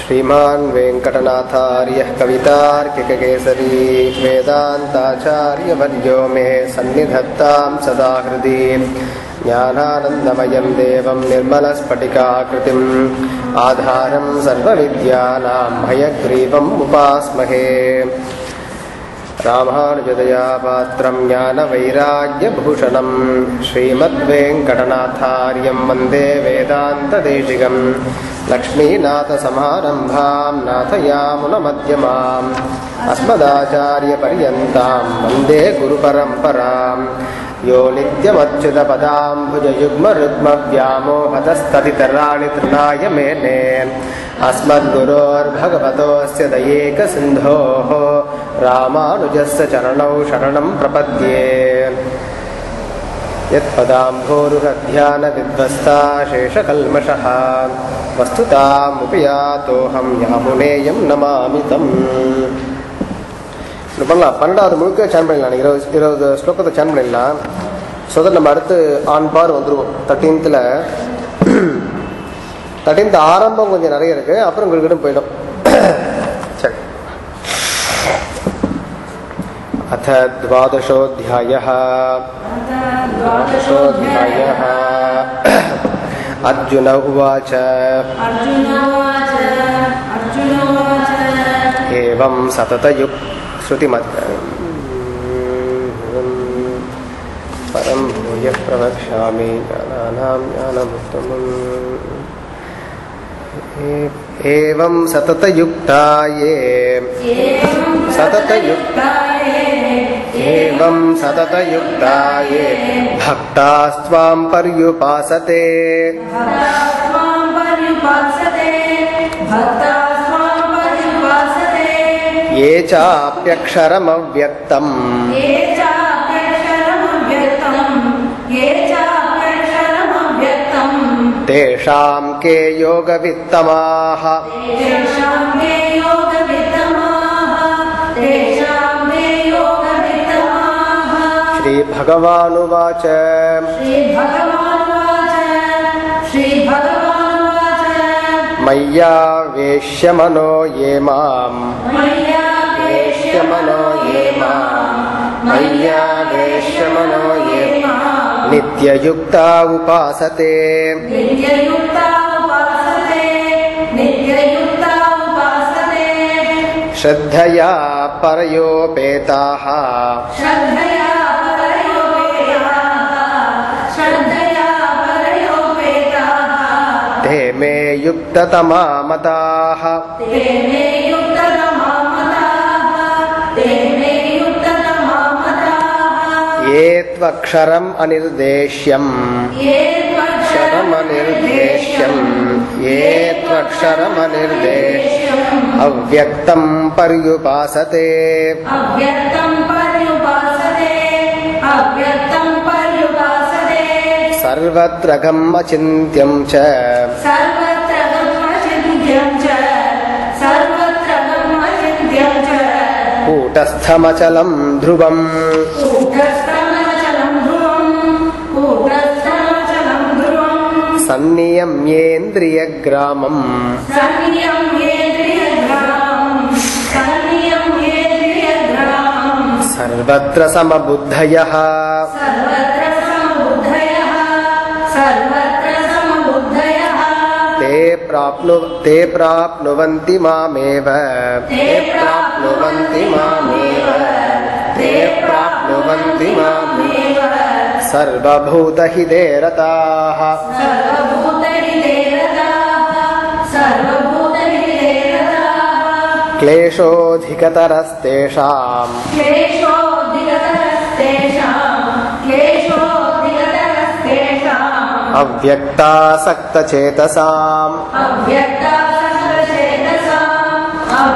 श्रीमान् वेङ्कटनाथार्यः कवितार्किककेसरी वेदान्ताचार्यवर्यो मे सन्निधत्तां सदा हृदि ज्ञानानन्दमयं देवं निर्मलस्फटिकाकृतिम् आधारं सर्वविद्यानां हयग्रीवम् उपास्महे रामानुजदयापात्रं ज्ञानवैराग्यभूषणं श्रीमद्वेङ्कटनाथार्यं वन्दे वेदान्तदेशिकं लक्ष्मीनाथसमारम्भां नाथयामुनमध्यमाम् अस्मदाचार्यपर्यन्तां वन्दे गुरुपरम्पराम् यो नित्यमच्युतपदाम्बुजयुग्मरुग्मव्यामोहतस्ततितराणि तृणाय मेने अस्मद्गुरोर्भगवतोऽस्य दयेकसिन्धोः रामानुजस्य चरणौ शरणं प्रपद्ये यत्पदाम्भोरुहध्यानविध्वस्ता शेषकल्मषः वस्तुतामुपयातोऽहं यामुनेयं नमामि तम् இது பண்ணலாம் பன்னெண்டாவது முழுக்க சேன் பண்ணிடலாம் இருபது இருபது ஸ்லோகத்தை சேன் பண்ணிடலாம் ஸோ தட் நம்ம அடுத்து ஆன் பார் வந்துருவோம் தேர்ட்டீன்த்தில் தேர்ட்டீன்த் ஆரம்பம் கொஞ்சம் நிறைய இருக்கு அப்புறம் உங்கள்கிட்ட போயிடும் சரி अथ द्वादशोऽध्यायः द्वादशोऽध्यायः अर्जुन उवाच अर्जुनोवाच अर्जुनोवाच एवं सततयुक् श्रुतिमत् परं भूयः प्रवक्ष्यामि ज्ञानानां ज्ञानमुत्तमम् ए- एवं सततयुक्ता ये एवं सततयुक्ता एवं सततयुक्ता ये भक्तास्त्वां पर्युपासते भक्तास्त्वां पर्युपासते भक्तास्त्वां पर्युपासते ये चाप्यक्षरमव्यक्तम् ये चाप्यक्षरमव्यक्तम् ये चाप्यक्षरमव्यक्तम् तेषां के योगवित्तमाः तेषां के योगवित्तमाः तेषां के योगवित्तमाः श्रीभगवानुवाच श्रीभगवानुवाच श्रीभगवानुवाच मय्यावेश्य मनो ये माम् मय्या वेश्य मनो ये माम् मय्यावेश्य मनो ये नित्ययुक्ता उपासते नित्ययुक्ता उपासते नित्ययुक्ता उपासते श्रद्धया परयोपेताः श्रद्धया परयोपेताः श्रद्धया परयोपेताः ते मे युक्ततमा मताः ते मे युक्ततमामताः ते मे युक्ततमामताः ये त्वक्षरम् अनिर्देश्यम् ये त्वक्षरमनिर्देश्यम् क्षरमनिर्देश्यम् ये त्वक्षरमनिर्देश्यम् अव्यक्तम् पर्युपासते अव्यक्तं पर्युपासते अव्यक्तं पर्युपासते सर्वत्र गम् अचिन्त्यम् च सर्वत्र गमचिन्त्यं च सर्वत्र गमचिन्त्यं च कूटस्थमचलम् ध्रुवम् कूटस्थमचलं ध्रुवम् कूटस्थमचलं ध्रुवम् सन्नियम्येन्द्रियग्रामम् सन्नियम्येन्द्रियग्रामम् सन्नियम्येन्द्रियग्रामम् सर्वत्र समबुद्धयः सर्वत्र समबुद्धयः सर्वत्र समबुद्धयः ते प्राप्नु ते प्राप्नुवन्ति मामेव ते प्राप्नुवन्ति मामेव ते प्राप्नुवन्ति मामेव सर्वभूतहिते रताः सर्वभूतहितेरताः सर्वभूतहितेरताः क्लेशोऽधिकतरस्तेषाम् क्लेशोऽधिगतरस्तेषाम् क्लेशोऽधिगतरस्तेषाम् अव्यक्तासक्तचेतसाम् अव्यक्तासक्तचेतसाम्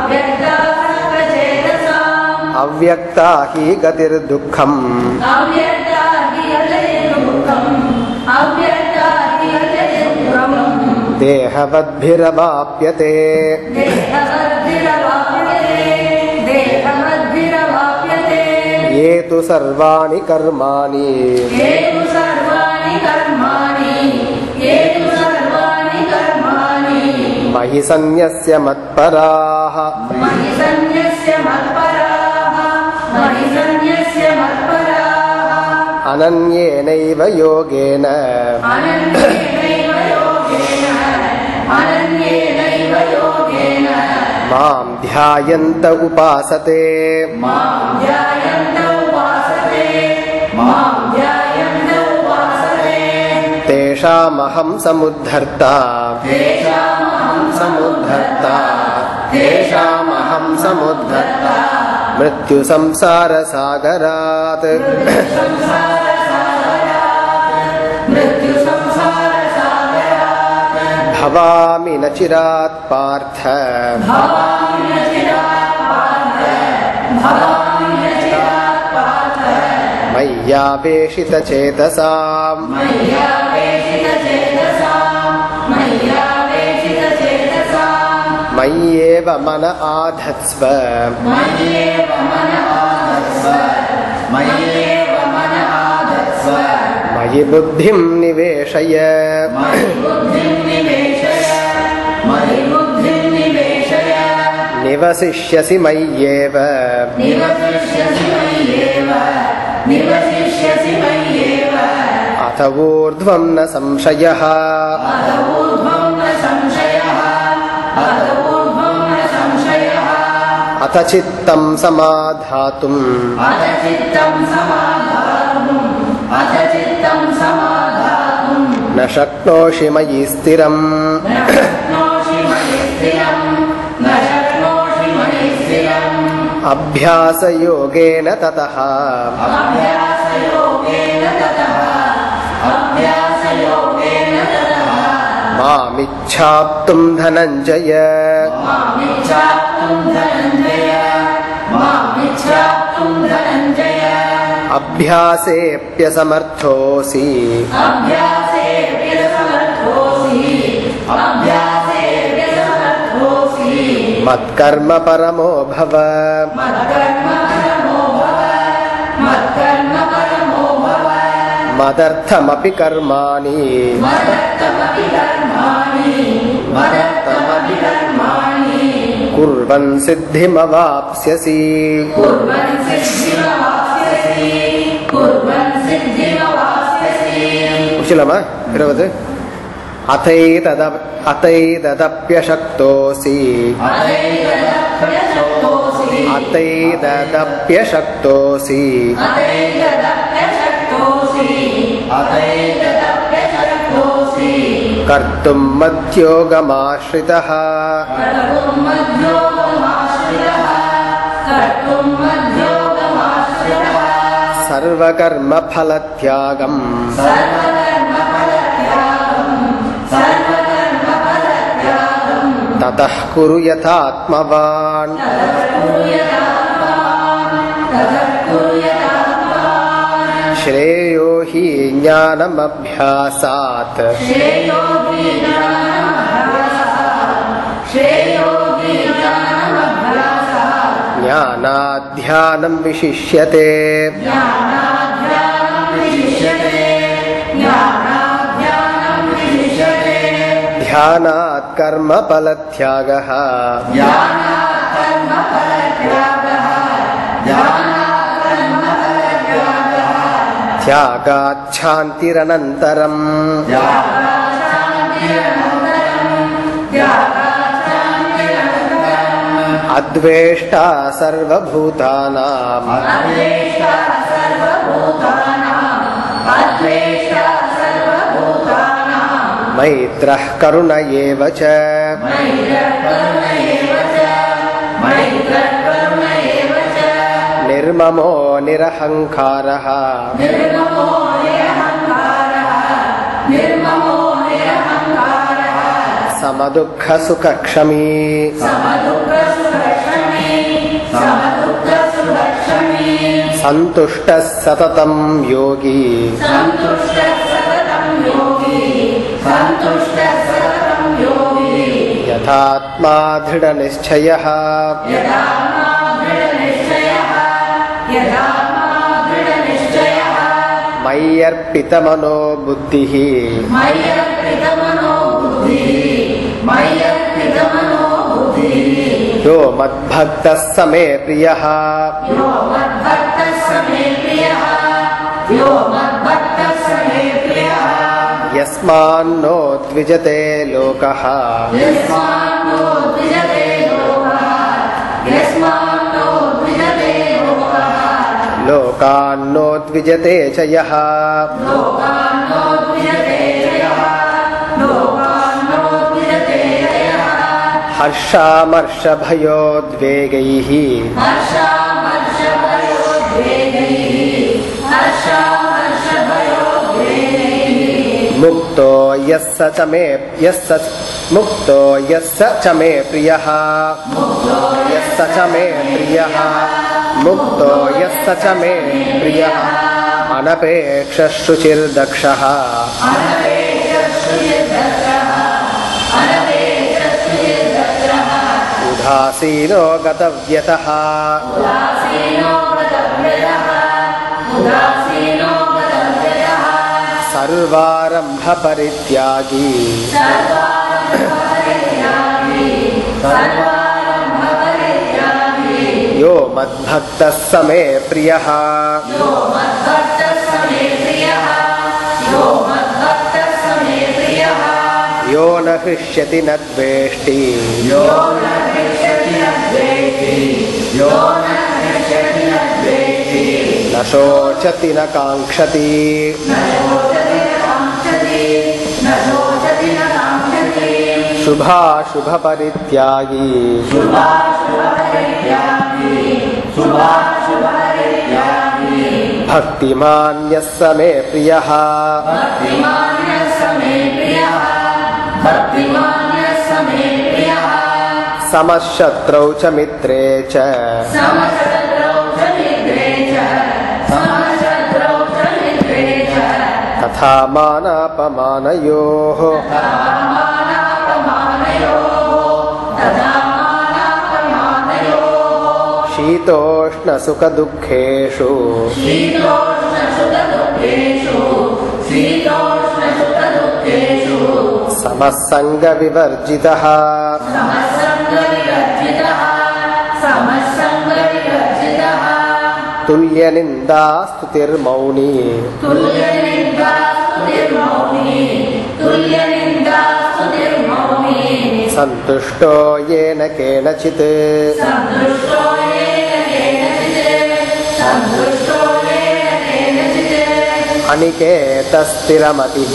अव्यक्तासक्तचेतसाम् अव्यक्ता हि गतिर्दुःखम् अव्यक्ता हि अजयदुःखम् अव्यक्ता हि अजयदुःखम् देहवद्भिरवाप्यते देहवद्भिरवाप्यते देहवद्भिरवाप्यते ये तु सर्वाणि कर्माणि ये तु सर्वाणि कर्माणि ये तु सर्वाणि कर्माणि मयि सन्न्यस्य मत्पराः मयि सन्न्यस्य मत्पराः मयि सन्न्यस्य मत्पराः अनन्येनैव योगेन अनन्येनैव योगेन अनन्येनैव योगेन मां ध्यायन्त उपासते मां ध्यायन्त उपासते मां ध्यायन्त उपासते तेषामहं समुद्धर्ता तेषामहं समुद्धर्ता तेषामहं समुद्धर्ता मृत्युसंसारसागरात् मृत्युसंसारसागरात् भवामि न चिरात् पार्थ भवामि न चिरात् पार्थ भवामि न चिरात् पार्थ मय्यावेशितचेतसाम् मय्यावेशितचेतसां मय्यावेशितचेतसां मय्येव मन आधत्स्व मय्येव मन आधत्स्व मय्येव मन आधत्स्व मयि बुद्धिं निवेशय मयि बुद्धिं निवेशय मयि बुद्धिं निवेशय निवसिष्यसि मय्येव निवसिष्यसि मय्येव निवसिष्यसि मय्येव अथ ऊर्ध्वं न संशयः अथ ऊर्ध्वं न संशयः अथ ऊर्ध्वं न संशयः अथ चित्तं समाधातुम् अथ चित्तं समाधातुम् अथ चित्तं समाधातुम् न शक्नोषि मयि स्थिरम् न शक्नोषि मयि स्थिरम् न शक्नोषि मयि स्थिरम् अभ्यासयोगेन ततः अभ्यासयोगेन ततः अभ्यासयोगेन ततः मामिच्छाप्तुं धनञ्जय मामिच्छाप्तुं धनञ्जय मामिच्छाप्तुं धनञ्जय अभ्यासेऽप्यसमर्थोऽसि अभ्यासेऽप्यसमर्थोऽसि अभ्यासेऽप्यसमर्थोऽसि मत्कर्म परमो भव मत्कर्म परमो भव मत्कर्म परमो भव मदर्थमपि कर्माणि मदर्थमपि कर्माणि मदर्थमपि कर्माणि कुर्वन् सिद्धिमवाप्स्यसि कुर्वन् सिद्धिमवाप्स्यसि कुर्वन् सिद्धिमवाप्स्यसि कुशलमा இருபது अथैतद अतैददप्यशक्तोऽसि अतैतदप्यशक्तोऽसि अतैददप्यशक्तोऽसि अतैतदप्यशक्तोऽसि अतैतदप्यशक्तोऽसि कर्तुं मद्योगमाश्रितः कर्तुं मध्योगमाश्रितः कर्तुं मध्योगमाश्रितः सर्वकर्मफलत्यागम् सर्वकर्मफलत्यागम् सर्वकर्मफलत्यागम् ततः कुरु यथात्मवान् ततः कुरु यथात्मान् ततः कुरु यथात्मान् श्रेयो हि ज्ञानमभ्यासात् श्रेयो हि ज्ञानमभ्यासात् श्रेयो हि ज्ञानमभ्यासात् ज्ञानाध्यानं विशिष्यते ज्ञानाध्यानं विशिष्यते ज्ञानाध्यानं विशिष्यते ध्यानात् कर्मफलत्यागः ज्ञानात् कर्मफलत्यागः ज्ञानात् कर्मफलत्यागः त्यागाच्छान्तिरनन्तरम् अद्वेष्टा सर्वभूतानाम् अद्वेष्टा सर्वभूतानाम् अद्वेष्टा सर्वभूतानां मैत्रः करुण एव च मैत्रकरुण एव च मैत्रकरुण एव च निर्ममो निरहङ्कारः निर्ममो निरहङ्कारः निर्ममो निरहङ्कारः समदुःखसुखक्षमी समदुःखसुलक्ष्मी समदुःखसुलक्ष्मी सन्तुष्टः सततं योगी सन्तुष्टः सततं योगी सन्तुष्टः सततं योगी यथात्मा दृढनिश्चयः यदात्मा दृढनिश्चयः यदात्मा दृढनिश्चयः मय्यर्पितमनो बुद्धिः मय्यर्पितमनो बुद्धिः मय्यर्पितमनो यो मद्भक्तः स मे प्रियः यो मद्भक्तः स मे प्रियः यो मद्भक्तः स मे प्रियः यस्मान्नो द्विजते लोकः यस्मान्नो द्विजते लोकः यस्मान्नो द्विजते लोकः लोकान्नो द्विजते च यः लोकान्नो द्विजते यः लोकान्नो द्विजते यः हर्षामर्षभयोद्वेगैः हर्षामर्षभयोद्वेगैः हर्षामर्षभयोद्वेगैः मुक्तो यः स च मे यः स मुक्तो यः स च मे प्रियः यः स च मे प्रियः मुक्तो यः स च मे प्रियः अनपेक्षशुचिर्दक्षः उदासीनो गतव्यतः उदासीनो गतव्ययः उदासीनो गतव्ययः सर्वारम्भपरित्यागी सर्वारम्भपरित्यागी सर्वारम्भपरित्यागी यो मद्भक्तः स मे प्रियः यो मद्भक्तः स मे प्रियः यो मद्भक्तः स मे प्रियः यो न हृष्यति न द्वेष्टि यो न हृष्यति न द्वेष्टि यो न हृष्यति न द्वेष्टि न शोचति न काङ्क्षति न शोचति न काङ्क्षति न शोचति न काङ्क्षति शुभाशुभपरित्यागी शुभाशुभपरित्यागी शुभाशुभपरित्यागी भक्तिमान् यः स मे प्रियः भक्तिमान्यः स मे प्रियः भक्तिमान्यः स मे प्रियः समशत्रौ च मित्रे च समशत्रौ च मित्रे च समशत्रौ च मित्रे च तथा मानापमानयोः मानापमानयोः तथा मानापमानयोः शीतोष्णसुखदुःखेषु शीतोष्णसुखदुःखेषु शीतोष्णसुखदुःखेषु समस्सङ्गविवर्जितः समसङ्गविवर्जितः समसङ्गविवर्जितः तुल्यनिन्दास्तुतिर्मौनी तुल्यनिन्दास्तुतिर्मौनी तुल्यनिन्दास्तुतिर्मौनी सन्तुष्टो येन केनचित् सन्तुष्टो येन केनचित् सन्तुष्टो येन केनचित् अनिकेतस्थिरमतिः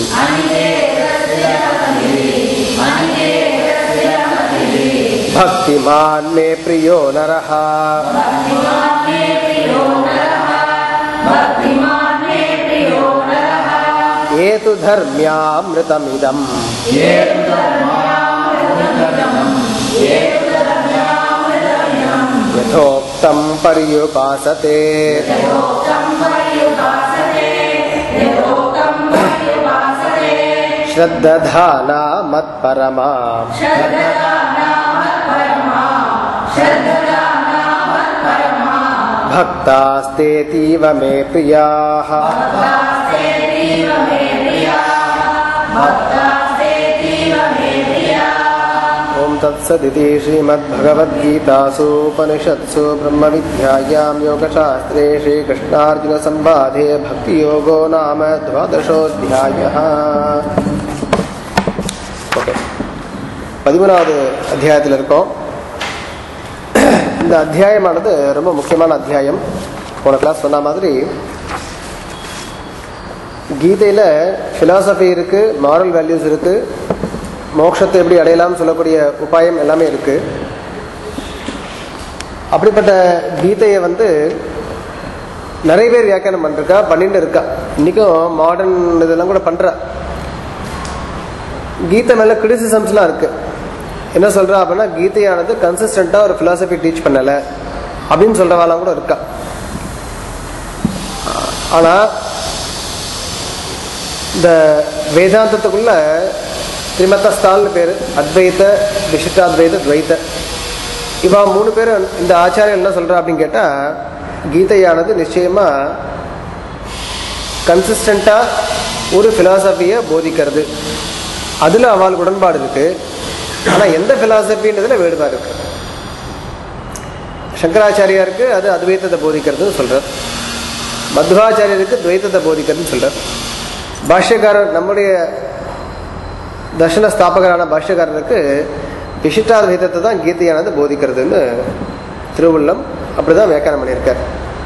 अनिकेतस्थिरमतिः अनिकेतस्थिरमतिः भक्तिमान् मे प्रियो नरः भक्तिमान् मे प्रियो नरः भक्तिमान् मे प्रियो नरः ये तु धर्म्यामृतमिदम् ये तु धर्म्यामृतमिदम् ये तु धर्म्यामृतमिदम् यथोक्तं पर्युपासते यथोक्तं पर्युपासते यथोक्तं पर्युपासते श्रद्दधाना मत्परमा श्रद्धदाना मत्परमा श्रद्धदाना मत्परमा भक्तास्तेतीव मे प्रियाः भक्तास्तेतीव मे प्रियाः भक्तास्तेतीव मे प्रियाः ॐ तत्सदिति श्रीमद्भगवद्गीतासु उपनिषत्सु ब्रह्मविद्यायां योगशास्त्रे श्रीकृष्णार्जुनसंवादे भक्तियोगो नाम द्वादशोऽध्यायः ஓகே பதிமூணாவது அத்தியாயத்தில் இருக்கோம் இந்த அத்தியாயமானது ரொம்ப முக்கியமான அத்தியாயம் போன கிளாஸ் சொன்ன மாதிரி கீதையில் ஃபிலாசபி இருக்குது மாரல் வேல்யூஸ் இருக்குது மோட்சத்தை எப்படி அடையலாம்னு சொல்லக்கூடிய உபாயம் எல்லாமே இருக்குது அப்படிப்பட்ட கீதையை வந்து நிறைய பேர் வியாக்கியானம் பண்ணிருக்கா பண்ணிட்டு இருக்கா இன்றைக்கும் மாடர்ன் இதெல்லாம் கூட பண்ணுறா கீதை மேலே கிரிட்டிசிசம்ஸ்லாம் இருக்குது என்ன சொல்கிறா அப்படின்னா கீதையானது கன்சிஸ்டண்ட்டாக ஒரு ஃபிலாசபி டீச் பண்ணலை அப்படின்னு சொல்கிறவாலாம் கூட இருக்கா ஆனால் இந்த வேதாந்தத்துக்குள்ள திரிமத்த ஸ்தால்னு பேர் அத்வைத விசிஷ்டாத்வைத துவைத்த இவா மூணு பேரும் இந்த ஆச்சாரியர் என்ன சொல்கிறா அப்படின்னு கேட்டால் கீதையானது நிச்சயமாக கன்சிஸ்டண்ட்டாக ஒரு ஃபிலாசபியை போதிக்கிறது அதில் அவளுக்கு உடன்பாடு இருக்குது ஆனால் எந்த ஃபிலாசபின்றதுல வேறுபாடு இருக்குது சங்கராச்சாரியாருக்கு அது அத்வைத்தத்தை போதிக்கிறதுன்னு சொல்கிறார் மத்வாச்சாரியருக்கு துவைத்தத்தை போதிக்கிறதுன்னு சொல்கிறார் பாஷ்யக்காரர் நம்முடைய தர்ஷன ஸ்தாபகரான பாஷ்யக்காரருக்கு விசிஷ்டாத்வைத்தத்தை தான் கீதையானது போதிக்கிறதுன்னு திருவுள்ளம் அப்படிதான் வியாக்கியானம் பண்ணியிருக்கார்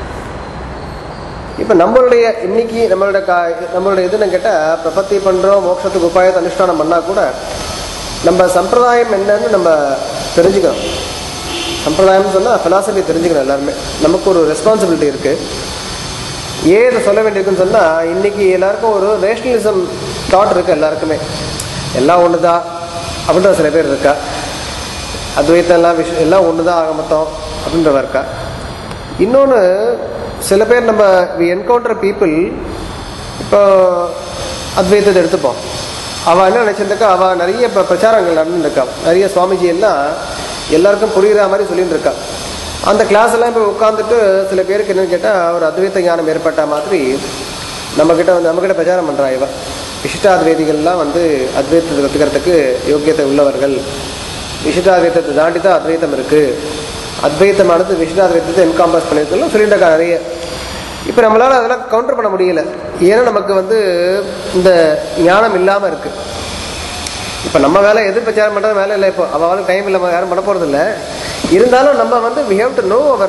இப்போ நம்மளுடைய இன்னைக்கு நம்மளோட கா நம்மளுடைய இதுன்னு கேட்டால் பிரபத்தி பண்ணுறோம் மோட்சத்துக்கு உபாயத்தை அனுஷ்டானம் பண்ணால் கூட நம்ம சம்பிரதாயம் என்னன்னு நம்ம தெரிஞ்சுக்கணும் சம்பிரதாயம்னு சொன்னால் ஃபிலாசபி தெரிஞ்சுக்கணும் எல்லாருமே நமக்கு ஒரு ரெஸ்பான்சிபிலிட்டி இருக்குது ஏன் இதை சொல்ல வேண்டியிருக்குன்னு சொன்னால் இன்னைக்கு எல்லாருக்கும் ஒரு ரேஷனலிசம் தாட் இருக்குது எல்லாருக்குமே எல்லாம் ஒன்று தான் அப்படின்ற சில பேர் இருக்கா அத்வைத்தம் எல்லாம் விஷயம் எல்லாம் ஒன்று தான் ஆக மொத்தம் அப்படின்றவ இருக்கா இன்னொன்று சில பேர் நம்ம வி என்கவுண்டர் பீப்புள் இப்போ அத்வைத்தத்தை எடுத்துப்போம் அவள் என்ன நினச்சிருந்தக்கா அவள் நிறைய இப்போ பிரச்சாரங்கள் நடந்துருக்கா நிறைய சுவாமிஜி எல்லாம் எல்லாருக்கும் புரிகிற மாதிரி சொல்லிட்டு இருக்கா அந்த கிளாஸ் எல்லாம் இப்போ உட்காந்துட்டு சில பேருக்கு என்னன்னு கேட்டால் ஒரு அத்வைத்த ஞானம் ஏற்பட்ட மாதிரி நம்மக்கிட்ட வந்து நம்மக்கிட்ட பிரச்சாரம் பண்ணுறா இவ விசிஷ்டாத்வைதிகள்லாம் வந்து அத்வைத்தத்தை கற்றுக்கிறதுக்கு யோக்கியத்தை உள்ளவர்கள் விசிஷ்டாத்வைத்தத்தை தாண்டி தான் அத்வைத்தம் இருக்குது அத்வைத்தமானது விசிஷ்டாத்வைத்தத்தை என்காம்பஸ் பண்ணியிருக்கலாம் சொல்லிட்டு இருக்கா நிறைய இப்போ நம்மளால் அதெல்லாம் கவுண்டர் பண்ண முடியல ஏன்னா நமக்கு வந்து இந்த ஞானம் இல்லாமல் இருக்குது இப்போ நம்ம வேலை எது பிரச்சாரம் பண்ணுறது வேலை இல்லை இப்போ அவளுக்கு டைம் இல்லை யாரும் பண்ண போகிறது இல்லை இருந்தாலும் நம்ம வந்து வி ஹேவ் டு நோ அவர்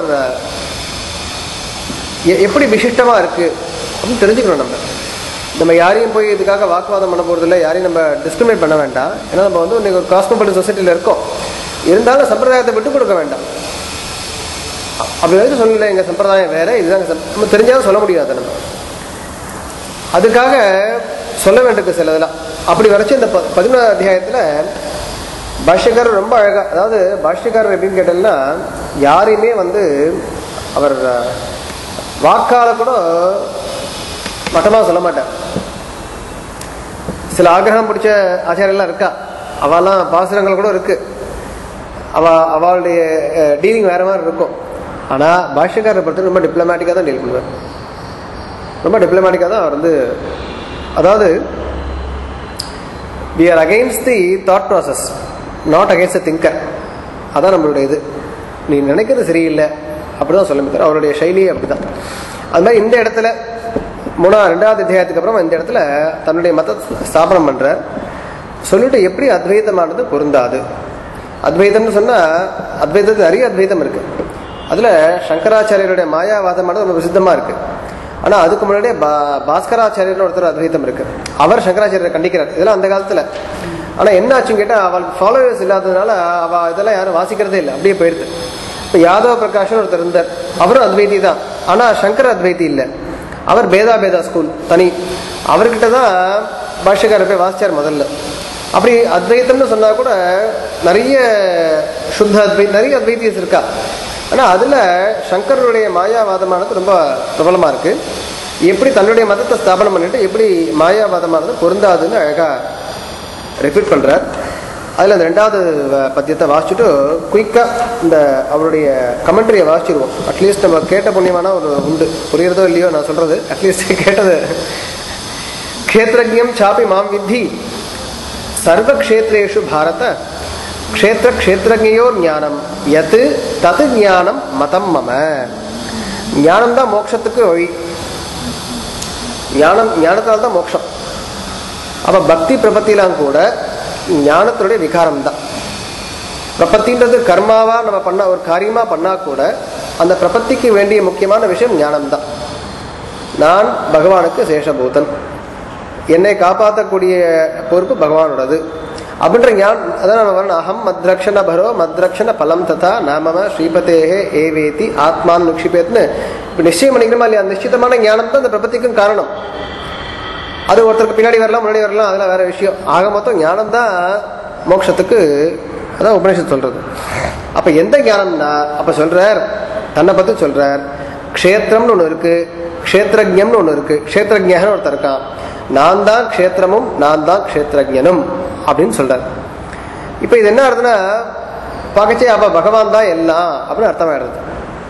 எப்படி விசிஷ்டமாக இருக்குது அப்படின்னு தெரிஞ்சுக்கணும் நம்ம நம்ம யாரையும் போய் இதுக்காக வாக்குவாதம் பண்ண போகிறதில்ல யாரையும் நம்ம டிஸ்கிரிமினேட் பண்ண வேண்டாம் ஏன்னா நம்ம வந்து இன்னைக்கு ஒரு காஸ்மோபாலிட்டன் சொசைட்டியில் இருக்கோம் இருந்தாலும் சம்பிரதாயத்தை விட்டு கொடுக்க வேண்டாம் அ- அப்படி வரைக்கும் சொல்லல எங்கள் சம்பிரதாயம் வேற இதுதான் எங்க சம்- நம்ம தெரிஞ்சாலும் சொல்ல முடியாது நம்ம அதுக்காக சொல்ல வேண்டியிருக்கு சில இதெல்லாம் அப்படி வரைச்சு இந்த ப- பதினொன்றாவது அத்தியாயத்தில் பாஷ்யக்காரர் ரொம்ப அழகா அதாவது பாஷ்யக்காரர் எப்படின்னு கேட்டோம்னா யாரையுமே வந்து அவர் அஹ், வாக்கால கூட மட்டமாக சொல்ல மாட்டார் சில ஆக்கிரகம் பிடிச்ச ஆச்சாரியெல்லாம் இருக்கா அவெல்லாம் பாசுரங்கள் கூட இருக்கு அவ அவளுடைய டீலிங் வேற மாதிரி இருக்கும் ஆனால் பாஷ்யக்காரரை பொறுத்து ரொம்ப டிப்ளமேட்டிக்காக தான் டீல் பண்ணுவார் ரொம்ப டிப்ளமேட்டிக்காக தான் அவர் வந்து அதாவது we are against the thought process not against the thinker அதான் நம்மளுடைய இது நீ நினைக்கிறது சரியில்லை அப்படிதான் சொல்ல தவிர அவருடைய சைலியே அப்படிதான் அது மாதிரி இந்த இடத்துல மூணா ரெண்டாவது அத்தியாயத்துக்கு அப்புறம் இந்த இடத்துல தன்னுடைய மத ஸ்தாபனம் பண்றார் சொல்லிட்டு எப்படி அத்வைதமானது பொருந்தாது அத்வைதம்னு சொன்னா அத்வைதத்துக்கு நிறைய அத்வைதம் இருக்கு அதுல சங்கராச்சாரியருடைய மாயாவாதமானது ரொம்ப பிரசித்தமா இருக்கு ஆனா அதுக்கு முன்னாடியே பா பாஸ்கராச்சாரியர்னு ஒருத்தர் அத்வைத்தம் இருக்கு அவர் சங்கராச்சாரியரை கண்டிக்கிறார் இதெல்லாம் அந்த காலத்துல ஆனா என்ன ஆச்சுன்னு கேட்டா அவளுக்கு ஃபாலோவர்ஸ் இல்லாததுனால அவ இதெல்லாம் யாரும் வாசிக்கிறதே இல்லை அப்படியே போயிடுது இப்போ யாதவ பிரகாஷ்னு ஒருத்தர் இருந்தார் அவரும் அத்வைதி தான் ஆனா சங்கர அத்வைதி இல்லை அவர் பேதா பேதா ஸ்கூல் தனி அவர்கிட்ட தான் பாஷ்யக்காரர் போய் வாசிச்சார் முதல்ல அப்படி அத்வைத்தம்னு சொன்னா கூட நிறைய சுத்த அத்வை நிறைய அத்வைத்தியஸ் இருக்கா ஆனா அதுல சங்கரனுடைய மாயாவாதமானது ரொம்ப பிரபலமா இருக்கு எப்படி தன்னுடைய மதத்தை ஸ்தாபனம் பண்ணிட்டு எப்படி மாயாவாதமானது பொருந்தாதுன்னு அழகா ரெஃபீட் பண்றார் அதுல அந்த ரெண்டாவது வ- பத்தியத்தை வாசிச்சுட்டு குயிக்கா இந்த அவருடைய கமெண்ட்ரியை வாசிச்சிருவோம் அட்லீஸ்ட் நம்ம கேட்ட புண்ணியமான ஒரு உண்டு புரியுறதோ இல்லையோ நான் சொல்றது அட்லீஸ்ட் கேட்டது க்ஷேத்திரஜம் சாப்பி மாம் வித்தி சர்வக்ஷேத்ரேஷு பாரத க்ஷேத்திர க்ஷேத்திரஜயோர் ஞானம் யத் தது ஞானம் மதம் மம ஞானம் தான் மோட்சத்துக்கு வழி ஞானம் ஞானத்தால் தான் மோட்சம் அப்ப பக்தி பிரபத்திலாம் கூட ஞானத்தினுடைய விகாரம் தான் பிரபத்தின்றது கர்மாவா நம்ம பண்ண ஒரு காரியமா பண்ணா கூட அந்த பிரபத்திக்கு வேண்டிய முக்கியமான விஷயம் ஞானம் தான் நான் பகவானுக்கு சேஷபூதன் என்னை காப்பாற்றக்கூடிய பொறுப்பு பகவானோடது அப்படின்ற ஞான் அதான் நம்ம வரணும் அகம் மத்ரக்ஷண பரோ மத்ரக்ஷண பலம் ததா நாமம ஸ்ரீபதேஹே ஏவேதி ஆத்மான் நிக்ஷிபேத்னு இப்போ நிச்சயம் பண்ணிக்கணுமா இல்லையா அந்த நிச்சயமான ஞானம் தான் அந்த பிரபத்திக்கும் காரணம் அது ஒருத்தருக்கு பின்னாடி வரலாம் முன்னாடி வரலாம் அதெல்லாம் வேற விஷயம் ஆக மொத்தம் ஞானம் தான் மோட்சத்துக்கு அதான் உபநிஷத் சொல்றது அப்ப எந்த ஞானம்னா அப்ப சொல்றார் தன்னை பத்தி சொல்றார் க்ஷேத்திரம்னு ஒன்று இருக்கு க்ஷேத்திரஜம்னு ஒன்று இருக்கு க்ஷேத்திரஜன்னு ஒருத்தர் இருக்கான் நான் தான் க்ஷேத்திரமும் நான் தான் க்ஷேத்திரஜனும் அப்படின்னு சொல்றார் இப்போ இது என்ன ஆகுதுன்னா பார்க்கச்சே அப்ப பகவான் தான் எல்லாம் அப்படின்னு அர்த்தமாயிடுது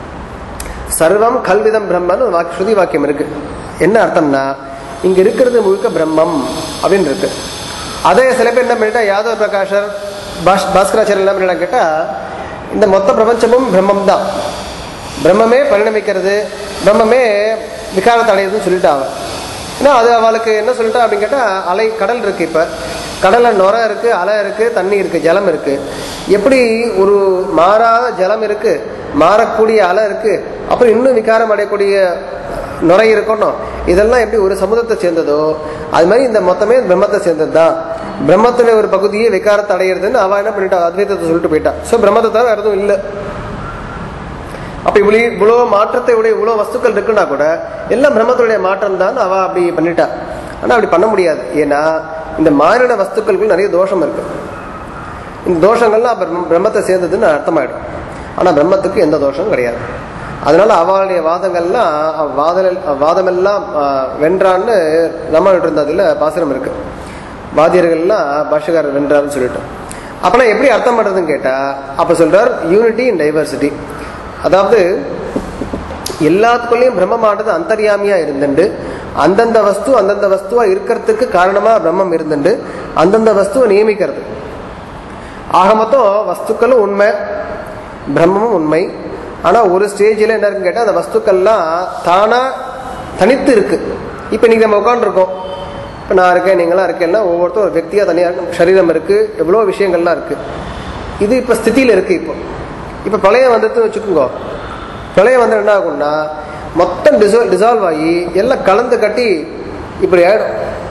சர்வம் கல்விதம் பிரம்மன்னு ஒரு வாக்கு ஸ்ருதி வாக்கியம் இருக்கு என்ன அர்த்தம்னா இங்க இருக்கிறது முழுக்க பிரம்மம் அப்படின்னு இருக்கு அதே சில பேர் என்ன பண்ணிட்டா யாதவ பிரகாஷர் பாஸ் பாஸ்கராச்சாரியர் என்ன பண்ணிட்டா கேட்டா இந்த மொத்த பிரபஞ்சமும் பிரம்மம் தான் பிரம்மமே பரிணமிக்கிறது பிரம்மமே விகாரத்தை அடையுதுன்னு சொல்லிட்டா அவன் ஏன்னா அது அவளுக்கு என்ன சொல்லிட்டா அப்படின்னு கேட்டால் அலை கடல் இருக்கு இப்போ கடலில் நுரை இருக்கு அலை இருக்கு தண்ணி இருக்கு ஜலம் இருக்கு எப்படி ஒரு மாறாத ஜலம் இருக்கு மாறக்கூடிய அலை இருக்கு அப்புறம் இன்னும் விகாரம் அடையக்கூடிய நுரை இருக்கணும் இதெல்லாம் எப்படி ஒரு சமுதத்தை சேர்ந்ததோ அது மாதிரி இந்த மொத்தமே பிரம்மத்தை சேர்ந்தது தான் பிரம்மத்துல ஒரு பகுதியை விகாரத்தை அடையிறதுன்னு அவ என்ன பண்ணிட்டா அத்வைதத்தை சொல்லிட்டு போயிட்டா ஸோ பிரம்மத்தை தவிர வேற எதுவும் இல்லை அப்ப இவ்வளவு இவ்வளோ மாற்றத்தை உடைய இவ்வளோ வஸ்துக்கள் இருக்குன்னா கூட எல்லாம் பிரம்மத்துடைய மாற்றம் தான் அவ அப்படி பண்ணிட்டா ஆனா அப்படி பண்ண முடியாது ஏன்னா இந்த மாறின வஸ்துக்களுக்கு நிறைய தோஷம் இருக்கு இந்த தோஷங்கள்லாம் அப்ப பிரம்ம- பிரம்மத்தை சேர்ந்ததுன்னு அர்த்தமாயிடும் ஆனா பிரம்மத்துக்கு எந்த தோஷமும் கிடையாது அதனால அவளுடைய வாதங்கள்லாம் அவ வாதல் வாதமெல்லாம் ஆஹ், வென்றான்னு நம்ம இருந்ததுல பாசுரம் இருக்கு வாதியர்கள்லாம் பாஷகாரர் வென்றாருன்னு சொல்லிட்டு அப்பனா எப்படி அர்த்தம் பண்றதுன்னு கேட்டா அப்ப சொல்றார் யூனிட்டி இன் டைவர்சிட்டி அதாவது எல்லாத்துக்குள்ளேயும் பிரம்மமானது அந்தர்யாமியா இருந்துண்டு அந்தந்த வஸ்து அந்தந்த வஸ்துவா இருக்கிறதுக்கு காரணமா பிரம்மம் இருந்துண்டு அந்தந்த வஸ்துவை நியமிக்கிறது ஆக மொத்தம் வஸ்துக்களும் உண்மை பிரம்மமும் உண்மை ஆனா ஒரு ஸ்டேஜில் என்ன இருக்குன்னு கேட்டா அந்த வஸ்துக்கள்லாம் தானா தனித்து இருக்கு இப்போ நீங்க நம்ம உட்காந்துருக்கோம் இப்போ நான் இருக்கேன் நீங்களாம் இருக்கேன்னா ஒவ்வொருத்தரும் ஒரு வியக்தியா தனியாக சரீரம் இருக்கு எவ்வளோ விஷயங்கள்லாம் இருக்கு இது இப்போ ஸ்திதியில இருக்கு இப்போ இப்போ பிரளயம் வந்துட்டு வச்சுக்கோங்க பிரளயம் வந்து என்ன ஆகும்னா மொத்தம் டிசால் டிசால்வ் ஆகி எல்லாம் கலந்து கட்டி இப்படி ஆயிடும்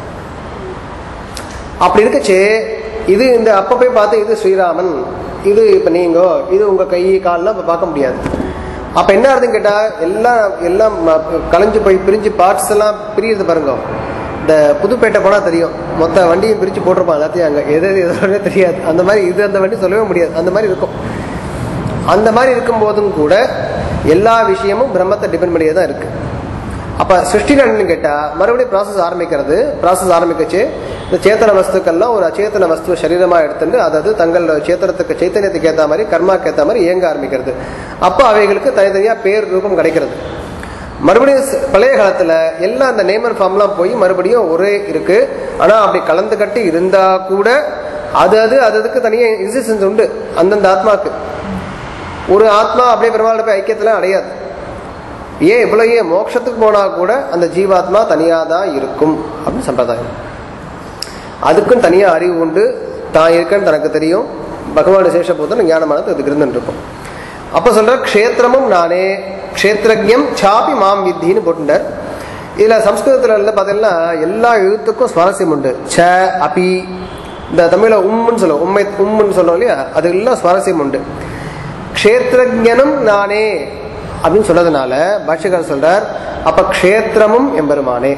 அப்படி இருக்கச்சே இது இந்த அப்ப போய் பார்த்து இது ஸ்ரீராமன் இது இப்ப நீங்க இது உங்க கை கால்லாம் இப்ப பார்க்க முடியாது அப்ப என்ன ஆகுதுன்னு கேட்டா எல்லாம் எல்லாம் ம- கலைஞ்சு போய் பிரிஞ்சு பார்ட்ஸ் எல்லாம் பிரியுது பாருங்க இந்த புதுப்பேட்டை போனா தெரியும் மொத்த வண்டியும் பிரிச்சு போட்டிருப்பான் எல்லாத்தையும் அங்க எது எது எதுவுமே தெரியாது அந்த மாதிரி இது அந்த வண்டி சொல்லவே முடியாது அந்த மாதிரி இருக்கும் அந்த மாதிரி இருக்கும் போதும் கூட எல்லா விஷயமும் பிரம்மத்தை டிபெண்ட் பண்ணியே தான் இருக்கு அப்ப சிருஷ்டி என்னன்னு கேட்டா மறுபடியும் ப்ராசஸ் ஆரம்பிக்கிறது ப்ராசஸ் ஆரம்பிக்கச்சு இந்த சேத்தன வஸ்துக்கள்லாம் ஒரு அச்சேதன வஸ்துவ சரீரமா எடுத்துட்டு அதாவது தங்கள் சேத்தனத்துக்கு சைத்தன்யத்துக்கு ஏத்த மாதிரி கர்மாக்கு ஏத்த மாதிரி இயங்க ஆரம்பிக்கிறது அப்போ அவைகளுக்கு தனித்தனியா பேர் ரூபம் கிடைக்கிறது மறுபடியும் ஸ்- பழைய காலத்துல எல்லாம் அந்த நேமர் ஃபார்ம்லாம் போய் மறுபடியும் ஒரே இருக்கு ஆனா அப்படி கலந்து கட்டி இருந்தா கூட அது அது அது அதுக்கு தனியாக எக்ஸிஸ்டன்ஸ் உண்டு அந்தந்த ஆத்மாக்கு ஒரு ஆத்மா அப்படியே பெருமாள் போய் ஐக்கியத்துல அடையாது ஏன் இவ்வளவு ஏன் மோட்சத்துக்கு போனா கூட அந்த ஜீவாத்மா தனியா தான் இருக்கும் அப்படின்னு சம்பிரதாயம் அதுக்கும் தனியா அறிவு உண்டு தான் இருக்கன்னு தனக்கு தெரியும் பகவான் சேஷபூதன் ஞானமானது அதுக்கு இருந்துட்டு இருக்கும் அப்ப சொல்ற க்ஷேத்திரமும் நானே க்ஷேத்திரஜம் சாபி மாம் வித்தின்னு போட்டுட்டார் இதுல சம்ஸ்கிருதத்துல எல்லாம் பார்த்தீங்கன்னா எல்லா எழுத்துக்கும் சுவாரஸ்யம் உண்டு ச அபி இந்த தமிழ்ல உம்முன்னு சொல்லுவோம் உண்மை உம்முன்னு சொல்லுவோம் இல்லையா அது எல்லாம் சுவாரஸ்யம் உண்டு க்ஷேத்திரஜனும் நானே அப்படின்னு சொன்னதுனால பாஷ்யக்காரர் சொல்றார் அப்ப க்ஷேத்திரமும் எம்பெருமானே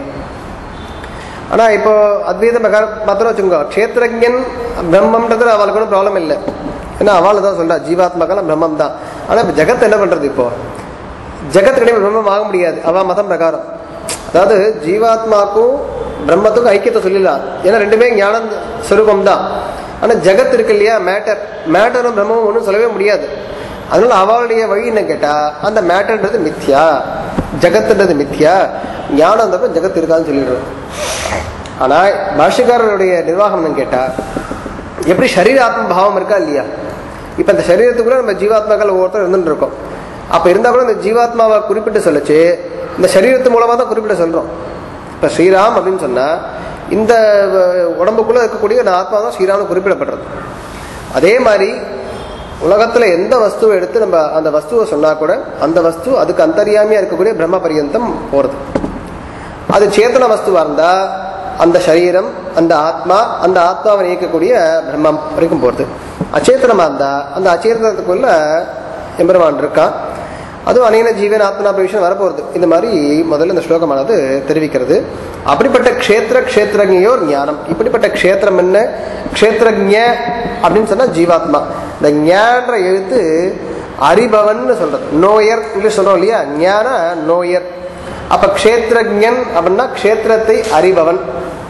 ஆனா இப்போ அத்வைத பிரகாரம் மாத்திரம் வச்சுக்கோங்க க்ஷேத்திரஜன் பிரம்மம்ன்றது அவளுக்கு ஒன்றும் ப்ராப்ளம் இல்லை ஏன்னா அவள் தான் சொல்றா ஜீவாத்மாக்கெல்லாம் பிரம்மம் தான் ஆனா இப்ப ஜெகத் என்ன பண்றது இப்போ ஜெகத் கிடையாது பிரம்மம் ஆக முடியாது அவ மதம் பிரகாரம் அதாவது ஜீவாத்மாக்கும் பிரம்மத்துக்கும் ஐக்கியத்தை சொல்லிடலாம் ஏன்னா ரெண்டுமே ஞான ஸ்வரூபம் தான் ஆனா ஜெகத் இருக்கு இல்லையா மேட்டர் மேட்டரும் பிரம்மமும் ஒன்றும் சொல்லவே முடியாது அதனால அவளுடைய வழி என்ன கேட்டா அந்த மேட்டர்ன்றது மித்யா ஜெகத்துன்றது மித்யா ஞானம் தப்ப ஜெகத் இருக்கான்னு சொல்லிடுறோம் ஆனா பாஷ்யக்காரருடைய நிர்வாகம் என்னன்னு கேட்டா எப்படி சரீர ஆத்ம பாவம் இருக்கா இல்லையா இப்ப இந்த சரீரத்துக்குள்ள நம்ம ஜீவாத்மாக்கள் ஒவ்வொருத்தர் இருந்துட்டு இருக்கோம் அப்ப இருந்தா கூட இந்த ஜீவாத்மாவை குறிப்பிட்டு சொல்லச்சு இந்த சரீரத்து மூலமா தான் குறிப்பிட்டு சொல்றோம் இப்ப ஸ்ரீராம் அப்படின்னு சொன்னா இந்த அஹ், உடம்புக்குள்ள இருக்கக்கூடிய அந்த ஆத்மா தான் ஸ்ரீராம்னு குறிப்பிடப்படுறது அதே மாதிரி உலகத்துல எந்த வஸ்துவை எடுத்து நம்ம அந்த வஸ்துவை சொன்னா கூட அந்த வஸ்து அதுக்கு அந்தரியாமியா இருக்கக்கூடிய பிரம்ம பரியந்தம் போறது அது சேத்தன வஸ்துவா இருந்தா அந்த சரீரம் அந்த ஆத்மா அந்த ஆத்மாவை இயக்கக்கூடிய பிரம்மம் வரைக்கும் போறது அச்சேத்தனமா இருந்தா அந்த அச்சேதனத்துக்குள்ள எம்பெருமான் இருக்கான் அதுவும் அநேக ஜீவன் ஆத்மனா விஷயம் வரப்போகுது இந்த மாதிரி முதல்ல இந்த ஸ்லோகமானது தெரிவிக்கிறது அப்படிப்பட்ட க்ஷேத்திர க்ஷேத்திரஜோர் ஞானம் இப்படிப்பட்ட க்ஷேத்திரம் என்ன க்ஷேத்திரஜ அப்படின்னு சொன்னா ஜீவாத்மா இந்த ஞான்ற எழுத்து அறிபவன் சொல்றது நோயர் இங்கிலீஷ் சொல்றோம் இல்லையா ஞான நோயர் அப்ப க்ஷேத்திரஜன் அப்படின்னா க்ஷேத்திரத்தை அறிபவன்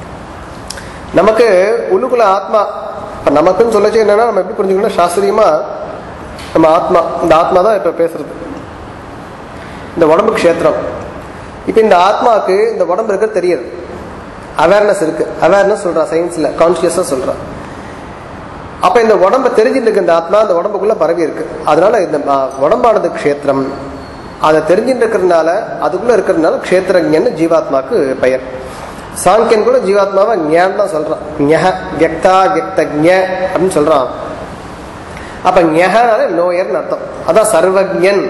நமக்கு உள்ளுக்குள்ள ஆத்மா இப்ப நமக்குன்னு சொல்லச்சு என்னன்னா நம்ம எப்படி புரிஞ்சுக்கணும் சாஸ்திரியமா நம்ம ஆத்மா இந்த ஆத்மா தான் இப்ப பேசுறது இந்த உடம்பு க்ஷேத்திரம் இப்ப இந்த ஆத்மாவுக்கு இந்த உடம்பு இருக்கிறது தெரியுது அவேர்னஸ் இருக்கு அவேர்னஸ் சொல்றா சயின்ஸ்ல கான்சியஸா சொல்றா அப்ப இந்த உடம்ப தெரிஞ்சுட்டு இருக்கு இந்த ஆத்மா இந்த உடம்புக்குள்ள பரவி இருக்கு அதனால இந்த ஆ, உடம்பானது க்ஷேத்திரம் அதை தெரிஞ்சுட்டு இருக்கிறதுனால அதுக்குள்ள இருக்கிறதுனால க்ஷேத்திரஜன்னு ஜீவாத்மாக்கு பெயர் சாங்கியன் கூட ஜீவாத்மாவை ஞான் தான் சொல்றான் ஞஹ வியக்தா வியக்தஜ அப்படின்னு சொல்றான் அப்ப ஞஹனால நோயர்னு அர்த்தம் அதான் சர்வஜன்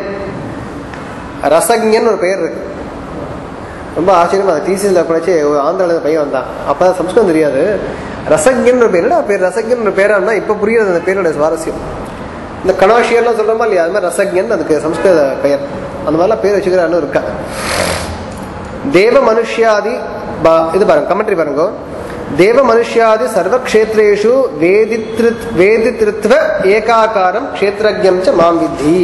ரசஜன் ஒரு பெயர் இருக்கு ரொம்ப ஆச்சரியமா டிசிஎஸ்ல படிச்சு ஒரு ஆந்திரால பையன் வந்தான் அப்ப சம்ஸ்கிருதம் தெரியாது ரசஜன் ஒரு பேர் என்னடா பேர் ரசஜன் ஒரு பேரானா இப்ப புரியுது அந்த பேரோட சுவாரஸ்யம் இந்த கணாஷியர்லாம் சொல்றோமா இல்லையா அது மாதிரி ரசஜன் அதுக்கு சம்ஸ்கிருத பெயர் அந்த மாதிரிலாம் பேர் வச்சுக்கிறான்னு இருக்கா தேவ மனுஷ்யாதி பா- இது பாருங்க கமெண்ட்ரி பாருங்க தேவ மனுஷ்யாதி சர்வக்ஷேத்ரேஷு வேதித்ருத் வேதித்ருத்வ ஏகாகாரம் க்ஷேத்ரஜம் ச மாம் வித்தி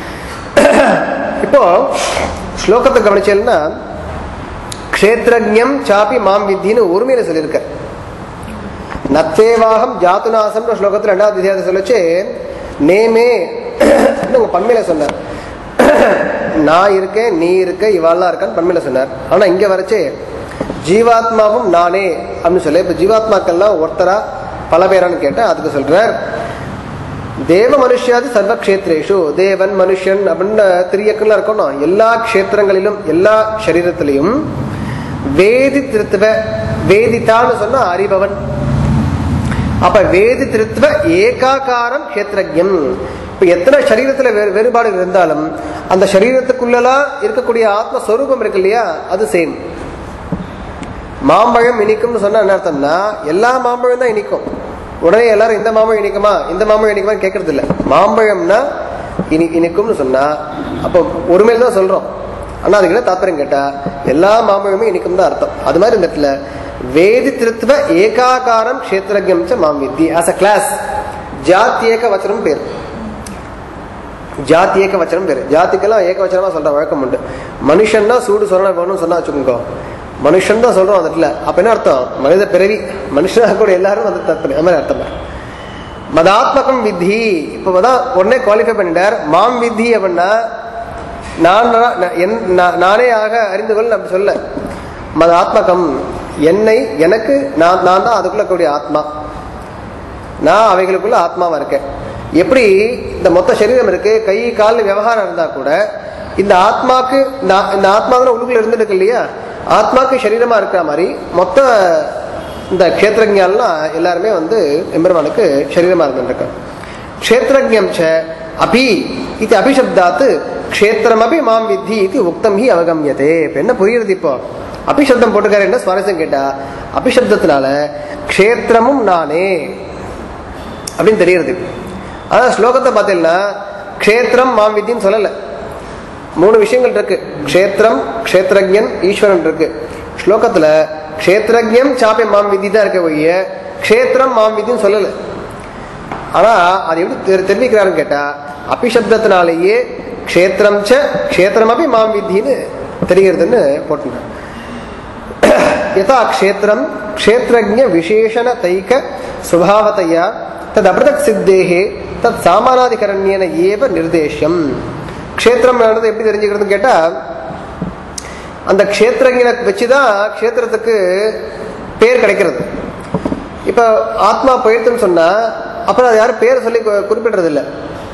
இப்போ ஸ்லோகத்தை கவனிச்சேன்னா க்ஷேத்ரஜம் சாப்பி மாம் வித்தின்னு ஒருமையில சொல்லியிருக்க நத்தேவாகம் ஜாத்துநாசம்ன்ற ஸ்லோகத்தில் ரெண்டாவது அத்தியாயத்தை சொல்லச்சு நேமே உங்க பண்மையில சொன்னார் நான் இருக்கேன் நீ இருக்க இவாள்லாம் இருக்கான்னு பண்மையில சொன்னார் ஆனா இங்க வரச்சே ஜீவாத்மாவும் நானே அப்படின்னு சொல்லி இப்ப ஜீவாத்மாக்கள்லாம் ஒருத்தரா பல பேரான்னு கேட்டா அதுக்கு சொல்றார் தேவ மனுஷாதி சர்வ க்ஷேத்ரேஷு தேவன் மனுஷன் அப்படின்னு திரியக்கெல்லாம் இருக்கணும் எல்லா க்ஷேத்திரங்களிலும் எல்லா சரீரத்திலையும் வேதி திருத்துவ வேதித்தான்னு சொன்னா அறிபவன் அப்ப வேதி திருத்துவ ஏகாகாரம் கஷேத்திரஜம் இப்ப எத்தனை சரீரத்துல வேறு வேறுபாடு இருந்தாலும் அந்த சரீரத்துக்குள்ளலாம் இருக்கக்கூடிய ஆத்மஸ்வரூபம் இருக்கு இல்லையா அது சேம் மாம்பழம் இனிக்கும்னு சொன்னா என்ன அர்த்தம்னா எல்லா மாம்பழம் தான் இனிக்கும் உடனே எல்லாரும் இந்த மாம்பழம் இனிக்குமா இந்த மாம்பழம் இனிக்குமா கேட்கறது இல்ல மாம்பழம்னா இனி இனிக்கும்னு சொன்னா அப்போ ஒருமையில தான் சொல்றோம் ஆனா அதுக்கு என்ன தாத்பரியம் கேட்டா எல்லா மாம்பழமும் இனிக்கும் தான் அர்த்தம் அது மாதிரி இந்த இடத்துல வேதி திருத்துவ ஏகாகாரம் கஷேத்திரஜம் ச மாம் வித்தி ஆஸ் அ கிளாஸ் ஜாத்தியேக வச்சனம் பேர் ஜாதி ஏக வச்சனம் பேரு ஜாதிக்கெல்லாம் ஏக வச்சனமா சொல்ற வழக்கம் உண்டு மனுஷன்னா சூடு சொரண வேணும்னு சொன்னா வச்சுக்கோங்க மனுஷன் தான் சொல்றோம் அந்த இடத்துல அப்ப என்ன அர்த்தம் மனித பிறவி மனுஷனாக கூட எல்லாரும் வந்து தற்பனை அது மாதிரி அர்த்தம் மதாத்மகம் வித்தி இப்ப தான் உடனே குவாலிஃபை பண்ணிட்டார் மாம் வித்தி அப்படின்னா நான் நான் என்- நான்- நானே ஆக அறிந்து கொள் அப்படி சொல்ல மதாத்மகம் என்னை எனக்கு நான் நான் தான் அதுக்குள்ள கூடிய ஆத்மா நான் அவைகளுக்குள்ள ஆத்மாவா இருக்கேன் எப்படி இந்த மொத்த சரீரம் இருக்கு கை கால் விவகாரம் இருந்தா கூட இந்த ஆத்மாக்கு நான் இந்த ஆத்மா தான் உள்ளுக்குள்ள இருந்துருக்கு இல்லையா ஆத்மாக்கு சரீரமா இருக்கிற மாதிரி மொத்த இந்த க்ஷேத்திரஜாலாம் எல்லாருமே வந்து எம்பெருமானுக்கு சரீரமா இருந்துருக்காங்க க்ஷேத்திரஜம் ச அபி இது அபிஷப்தாத்து க்ஷேத்திரம் அபி மாம் வித்தி இது உக்தம் ஹி அவகமியதே இப்ப என்ன புரியுறது இப்போ அபிஷப்தம் போட்டுக்காரு என்ன சுவாரஸ்யம் கேட்டா அபிஷப்தத்தினால க்ஷேத்திரமும் நானே அப்படின்னு தெரியுறது அதான் ஸ்லோகத்தை பார்த்தீங்கன்னா க்ஷேத்திரம் மாம் வித்தின்னு சொல்லலை மூணு விஷயங்கள் இருக்கு க்ஷேத்திரம் க்ஷேத்திரஜன் ஈஸ்வரன் இருக்கு ஸ்லோகத்துல க்ஷேத்திரஜம் சாப்பி மாம் விதி தான் இருக்க ஒழிய க்ஷேத்திரம் மாம் விதின்னு சொல்லலை ஆனா அது எப்படி தெரி- தெரிவிக்கிறாருன்னு கேட்டா அபிஷப்தத்தினாலேயே க்ஷேத்திரம் ச க்ஷேத்திரம் அப்படி மாம் வித்தின்னு தெரிகிறதுன்னு போட்டுருக்காங்க यथा क्षेत्रं क्षेत्रज्ञ विशेषण तैक स्वभावतया तद् अपृथक् सिद्धेः तत् सामानाधिकरण्येन ஏவ நிர்தேஷ்யம் க்ஷேத்திரம் எப்படி தெரிஞ்சுக்கிறதுன்னு கேட்டா அந்த க்ஷேத்திரங்களை வச்சுதான் க்ஷேத்திரத்துக்கு பேர் கிடைக்கிறது இப்ப ஆத்மா போயிடுதுன்னு சொன்னா அப்புறம் அது யாரும் பேர் சொல்லி கு- குறிப்பிடுறது இல்லை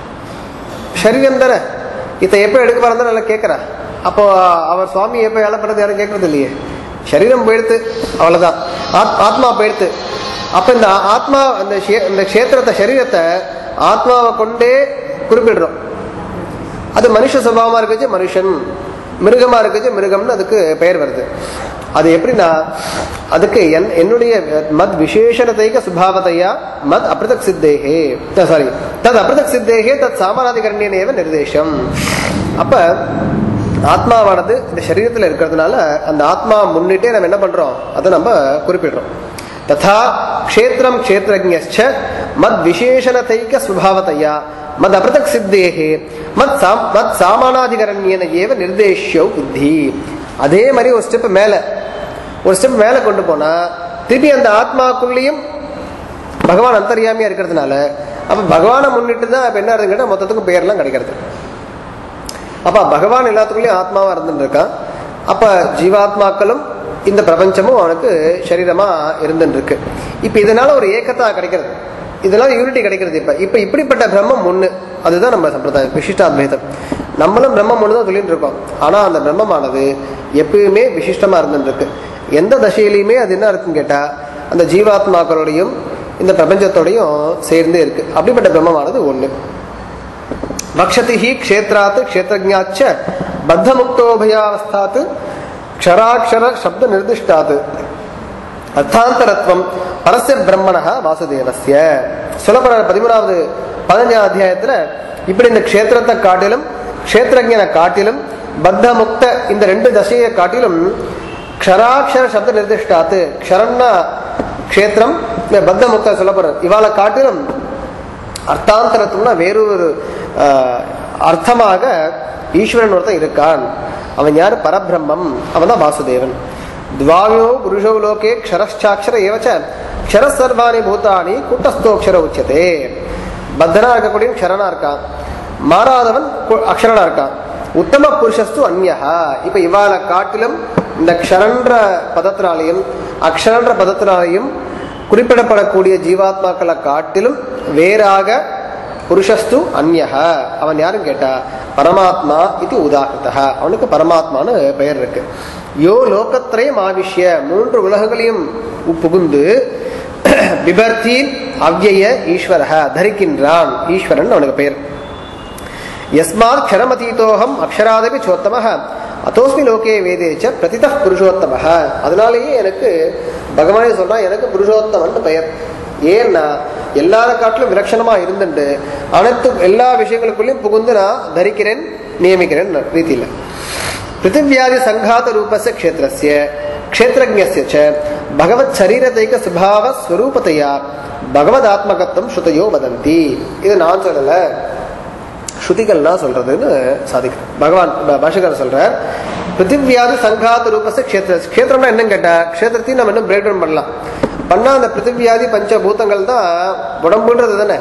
சரீரம் தானே இதை எப்போ எடுக்க போறதா நல்லா கேட்கறா அப்போ அவர் சுவாமி எப்போ வேலை பண்றது யாரும் கேட்கறது இல்லையே சரீரம் போயிடுத்து அவ்வளவுதான் ஆத்- ஆத்மா போயிடுத்து அப்ப இந்த ஆத்மா அந்த ஷே- இந்த க்ஷேத்திரத்தை சரீரத்தை ஆத்மாவை கொண்டே குறிப்பிடுறோம் அது மனுஷ சுபாவமா இருக்குச்சு மனுஷன் மிருகமா இருக்குச்சு மிருகம்னு அதுக்கு பெயர் வருது அது எப்படின்னா அதுக்கு என் என்னுடைய மத் விசேஷணத்தைக சுபாவத்தையா மத் அபிருதக் சித்தேகே சாரி தத் அபிருதக் சித்தேகே தத் சாமானாதிகரணியனேவ நிர்தேசம் அப்ப ஆத்மாவானது இந்த சரீரத்தில் இருக்கிறதுனால அந்த ஆத்மா முன்னிட்டே நம்ம என்ன பண்றோம் அதை நம்ம குறிப்பிடுறோம் ததா க்ஷேத்திரம் க்ஷேத்திரஜ்ஞச்ச மத் விசேஷணத்தைக சுபாவத்தையா மத் அபிருதக் சித்தேகே மத் சாம் மத் சாமானாதிகரண்யன ஏவ நிர்தேஷ்யோ புத்தி அதே மாதிரி ஒரு ஸ்டெப் மேல ஒரு ஸ்டெப் மேல கொண்டு போனா திருப்பி அந்த ஆத்மாக்குள்ளேயும் பகவான் அந்தர்யாமியா இருக்கிறதுனால அப்ப பகவானை முன்னிட்டு தான் இப்ப என்ன ஆகுதுன்னு கேட்டா மொத்தத்துக்கும் பெயர்லாம் கிடைக்கிறது அப்ப பகவான் எல்லாத்துக்குள்ளேயும் ஆத்மாவா இருந்துட்டு இருக்கான் அப்ப ஜீவாத்மாக்களும் இந்த பிரபஞ்சமும் அவனுக்கு சரீரமா இருந்துட்டு இருக்கு இப்ப இதனால ஒரு ஏக்கத்தா கிடைக்கிறது இதனால யூனிட்டி கிடைக்கிறது இப்ப இப்ப இப்படிப்பட்ட பிரம்மம் ஒண்ணு அதுதான் நம்ம சம்பிரதாயம் விசிஷ்டாத்வைதம் நம்மளும் பிரம்மம் ஒன்று தான் சொல்லிட்டு இருக்கோம் ஆனா அந்த பிரம்மமானது எப்பயுமே விசிஷ்டமா இருந்துருக்கு எந்த தசையிலையுமே அது என்ன இருக்குன்னு கேட்டா அந்த ஜீவாத்மாக்களோடையும் இந்த பிரபஞ்சத்தோடையும் சேர்ந்தே இருக்கு அப்படிப்பட்ட பிரம்மமானது ஒண்ணு வக்ஷதி ஹி க்ஷேத்ராத் க்ஷேத்ரஜாச்ச பத்தமுக்தோபயாவஸ்தாத் க்ஷராட்சர சப்த நிர்திஷ்டாத் அர்த்தாந்தரத்வம் பரஸ்ய பிரம்மணः வாசுதேவஸ்ய சொல்லப்படுற பதிமூணாவது பதினஞ்சாம் அத்தியாயத்துல இப்படி இந்த க்ஷேத்திரத்தை காட்டிலும் க்ஷேத்திரஜனை காட்டிலும் பத்த முக்த இந்த ரெண்டு தசையை காட்டிலும் க்ஷராட்சர சப்த நிர்திஷ்டாத்து க்ஷரன்னா க்ஷேத்திரம் இந்த பத்த முக்த சொல்லப்படுற இவாளை காட்டிலும் அர்த்தாந்தரத்துவம்னா வேறொரு ஆஹ், அர்த்தமாக ஈஸ்வரன் ஒருத்தன் இருக்கான் அவன் யார் பரபிரம்மம் அவன் தான் வாசுதேவன் துவாவியோ புருஷோ லோகே க்ஷரச்சாட்சர ஏவச்ச க்ஷர சர்வாணி பூதானி குட்டஸ்தோக்ஷர உச்சதே பத்தனா இருக்கக்கூடிய க்ஷரனா இருக்கான் மாறாதவன் கு- அக்ஷரனா இருக்கான் உத்தம புருஷஸ்து அந்யஹா இப்ப இவாளை காட்டிலும் இந்த க்ஷரன்ற பதத்தினாலையும் அக்ஷரன்ற பதத்தினாலையும் குறிப்பிடப்படக்கூடிய ஜீவாத்மாக்களை காட்டிலும் வேறாக புருஷஸ்து அந்யஹ அவன் யாரும் கேட்டா பரமாத்மா இது உதாகிருத்தः அவனுக்கு பரமாத்மான்னு பெயர் இருக்கு யோ லோகத்திரயம் ஆவிஷ்ய மூன்று உலகங்களையும் புகுந்து பிபர்த்தி அவ்யய ஈஸ்வரஹ தரிக்கின்றான் ஈஸ்வரன் அவனுக்கு பெயர் யஸ்மாத் க்ஷரமதீதோகம் அக்ஷராதபி சோத்தமः அத்தோஸ்மி லோகே வேதேச்ச பிரதித புருஷோத்தமः அதனாலேயே எனக்கு பகவானே சொல்றான் எனக்கு புருஷோத்தமன் பெயர் ஏன்னா எல்லார காட்டிலும் விலட்சணமா இருந்துட்டு அனைத்து எல்லா விஷயங்களுக்குள்ளேயும் புகுந்து நான் தரிக்கிறேன் நியமிக்கிறேன் ரீதியில பிருத்திவியாதி சங்காத ரூபஸ்ய க்ஷேத்திரஸ்ய க்ஷேத்திரஜ்ஞஸ்ய ச பகவத் சரீரதைக சுபாவ ஸ்வரூபத்தையா பகவதாத்மகத்துவம் ஸ்ருதையோ வதந்தி இது நான் சொல்லல ஸ்ருதிகள்லாம் சொல்றதுன்னு சாதிக்கிறேன் பகவான் ப- பாஷகர் சொல்றார் பிருத்திவியாதி சங்காத ரூபச க்ஷேத்திர க்ஷேத்திரம்னா என்னன்னு கேட்டா க்ஷேத்திரத்தையும் நம்ம இன்னும் பிரேக் டவுன் பண்ணலாம் பண்ணா அந்த பிருத்திவியாதி பஞ்சபூதங்கள் தான் உடம்புன்றது தானே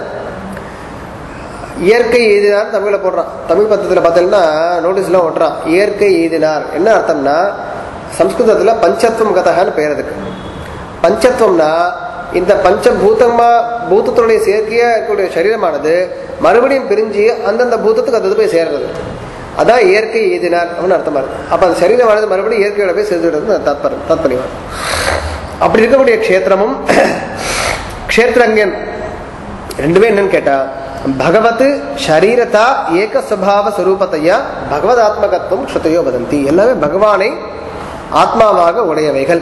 இயற்கை எய்தினார் தமிழ்ல போடுறான் தமிழ் பத்திரத்துல பார்த்தீங்கன்னா நோட்டீஸ்லாம் ஓட்டுறான் இயற்கை எய்தினார் என்ன அர்த்தம்னா சம்ஸ்கிருதத்துல பஞ்சத்துவம் கதகான்னு பெயர் அதுக்கு பஞ்சத்துவம்னா இந்த பஞ்சபூதமா பூதத்தினுடைய சேர்க்கையா இருக்கக்கூடிய சரீரமானது மறுபடியும் பிரிஞ்சு அந்தந்த பூதத்துக்கு அது போய் சேர்றது அதான் இயற்கை எய்தினார் அப்படின்னு அர்த்தமா இருக்கு அப்ப அந்த சரீரமானது மறுபடியும் இயற்கையோட போய் சேர்ந்துடுறது தாத்பரம் தாத்பரியம் அப்படி இருக்கக்கூடிய க்ஷேத்திரமும் க்ஷேத்திரங்கன் ரெண்டுமே என்னன்னு கேட்டா பகவத் ஷரீரதா ஏக சுபாவ சுரூபத்தையா பகவதாத்மகத்துவம் ஸ்ருதையோ வதந்தி எல்லாமே பகவானை ஆத்மாவாக உடையவைகள்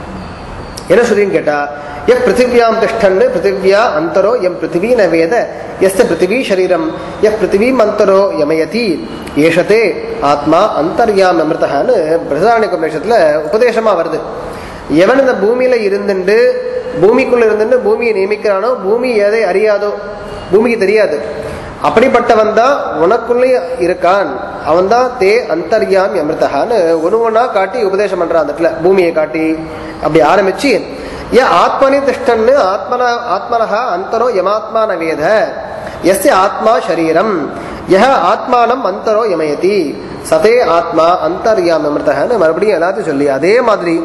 என்ன ஸ்ருதின்னு கேட்டா எப் பிருத்திவியாம் திஷ்டன்னு பிருத்திவியா அந்தரோ எம் பிருத்திவி ந வேத எஸ்த பிருத்திவி சரீரம் எப் பிருத்திவீம் அந்தரோ யமயதி ஏஷதே ஆத்மா அந்தர்யாம் அமிர்தகான்னு பிரதாரணிக உபநிஷத்துல உபதேசமா வருது எவன் இந்த பூமியில இருந்துட்டு பூமிக்குள்ள இருந்துட்டு பூமியை நியமிக்கிறானோ பூமி எதை அறியாதோ பூமிக்கு தெரியாது அப்படிப்பட்டவன் தான் உனக்குள்ளே இருக்கான் அவன் தான் தே அந்தர்யாமி அமிர்தகான்னு ஒன்று ஒன்றா காட்டி உபதேசம் பண்றான் அந்த இடத்துல பூமியை காட்டி அப்படி ஆரம்பிச்சு ஏ ஆத்மனி திஷ்டன்னு ஆத்மன ஆத்மனஹா அந்தரோ யமாத்மான வேத எஸ்ய ஆத்மா சரீரம் யஹ ஆத்மானம் அந்தரோ யமயதி சதே ஆத்மா அந்தர்யாமி அமிர்தகான்னு மறுபடியும் எல்லாத்தையும் சொல்லி அதே மாதிரி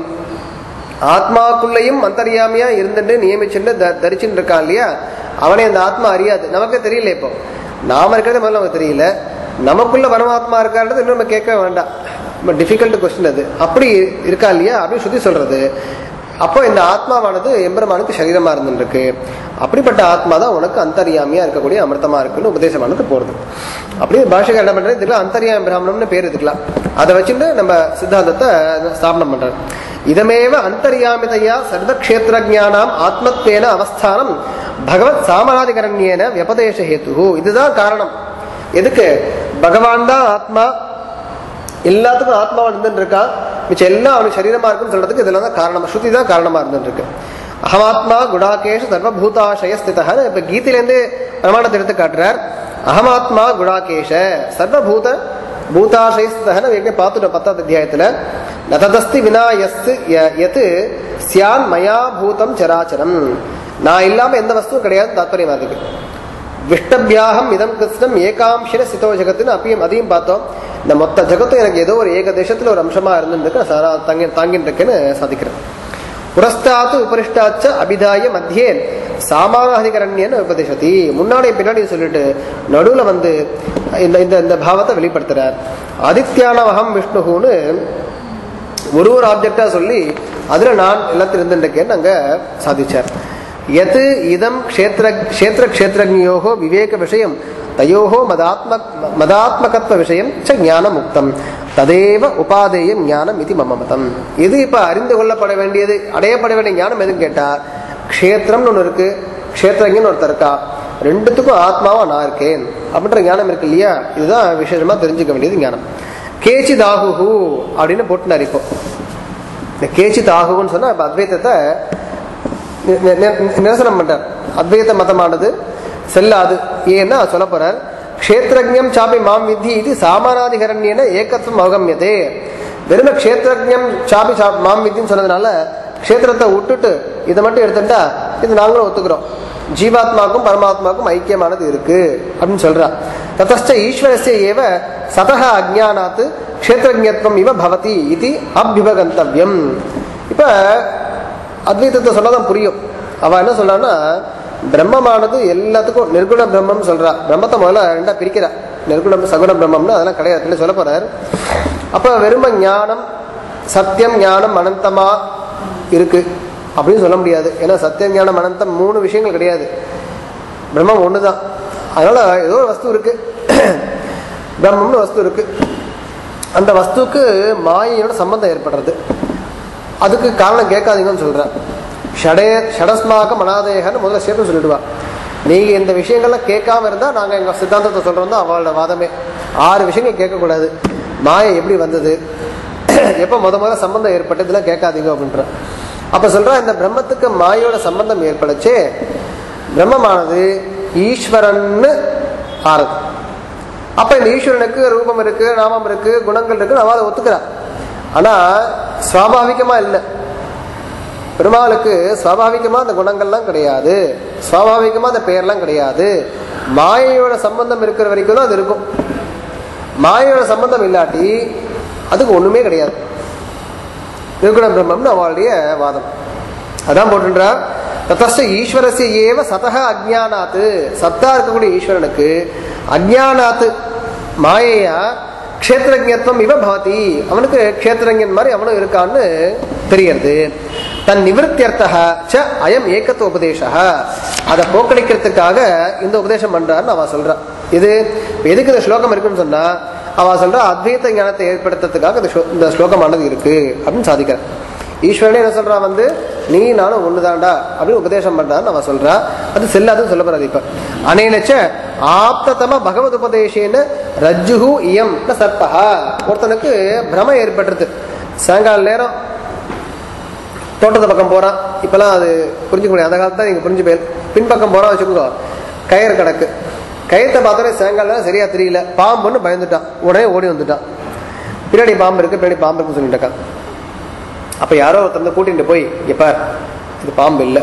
ஆத்மாக்குள்ளேயும் அந்தர்யாமியா இருந்துட்டு நியமிச்சுட்டு த தரிச்சுட்டு இருக்கான் இல்லையா அவனை அந்த ஆத்மா அறியாது நமக்கு தெரியல இப்போ நாம இருக்கிறது முதல்ல நமக்கு தெரியல நமக்குள்ள பரமாத்மா இருக்கான்றது இன்னும் நம்ம கேட்க வேண்டாம் ரொம்ப டிஃபிகல்ட் கொஸ்டின் அது அப்படி இருக்கா இல்லையா அப்படின்னு சுத்தி சொல்றது அப்போ இந்த ஆத்மாவானது எம்பெருமானுக்கு சரீரமா இருந்துருக்கு அப்படிப்பட்ட ஆத்மா தான் உனக்கு அந்தர்யாமியா இருக்கக்கூடிய அமிர்தமா இருக்குன்னு உபதேசமானது போறது அப்படியே பாஷைகள் என்ன பண்றது இதுல அந்தர்யாமி பிராமணம்னு பேர் எடுத்துக்கலாம் அதை வச்சுட்டு நம்ம சித்தாந்தத்தை ஸ்தாபனம் பண்றோம் இதமேவ அந்தர்யாமிதையா சர்வக்ஷேத்திரஜானாம் ஆத்மத்வேன அவஸ்தானம் பகவத் சாமராதிகரண்யேன வியபதேச ஹேத்து இதுதான் காரணம் எதுக்கு பகவான் தான் ஆத்மா எல்லாத்துக்கும் ஆத்மாவா இருந்துட்டு இருக்கான் மிச்சம் எல்லாம் அவனுக்கு சரீரமா இருக்குன்னு சொல்றதுக்கு இதெல்லாம் தான் காரணமா ஸ்ருதி தான் காரணமா இருந்துட்டு இருக்கு அகமாத்மா குடாகேஷ் சர்வபூதாசய ஸ்திதா இப்ப கீதையிலேருந்து பிரமாணத்தை எடுத்து காட்டுறார் அகமாத்மா குடாகேஷ சர்வபூத பூதாசயஸ்தகன்னு ஏற்கனவே பார்த்துட்டோம் பத்தாவது அத்தியாயத்துல நததஸ்தி வினா எஸ் எத் சியான் மயா பூதம் சராச்சரம் நான் இல்லாம எந்த வஸ்துவும் கிடையாது தாத்பரியமா இருக்கு விஷ்டபியாகம் இதம் கிருஷ்ணம் ஏகாம்சிர சிதோ ஜெகத்துன்னு அப்பயும் அதையும் பார்த்தோம் இந்த மொத்த ஜெகத்தும் எனக்கு ஏதோ ஒரு ஏக தேசத்துல ஒரு அம்சமா இருந்துருக்கு நான் சாரா தாங்கி தாங்கிட்டு இருக்கேன்னு சாதிக்கிறேன் புரஸ்தாத்து உபரிஷ்டாச்ச அபிதாய மத்தியே சாமானாதிகரண்யன்னு உபதேசதி முன்னாடி பின்னாடி சொல்லிட்டு நடுவுல வந்து இந்த இந்த இந்த பாவத்தை வெளிப்படுத்துறார் ஆதித்யானவகம் விஷ்ணுகுன்னு ஒரு ஒரு ஆப்ஜெக்டா சொல்லி அதுல நான் எல்லாத்தையும் இருந்துருக்கேன்னு அங்க சாதிச்சார் எது இதம் க்ஷேத்திர க்ஷேத்திர க்ஷேத்திரஜோகோ விவேக விஷயம் தயோகோ மதாத்ம மதாத்மகத்வ விஷயம் ச ஞானம் முக்தம் ததேவ உபாதேயம் ஞானம் இது மம மதம் இது இப்ப அறிந்து கொள்ளப்பட வேண்டியது அடையப்பட வேண்டிய ஞானம் எதுன்னு கேட்டா க்ஷேத்திரம்னு ஒன்று இருக்கு க்ஷேத்திரங்கன்னு ஒருத்தர் இருக்கா ரெண்டுத்துக்கும் ஆத்மாவா நான் இருக்கேன் அப்படின்ற ஞானம் இருக்கு இல்லையா இதுதான் விசேஷமா தெரிஞ்சுக்க வேண்டியது ஞானம் கேச்சிதாகுஹு அப்படின்னு போட்டுனார் இப்போ இந்த கேச்சித் ஆகுன்னு சொன்னா இப்ப அத்வைத்தத்தை நி- நி- நி- நிரசனம் பண்றார் அத்வைத மதமானது செல்லாது ஏன்னா சொல்ல போறார் க்ஷேத்திரஜம் சாப்பி மாம் வித்தி இது சாமானாதிகரண்யன ஏகத்துவம் அவகமியதே வெறும க்ஷேத்திரஜம் சாப்பி சா மாம் வித்தின்னு சொன்னதுனால க்ஷேத்திரத்தை விட்டுட்டு இதை மட்டும் எடுத்துட்டா இது நாங்களும் ஒத்துக்கிறோம் ஜீவாத்மாக்கும் பரமாத்மாக்கும் ஐக்கியமானது இருக்கு அப்படின்னு சொல்றா ததச்ச ஈஸ்வரஸ்ய ஏவ சதக அஜானாத் க்ஷேத்திரஜத்வம் இவ பவதி இது அபியுபகந்தவ்யம் இப்ப அத்வைதத்தை சொன்னாதான் புரியும் அவ என்ன சொல்றான்னா பிரம்மமானது எல்லாத்துக்கும் நிர்குண பிரம்மம் சொல்றா பிரம்மத்தை முதல்ல ரெண்டா பிரிக்கிறா நிர்குணம் சகுண பிரம்மம்னு அதெல்லாம் கிடையாது சொல்ல போறார் அப்ப வெறும ஞானம் சத்தியம் ஞானம் அனந்தமா இருக்கு அப்படின்னு சொல்ல முடியாது ஏன்னா சத்தியம் ஞானம் அனந்தம் மூணு விஷயங்கள் கிடையாது பிரம்மம் ஒண்ணுதான் அதனால ஏதோ ஒரு வஸ்து இருக்கு பிரம்மம்னு வஸ்து இருக்கு அந்த வஸ்துக்கு மாயையோட சம்பந்தம் ஏற்படுறது அதுக்கு காரணம் கேட்காதீங்கன்னு சொல்றேன் ஷடே ஷடஸ்மாக மனாதேகன்னு முதல்ல சேர்த்து சொல்லிடுவா நீங்க இந்த விஷயங்கள்லாம் கேட்காம இருந்தா நாங்க எங்க சித்தாந்தத்தை சொல்றோம் தான் அவளோட வாதமே ஆறு விஷயங்கள் கேட்கக்கூடாது மாயை எப்படி வந்தது எப்ப முத முத சம்பந்தம் ஏற்பட்டதுலாம் கேட்காதீங்க அப்படின்ற அப்ப சொல்றா இந்த பிரம்மத்துக்கு மாயோட சம்பந்தம் ஏற்படுச்சே பிரம்மமானது ஈஸ்வரன்னு ஆறுது அப்ப இந்த ஈஸ்வரனுக்கு ரூபம் இருக்கு நாமம் இருக்கு குணங்கள் இருக்கு அவளை ஒத்துக்கிறா ஆனா சுவாபாவிகமா இல்லை பெருமாளுக்கு சுவாபாவிகமா அந்த குணங்கள்லாம் கிடையாது சுவாபாவிகமா அந்த பெயர்லாம் கிடையாது மாயையோட சம்பந்தம் இருக்கிற வரைக்கும் தான் அது இருக்கும் மாயையோட சம்பந்தம் இல்லாட்டி அதுக்கு ஒண்ணுமே கிடையாது நிர்குண பிரம்மம்னு அவளுடைய வாதம் அதான் போட்டுன்றா தத்தஸ்ட ஈஸ்வரஸ்ய ஏவ சதக அஜானாத்து சத்தா இருக்கக்கூடிய ஈஸ்வரனுக்கு அஜானாத்து மாயையா க்ஷேத்திரஜத்வம் இவ பவதி அவனுக்கு க்ஷேத்திரஜன் மாதிரி அவனும் இருக்கான்னு தெரியறது தன் நிவர்த்தியர்த்தக ச அயம் ஏகத்துவ உபதேச அதை போக்கடிக்கிறதுக்காக இந்த உபதேசம் பண்றாருன்னு அவ சொல்றா இது எதுக்கு இந்த ஸ்லோகம் இருக்குன்னு சொன்னா அவ சொல்றா அத்வைத ஞானத்தை ஏற்படுத்துறதுக்காக இந்த ஸ்லோ- இந்த ஸ்லோகமானது இருக்கு அப்படின்னு சாதிக்கிறார் ஈஸ்வரனே என்ன சொல்றா வந்து நீ நானும் ஒண்ணுதான்டா அப்படின்னு உபதேசம் பண்றான்னு அவ சொல்றா அது செல்லாதுன்னு சொல்ல போறாது இப்ப அனேனச்ச ஆப்ததம பகவத் உபதேசேன ரஜ்ஜுஹு இயம் ந சர்பஹா ஒருத்தனுக்கு பிரம ஏற்பட்டுருது சாயங்கால நேரம் தோட்டத்து பக்கம் போறான் இப்பெல்லாம் அது புரிஞ்சுக்க முடியாது அந்த காலத்துல நீங்க புரிஞ்சு போயிரு பின்பக்கம் போறான் வச்சுக்கோங்க கயிறு கிடக்கு கயிற்றை பார்த்தோன்னே சாயங்காலம் நேரம் சரியா தெரியல பாம்புன்னு பயந்துட்டான் உடனே ஓடி வந்துட்டான் பின்னாடி பாம்பு இருக்கு பின்னாடி பாம்பு இருக்குன்னு சொல்லிட்டு அப்ப யாரோ ஒருத்தர் வந்து கூட்டிட்டு போய் இங்க பார் இது பாம்பு இல்லை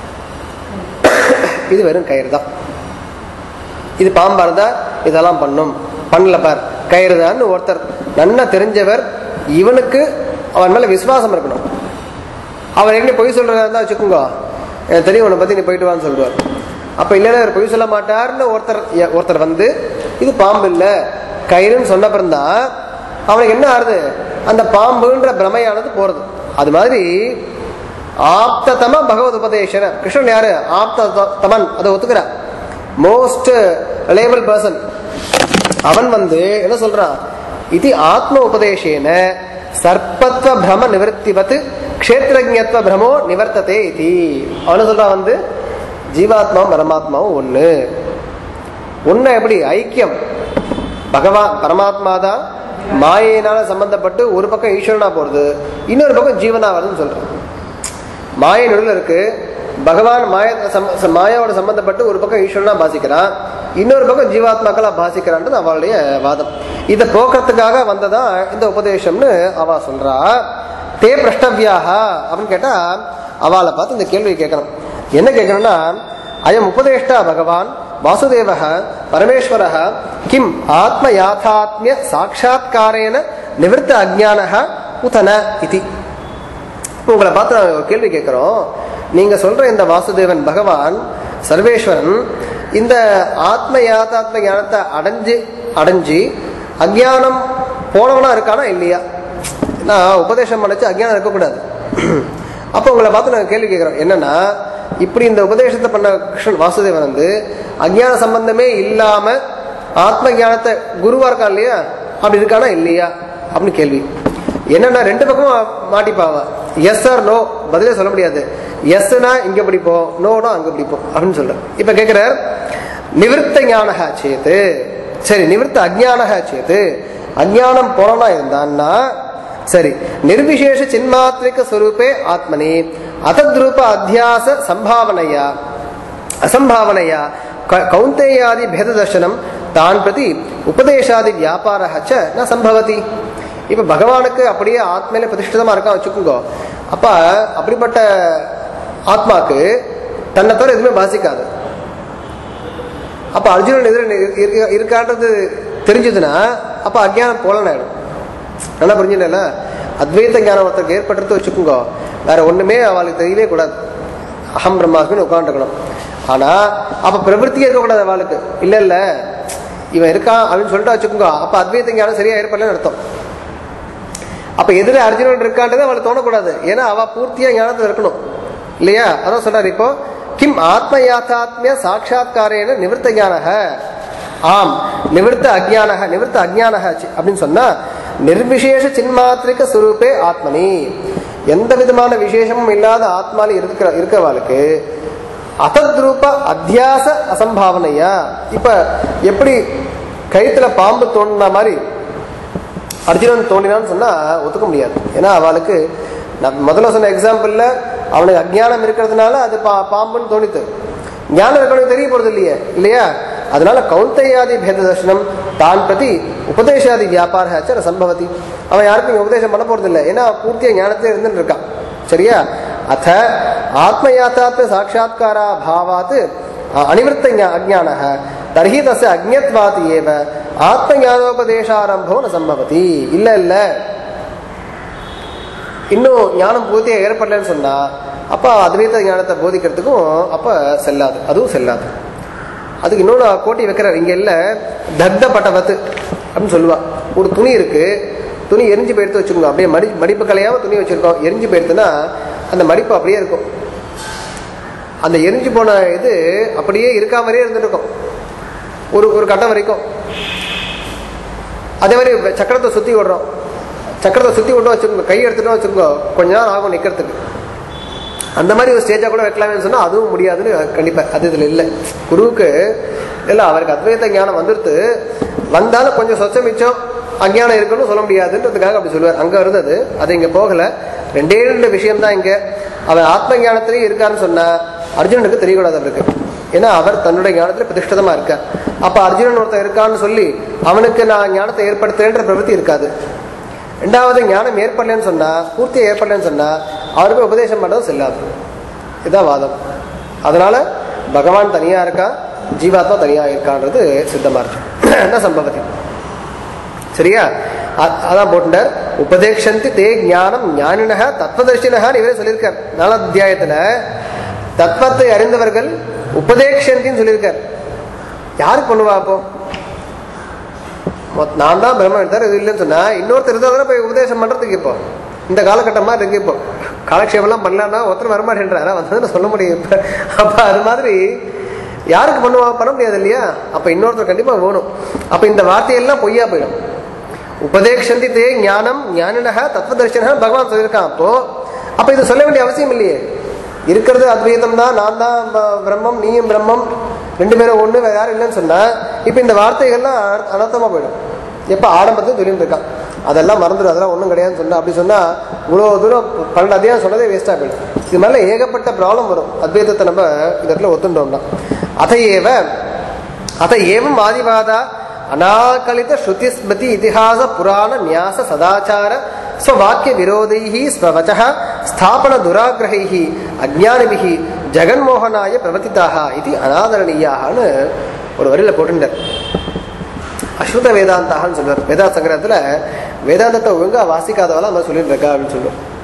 இது வெறும் கயிறு தான் இது பாம்பா இருந்தா இதெல்லாம் பண்ணும் பண்ணல பார் கயிறு தான் ஒருத்தர் நன்னா தெரிஞ்சவர் இவனுக்கு அவன் மேல விசுவாசம் இருக்கணும் அவர் எங்க பொய் சொல்றதா இருந்தா வச்சுக்கோங்க எனக்கு தெரியும் உன்னை பத்தி நீ போயிட்டு வான்னு சொல்லுவார் அப்ப இல்லைன்னா அவர் பொய் சொல்ல மாட்டார்னு ஒருத்தர் எ- ஒருத்தர் வந்து இது பாம்பு இல்ல கயிறுன்னு சொன்னப்பறந்தான் அவனுக்கு என்ன ஆறுது அந்த பாம்புன்ற பிரமையானது போறது அது மாதிரி ஆப்ததம பகவத் உபதேசன கிருஷ்ணன் யாரு ஆப்த தமன் அதை ஒத்துக்கிறான் மோஸ்ட் ரிலேபிள் பர்சன் அவன் வந்து என்ன சொல்றான் இது ஆத்ம உபதேசேன சர்ப்பத்வ பிரம நிவர்த்திவத் க்ஷேத்திரஜத்வ பிரமோ நிவர்த்ததே இது அவன சொல்றான் வந்து ஜீவாத்மாவும் பரமாத்மாவும் ஒண்ணு ஒண்ணு எப்படி ஐக்கியம் பகவான் பரமாத்மா தான் மாயினால சம்பந்தப்பட்டு ஒரு பக்கம் ஈஸ்வரனா போறது இன்னொரு பக்கம் ஜீவனா வருதுன்னு சொல்றான் மாயை நடுவில் இருக்கு பகவான் மாய சம்ம- ச- மாயாவோட சம்பந்தப்பட்டு ஒரு பக்கம் ஈஸ்வரனா பாசிக்கிறான் இன்னொரு பக்கம் ஜீவாத்மாக்களா பாசிக்கிறான்றது அவளுடைய வாதம் இதை போக்குறதுக்காக வந்ததா இந்த உபதேசம்னு அவ சொல்றா தே பிரஷ்டவியாக அப்படின்னு கேட்டா அவளை பார்த்து இந்த கேள்வி கேட்கணும் என்ன கேட்கணும்னா அயம் உபதேஷ்டா பகவான் வாசுதேவ பரமேஸ்வர கிம் ஆத்ம யாத்தாத்மிய சாட்சா்காரேன நிவர்த்த அஜானக உதன இதி இப்போ உங்களை பார்த்து நாங்கள் ஒரு கேள்வி கேட்குறோம் நீங்கள் சொல்கிற இந்த வாசுதேவன் பகவான் சர்வேஸ்வரன் இந்த ஆத்ம யாத்தாத்ம ஞானத்தை அடைஞ்சு அடைஞ்சு அஜ்ஞானம் போனவனா இருக்கானா இல்லையா நான் உபதேசம் பண்ணிச்சு அஜ்ஞானம் இருக்கக்கூடாது அப்போ உங்களை பார்த்து நாங்கள் கேள்வி கேட்குறோம் என்னன்னா இப்படி இந்த உபதேசத்தை பண்ண கிருஷ்ணன் வாசுதேவன் வந்து அஜ்ஞான சம்பந்தமே இல்லாமல் ஆத்ம ஞானத்தை குருவா இருக்கான் இல்லையா அப்படி இருக்கானா இல்லையா அப்படின்னு கேள்வி என்னன்னா ரெண்டு பக்கமும் மாட்டிப்பாவ எஸ் ஆர் நோ பதிலே சொல்ல முடியாது எஸ்னா இங்க பிடிப்போம் நோனா அங்க பிடிப்போம் அப்படின்னு சொல்ற இப்ப கேக்குறார் நிவிருத்த ஞானகா சேத்து சரி நிவிருத்த அஜ்ஞானகா சேத்து அஜ்ஞானம் போனனா இருந்தான்னா சரி நிர்விசேஷ சின்மாத்திரிக ஸ்வரூபே ஆத்மனி அதத்ரூப அத்தியாச சம்பாவனையா அசம்பாவனையா க- கௌந்தேயாதி பேததர்சனம் தான் பிரதி உபதேசாதி வியாபாரா ச ந சம்பவதி இப்ப பகவானுக்கு அப்படியே ஆத்மையில பிரதிஷ்டிதமா இருக்கா வச்சுக்கோங்க அப்ப அப்படிப்பட்ட ஆத்மாக்கு தன்னை தவிர எதுவுமே பாசிக்காது அப்ப அர்ஜுனன் எதிர இருக்க- இருக்கான்றது தெரிஞ்சதுன்னா அப்ப அஜ்ஞானம் போலனாயிடும் நல்லா புரிஞ்சுட்டல அத்வைத ஞானம் ஒருத்தருக்கு ஏற்பட்டுறது வச்சுக்கோங்க வேற ஒண்ணுமே அவளுக்கு தெரியவே கூடாது அகம் பிரம்மாஸ்மின்னு உட்காந்துருக்கணும் ஆனா அப்ப பிரவருத்தியே இருக்கக்கூடாது அவளுக்கு இல்ல இல்ல இவன் இருக்கான் அப்படின்னு சொல்லிட்டு வச்சுக்கோங்க அப்ப அத்வைத ஞானம் சரியா ஏற்படலன்னு அர்த்தம் அப்ப எதிர அர்ஜுனன் இருக்கான்றது அவளுக்கு தோணக்கூடாது ஏன்னா அவ பூர்த்தியா ஞானத்துல இருக்கணும் இல்லையா அதான் சொல்றாரு இப்போ கிம் ஆத்ம யாத்தாத்மிய சாட்சா்காரேன நிவர்த்த ஞானக ஆம் நிவர்த்த அஜ்ஞானக நிவர்த்த அஜ்ஞானக சி- அப்படின்னு சொன்னா நிர்விசேஷ சின்மாத்திரிக சுரூபே ஆத்மனி எந்த விதமான விசேஷமும் இல்லாத ஆத்மால இருக்கிற இருக்கிறவாளுக்கு அசத்ரூப அத்தியாச அசம்பாவனையா இப்ப எப்படி கயித்துல பாம்பு தோணுன மாதிரி அர்ஜுனன் தோண்டினான்னு சொன்னா ஒத்துக்க முடியாது ஏன்னா அவளுக்கு நான் முதல்ல சொன்ன எக்ஸாம்பிள்ல அவனுக்கு அஜ்ஞானம் இருக்கிறதுனால அது பா பாம்புன்னு தோணித்து ஞானம் இருக்கவனுக்கு தெரிய போறது இல்லையே இல்லையா அதனால கௌந்தையாதி பேத தர்சனம் தான் பிரதி உபதேசாதி வியாபார சம்பவதி அவன் யாருக்கும் இங்க உபதேசம் பண்ண போறது இல்லை ஏன்னா பூர்த்தியா ஞானத்திலே இருந்துட்டு இருக்கான் சரியா அத்த ஆத்மயாத்தாத்ம சாட்சா்காரா பாவாத் அனிவர்த்த அஜான தர்ஹி தச அஜ்ஞத்வாத் ஏவ ஆத்ம ஞானோபதேசாரம்போ ந சம்பவதி இல்ல இல்ல இன்னும் ஞானம் பூர்த்தியா ஏற்படலன்னு சொன்னா அப்ப அத்வைத ஞானத்தை போதிக்கிறதுக்கும் அப்ப செல்லாது அதுவும் செல்லாது அதுக்கு இன்னொன்று கோட்டி வைக்கிறார் இங்க இல்ல தக்த பட்டவத்து அப்படின்னு சொல்லுவா ஒரு துணி இருக்கு துணி எரிஞ்சு போய் எடுத்து வச்சுக்கோங்க அப்படியே மடி மடிப்பு கலையாம துணி வச்சிருக்கோம் எரிஞ்சு போயிடுத்துன்னா அந்த மடிப்பு அப்படியே இருக்கும் அந்த எரிஞ்சு போன இது அப்படியே இருக்கா மாதிரியே இருந்துட்டு இருக்கும் ஒரு ஒரு கட்டம் வரைக்கும் அதே மாதிரி சக்கரத்தை சுத்தி விடுறோம் சக்கரத்தை சுத்தி விட்டோம் வச்சுக்கோங்க கை எடுத்துட்டோம் வச்சுக்கோங்க கொஞ்ச நேரம் ஆகும் நிக்கிறதுக்கு அந்த மாதிரி ஒரு ஸ்டேஜா கூட வைக்கலாம்னு சொன்னா அதுவும் முடியாதுன்னு கண்டிப்பா அது இதுல இல்லை குருவுக்கு இல்ல அவருக்கு அத்வைத ஞானம் வந்துடுத்து வந்தாலும் கொஞ்சம் சொச்ச மிச்சம் அஞ்ஞானம் இருக்குன்னு சொல்ல முடியாதுன்றதுக்காக அப்படி சொல்லுவார் அங்க இருந்தது அது இங்க போகல ரெண்டே ரெண்டு விஷயம் தான் இங்க அவன் ஆத்ம ஞானத்திலேயே இருக்கான்னு சொன்னா அர்ஜுனனுக்கு தெரியக்கூடாது அவருக்கு ஏன்னா அவர் தன்னுடைய ஞானத்துல பிரதிஷ்டிதமா இருக்கார் அப்ப அர்ஜுனன் ஒருத்தன் இருக்கான்னு சொல்லி அவனுக்கு நான் ஞானத்தை ஏற்படுத்துறேன்ற பிரவൃத்தி இருக்காது ரெண்டாவது ஞானம் ஏற்படலைன்னு சொன்னா பூர்த்தியா ஏற்படலைன்னு சொன்னா அவருக்கு உபதேசம் பண்ணதும் செல்லாது இதுதான் வாதம் அதனால பகவான் தனியா இருக்கான் ஜீவாத்மா தனியா இருக்கான்றது சித்தமா இருக்கு என்ன சம்பவத்தி சரியா அ- அதான் போட்டுட்டார் உபதேஷந்தி தே ஞானம் ஞானினக தத்துவதர்ஷினகான்னு இவரே சொல்லியிருக்கார் நாலாவது அத்தியாயத்துல தத்துவத்தை அறிந்தவர்கள் உபதேஷந்தின்னு சொல்லியிருக்கார் யாருக்கு பண்ணுவா அப்போ மொத்த- நான் தான் பிரம்மன் எடுத்தார் இது இல்லைன்னு சொன்னா இன்னொருத்தர் இருந்தால் தானே போய் உபதேசம் பண்றதுக்கு இப்போ இந்த காலகட்டமா இருக்கு இப்போ காலக்ஷேபம்லாம் பண்ணலாம்னா ஒருத்தர் வரமாட்டேன்றாரா வந்ததுன்னு சொல்ல முடியும் இப்போ அப்ப அது மாதிரி யாருக்கு பண்ணுவா பண்ண முடியாது இல்லையா அப்ப இன்னொருத்தர் கண்டிப்பா வேணும் அப்ப இந்த வார்த்தையெல்லாம் பொய்யா போயிடும் உபதேஷந்தி தே ஞானம் ஞானினக தத்துவதர்ஷன பகவான் சொல்லியிருக்கான் அப்போ அப்ப இது சொல்ல வேண்டிய அவசியம் இல்லையே இருக்கிறது அத்வைதம் தான் நான் தான் ப- பிரம்மம் நீயும் பிரம்மம் ரெண்டு பேரும் ஒண்ணு வேற யாரும் இல்லைன்னு சொன்னா இப்ப இந்த வார்த்தைகள்லாம் அன- அனர்த்தமா போயிடும் எப்ப ஆடம்பத்தையும் சொல்லிட்டு இருக்கான் அதெல்லாம் மறந்துடும் அதெல்லாம் ஒண்ணும் கிடையாதுன்னு சொன்னா அப்படி சொன்னா இவ்வளவு தூரம் பன்னெண்டு அதிகம் சொன்னதே வேஸ்டா போயிடும் இது மேல ஏகப்பட்ட ப்ராப்ளம் வரும் அத்வைதத்தை நம்ம இந்த இடத்துல ஒத்துட்டோம்னா அதையேவ அத ஏவம் ஆதிவாதா அநாகலித ஸ்ருதி ஸ்மிருதி இதிஹாச புராண நியாச சதாச்சார ஸ்வவாக்கிய விரோதைஹி ஸ்வவச்ச ஸ்தாபன துராகிரகைஹி அஜ்ஞானிபிஹி ஜெகன்மோகனாய பிரவர்த்திதாக இது அனாதரணீயாகனு ஒரு வரியில போட்டுட்டார் அஸ்ருத வேதாந்தாகன்னு சொல்லுவார் வேதாந்த சங்கரத்துல வேதாந்தத்தை ஒழுங்கா வாசிக்காதவெல்லாம் நம்ம சொல்லிட்டு இருக்கா அப்படின்னு சொல்லுவோம்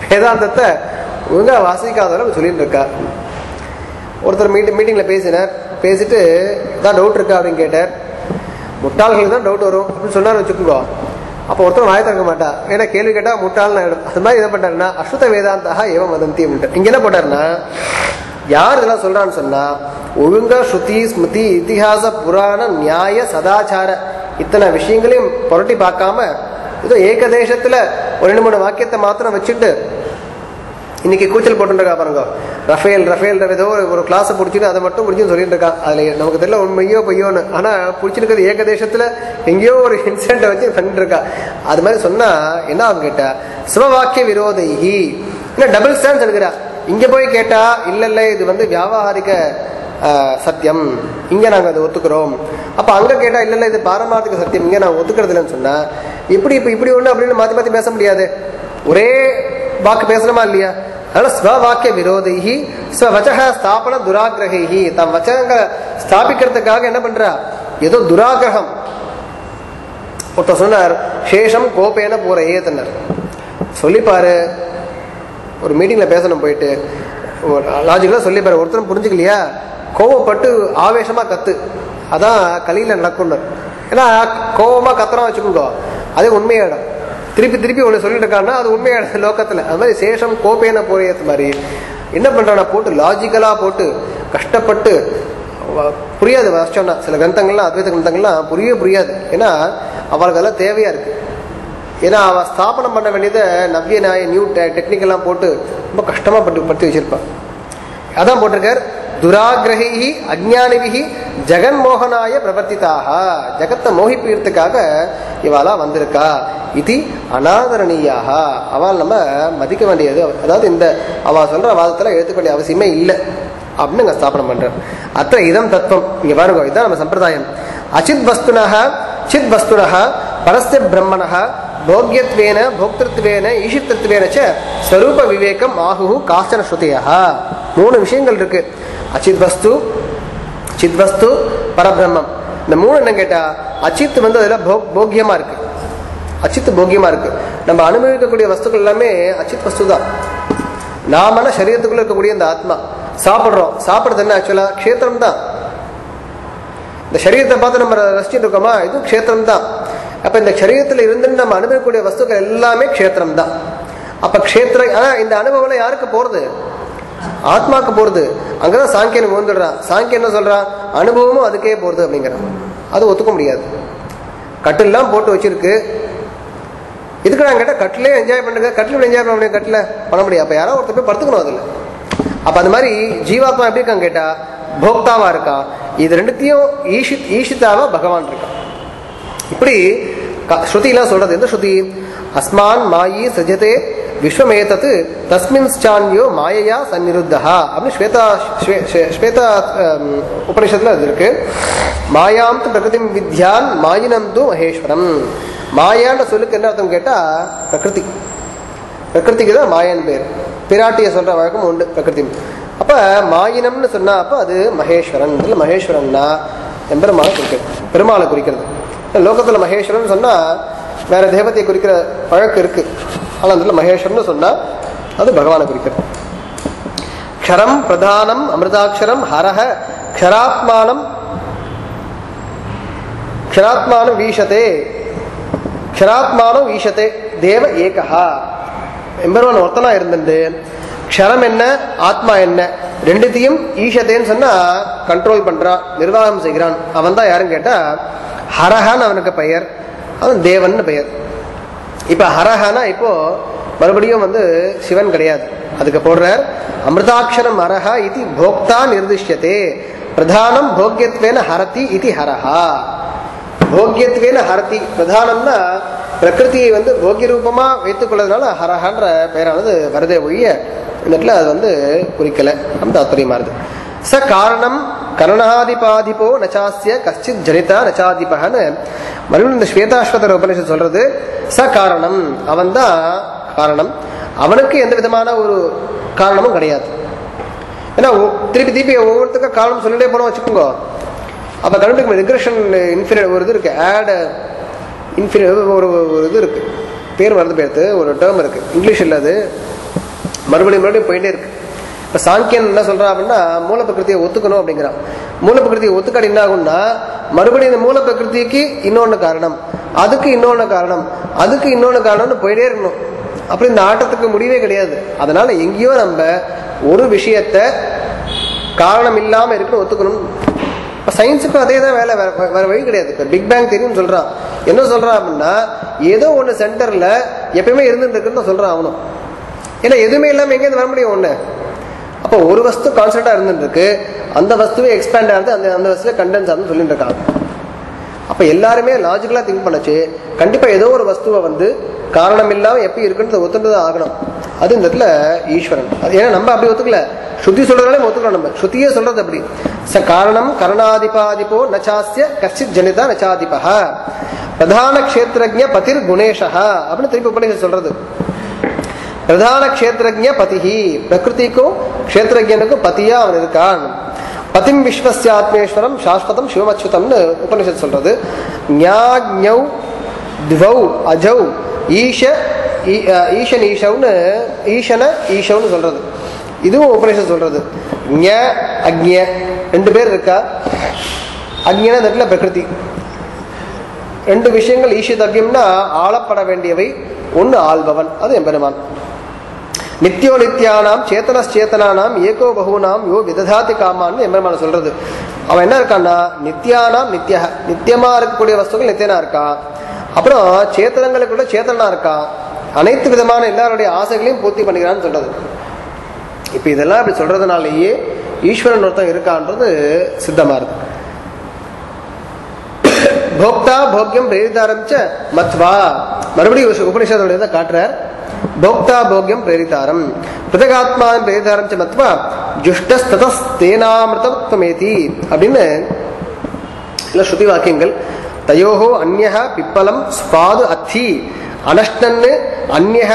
வேதாந்தத்தை ஒழுங்கா வாசிக்காதவரை சொல்லிட்டு இருக்கா ஒருத்தர் மீட்டிங் மீட்டிங்கில் பேசினார் பேசிட்டு தான் டவுட் இருக்கா அப்படின்னு கேட்டார் முட்டாள்களுக்கு தான் டவுட் வரும் அப்படின்னு சொன்னார் வச்சுக்கோங்க அப்போ ஒருத்தர் வாய திறக்க மாட்டா ஏன்னா கேள்வி கேட்டால் முட்டாள்னு ஆயிடும் அது மாதிரி என்ன பண்ணாருன்னா அஸ்ருத வேதாந்தா ஏவம் வதந்தி அப்படின்ட்டு இங்கே என்ன போட்டாருன்னா யார் இதெல்லாம் சொல்றான்னு சொன்னா ஒழுங்கா ஸ்ருதி ஸ்மிருதி இதிகாச புராண நியாய சதாச்சார இத்தனை விஷயங்களையும் புரட்டி பார்க்காம ஏதோ ஏகதேசத்துல ஒரு ரெண்டு மூணு வாக்கியத்தை மாத்திரம் வச்சுட்டு இன்னைக்கு கூச்சல் போட்டுருக்கா பாருங்க ரஃபேல் ரஃபேல் ஏதோ ஒரு- ஒரு கிளாஸை பிடிச்சிட்டு அதை மட்டும் பிடிச்சுன்னு சொல்லிட்டு இருக்கான் அதுல நமக்கு தெரியல உண்மையோ பொய்யோன்னு ஆனா பிடிச்சிருக்கிறது ஏகதேசத்துல எங்கேயோ ஒரு இன்சிடென்ட்டை வச்சு பண்ணிட்டு இருக்கா அது மாதிரி சொன்னா என்ன ஆகும் கேட்டா சிவவாக்கிய விரோதைகி இல்ல டபுள் ஸ்டான்ஸ் எடுக்கிறா இங்க போய் கேட்டா இல்ல இல்ல இது வந்து வியாபாரிக ஆஹ், சத்தியம் இங்க நாங்க அதை ஒத்துக்கிறோம் அப்ப அங்க கேட்டா இல்ல இல்ல இது பாரமார்த்திக சத்தியம் இங்க நாங்க ஒத்துக்கிறது இல்லைன்னு சொன்னா இப்படி இப்ப இப்படி ஒண்ணு அப்படின்னு மாத்தி மாத்தி பேச முடியாது ஒரே வாக்கு பேசணுமா இல்லையா அதனால ஸ்வவாக்கிய விரோதிகி ஸ்வவச்சக ஸ்தாபன துராகிரகி தம் வச்சனங்களை ஸ்தாபிக்கிறதுக்காக என்ன பண்றா ஏதோ துராகிரகம் ஒருத்தர் சொன்னார் சேஷம் கோப்பேன போற ஏத்தனர் சொல்லிப்பாரு ஒரு மீட்டிங்ல பேசணும் போயிட்டு லாஜிக்கலாக சொல்லிப்பாரு ஒருத்தரும் புரிஞ்சுக்கலையா கோவப்பட்டு ஆவேசமா கத்து அதான் கலியில நடக்கும்னர் ஏன்னா கோவமா கத்துறோம் வச்சுக்கோங்க அதே உண்மையாயிடும் திருப்பி திருப்பி ஒன்று சொல்லிட்டு இருக்காங்கன்னா அது உண்மையாயிடும் லோக்கத்துல அது மாதிரி சேஷம் கோப்பேன போறியது மாதிரி என்ன பண்றானா போட்டு லாஜிக்கலா போட்டு கஷ்டப்பட்டு வ- புரியாது வாசிச்சோம்னா சில கிரந்தங்கள்லாம் அத்வைத கிரந்தங்கள்லாம் புரியவே புரியாது ஏன்னா அவளுக்கு அதெல்லாம் தேவையா இருக்கு ஏன்னா அவ ஸ்தாபனம் பண்ண வேண்டியதை நவ்ய நியாய நியூ டெக்னிக்கெல்லாம் போட்டு ரொம்ப கஷ்டமா பட்டு படுத்தி வச்சிருப்பான் அதான் போட்டிருக்கார் துராகிரகி அஜ்ஞானிபிகி ஜெகன்மோகனாய பிரவர்த்திதாக ஜெகத்தை மோகிப்பீர்த்துக்காக இவாளா வந்திருக்கா இது அனாதரணீயாக அவள் நம்ம மதிக்க வேண்டியது அதாவது இந்த அவ சொல்ற வாதத்துல எடுத்துக்க வேண்டிய அவசியமே இல்லை அப்படின்னு இங்க ஸ்தாபனம் பண்றார் அத்த இதம் தத்துவம் இங்க பாருங்க இதுதான் நம்ம சம்பிரதாயம் அச்சித் வஸ்துனக சித் வஸ்துனக பரஸ்ய பிரம்மணः போக்யத்வேன போக்திருத்வேன ஈஷித்தத்வேன ச ஸ்வரூப விவேகம் ஆகுஹு காச்சன ஸ்ருதியா மூணு விஷயங்கள் இருக்கு அச்சித் வஸ்து சித் வஸ்து பரபிரம்மம் இந்த மூணு என்ன கேட்டா அச்சித் வந்து அதுல போக் போக்கியமா இருக்கு அச்சித் போக்கியமா இருக்கு நம்ம அனுபவிக்கக்கூடிய வஸ்துக்கள் எல்லாமே அச்சித் வஸ்து தான் நாமன சரீரத்துக்குள்ள இருக்கக்கூடிய இந்த ஆத்மா சாப்பிடுறோம் சாப்பிடுறது என்ன ஆக்சுவலா க்ஷேத்திரம் தான் இந்த சரீரத்தை பார்த்து நம்ம ரசிச்சுட்டு இருக்கோமா இது க்ஷேத்திரம் தான் அப்ப இந்த சரீரத்தில் இருந்து நம்ம அனுபவிக்கக்கூடிய வஸ்துக்கள் எல்லாமே க்ஷேத்திரம் தான் அப்ப க்ஷேத்திர ஆனா இந்த அனுபவம் யாருக்கு போறது ஆத்மாக்கு போறது அங்கதான் சாங்கியன் வந்துடுறான் சாங்கியன் என்ன சொல்றான் அனுபவமும் அதுக்கே போறது அப்படிங்கிறான் அது ஒத்துக்க முடியாது கட்டில்லாம் போட்டு வச்சிருக்கு இதுக்கு நான் கேட்டால் கட்டிலே என்ஜாய் பண்ணுங்க கட்டில் என்ஜாய் பண்ண முடியும் கட்டில் பண்ண முடியாது அப்போ யாரோ ஒருத்தர் போய் படுத்துக்கணும் அதில் அப்போ அந்த மாதிரி ஜீவாத்மா எப்படி இருக்கான்னு கேட்டா போக்தாவா இருக்கான் இது ரெண்டுத்தையும் ஈஷித் ஈஷிதாவா பகவான் இருக்கான் இப்படி க- ஸ்ருதிலாம் சொல்றது எந்த ஸ்ருதி அஸ்மான் மாயி சஜதே விஸ்வமேதத்து தஸ்மின் சான்யோ மாயையா சந்நிருத்தா அப்படின்னு ஸ்வேதா ஸ்வே- ஸ்வே- ஸ்வேதா ஹம், உபனிஷத்துல அது இருக்கு மாயாம் து பிரகிருதி வித்யான் மாயினம் து மகேஸ்வரம் மாயான்ற சொல்லுக்கு என்ன அர்த்தம் கேட்டா பிரகிருதி பிரகிருதிக்கு தான் மாயன் பேர் பிராட்டிய சொல்ற வழக்கம் உண்டு பிரகிருதி அப்ப மாயினம்னு சொன்னா அப்ப அது மகேஸ்வரன் இதுல மகேஸ்வரன்னா எம்பெருமானை குறிக்கிறது பெருமாளை குறிக்கிறது லோகத்துல மகேஸ்வரன் சொன்னா வேற தேவதையை குறிக்கிற வழக்கு இருக்கு ஆனா அதுல மகேஸ்வரன் சொன்னா அது பகவானை குறிக்கிறது க்ஷரம் பிரதானம் அமிர்தாட்சரம் ஹரஹ க்ஷராத்மானம் க்ஷராத்மானம் வீஷதே க்ஷராத்மானம் ஈஷதே தேவ ஏகஹா எம்பெருமான் ஒருத்தனா இருந்துட்டு க்ஷரம் என்ன ஆத்மா என்ன ரெண்டுத்தையும் ஈஷதேன்னு சொன்னா கண்ட்ரோல் பண்றான் நிர்வாகம் செய்கிறான் அவன் தான் யாருன்னு கேட்டா ஹரஹான்னு அவனுக்கு பெயர் அவன் தேவன் பெயர் இப்ப ஹரஹானா இப்போ மறுபடியும் வந்து சிவன் கிடையாது அதுக்கு போடுறார் அமிர்தாட்சரம் ஹரஹா இது போக்தா நிர்திஷ்யதே பிரதானம் போக்கியத்வேன ஹரதி இது ஹரஹா போக்கியத்வேன ஹரதி பிரதானம்னா பிரகிருதியை வந்து போக்கிய ரூபமா வைத்துக் கொள்வதனால ஹரஹன்ற பெயரானது வருதே ஒழிய இந்த இடத்துல அது வந்து குறிக்கல நம்ம தாத்பரியமா இருது ச காரணம் கரணாதிபாதிபோ நச்சாஸ்ய கஷ்டித் ஜனிதா நச்சாதிபகன்னு மறுபடியும் இந்த ஸ்வேதாஸ்வதர் உபனிஷத் சொல்றது ச காரணம் அவன்தான் காரணம் அவனுக்கு எந்த விதமான ஒரு காரணமும் கிடையாது ஏன்னா ஒ- திருப்பி திருப்பி ஒவ்வொருத்துக்கும் காரணம் சொல்லிட்டே போனோம் வச்சுக்கோங்க அப்ப கண்டுபிடிக்க ரிக்ரெஷன் இன்ஃபினிட் ஒரு இது இருக்கு ஆட் இன்ஃபினிட் ஒரு ஒரு இது இருக்கு பேர் மறந்து பேர்த்து ஒரு டேர்ம் இருக்கு இங்கிலீஷ் இல்ல அது மறுபடியும் மறுபடியும் போயிட்டே இருக்கு இப்ப சாங்கியன் என்ன சொல்றான் அப்படின்னா மூல பிரகிருதியை ஒத்துக்கணும் அப்படிங்கிறான் மூல பிரகிருதியை ஒத்துக்காடி என்ன ஆகும்னா மறுபடியும் இந்த மூல பிரகிருதிக்கு இன்னொன்னு காரணம் அதுக்கு இன்னொன்னு காரணம் அதுக்கு இன்னொன்னு காரணம்னு போயிட்டே இருக்கணும் அப்படி இந்த ஆட்டத்துக்கு முடிவே கிடையாது அதனால எங்கேயோ நம்ம ஒரு விஷயத்த காரணம் இல்லாம இருக்குன்னு ஒத்துக்கணும் இப்போ சயின்ஸுக்கும் அதே தான் வேலை வேற வேற வழி கிடையாது இப்போ பிக் பேங் தெரியும்னு சொல்றான் என்ன சொல்றான் அப்படின்னா ஏதோ ஒன்று சென்டர்ல எப்பயுமே இருந்துட்டு இருக்குன்னு சொல்றான் அவனும் ஏன்னா எதுவுமே இல்லாமல் எங்கேருந்து வர முடியும் ஒன்று அப்போ ஒரு வஸ்து கான்ஸ்டன்டா இருந்துட்டு இருக்கு அந்த வஸ்துவே எக்ஸ்பேண்ட் ஆகுது அந்த அந்த வஸ்துல கண்டென்ஸ் ஆகுதுன்னு சொல்லிட்டு இருக்காங்க அப்ப எல்லாருமே லாஜிக்கலா திங்க் பண்ணச்சு கண்டிப்பா ஏதோ ஒரு வஸ்துவை வந்து காரணம் இல்லாம எப்படி இருக்குன்னு ஒத்துட்டு ஆகணும் அது இந்த இடத்துல ஈஸ்வரன் அது ஏன்னா நம்ம அப்படி ஒத்துக்கல ஸ்ருதி சொல்றதாலே ஒத்துக்கலாம் நம்ம ஸ்ருதியே சொல்றது அப்படி ச காரணம் கரணாதிபாதிபோ நச்சாஸ்ய கச்சித் ஜனிதா நச்சாதிபா பிரதான கஷேத்திரஜ பதிர் குணேஷா அப்படின்னு திருப்பி உபநிஷம் சொல்றது பிரதான கஷேத்திரஜ பதிஹி பிரகிருதிக்கும் கஷேத்திரஜனுக்கும் பதியா அவன் இருக்கான் பதிம் விஸ்வசியாத்மேஸ்வரம் சாஸ்வதம் சிவமச்சுதம்னு உபனிஷத் சொல்றது ஞாஞௌ திவௌ அஜௌ ஈஷ ஈ- அஹ் ஈஷன் ஈஷவ்னு ஈஷன ஈஷவ்னு சொல்றது இதுவும் உபனிஷத் சொல்றது ஞ அக்ஞ ரெண்டு பேர் இருக்கா அக்ஞன இந்த இடத்துல பிரகிருதி ரெண்டு விஷயங்கள் ஈஷிதவ்யம்னா ஆளப்பட வேண்டியவை ஒன்னு ஆள்பவன் அது எம்பெருமான் நித்யோ நித்யானாம் சேத்தனச்சேத்தனானாம் ஏகோ பகுனாம் யோ விததாதி காமான்னு எம்பெருமான் சொல்றது அவன் என்ன இருக்கான்னா நித்யானாம் நித்ய நித்தியமா இருக்கக்கூடிய வஸ்துக்கள் நித்தியனா இருக்கான் அப்புறம் சேத்தனங்களுக்கு கூட சேத்தனா இருக்கான் அனைத்து விதமான எல்லாருடைய ஆசைகளையும் பூர்த்தி பண்ணிக்கிறான்னு சொல்றது இப்ப இதெல்லாம் இப்படி சொல்றதுனாலேயே ஈஸ்வரன் ஒருத்தன் இருக்கான்றது சித்தமா இருக்கு போக்தா போக்கியம் பிரேரிதாரம் ச மத்வா மறுபடியும் உப- உபனிஷதோட இதை காட்டுறார் போக்தா போக்கியம் பிரேரிதாரம் பிருதகாத்மா பிரேரிதாரம் ச மத்வா ஜுஷ்டஸ்தேனாமிருதத்வமேதி அப்படின்னு இல்ல ஸ்ருதி வாக்கியங்கள் தயோஹோ அந்யஹ பிப்பலம் ஸ்பாது அத்தி அனஷ்டன்னு அந்யஹ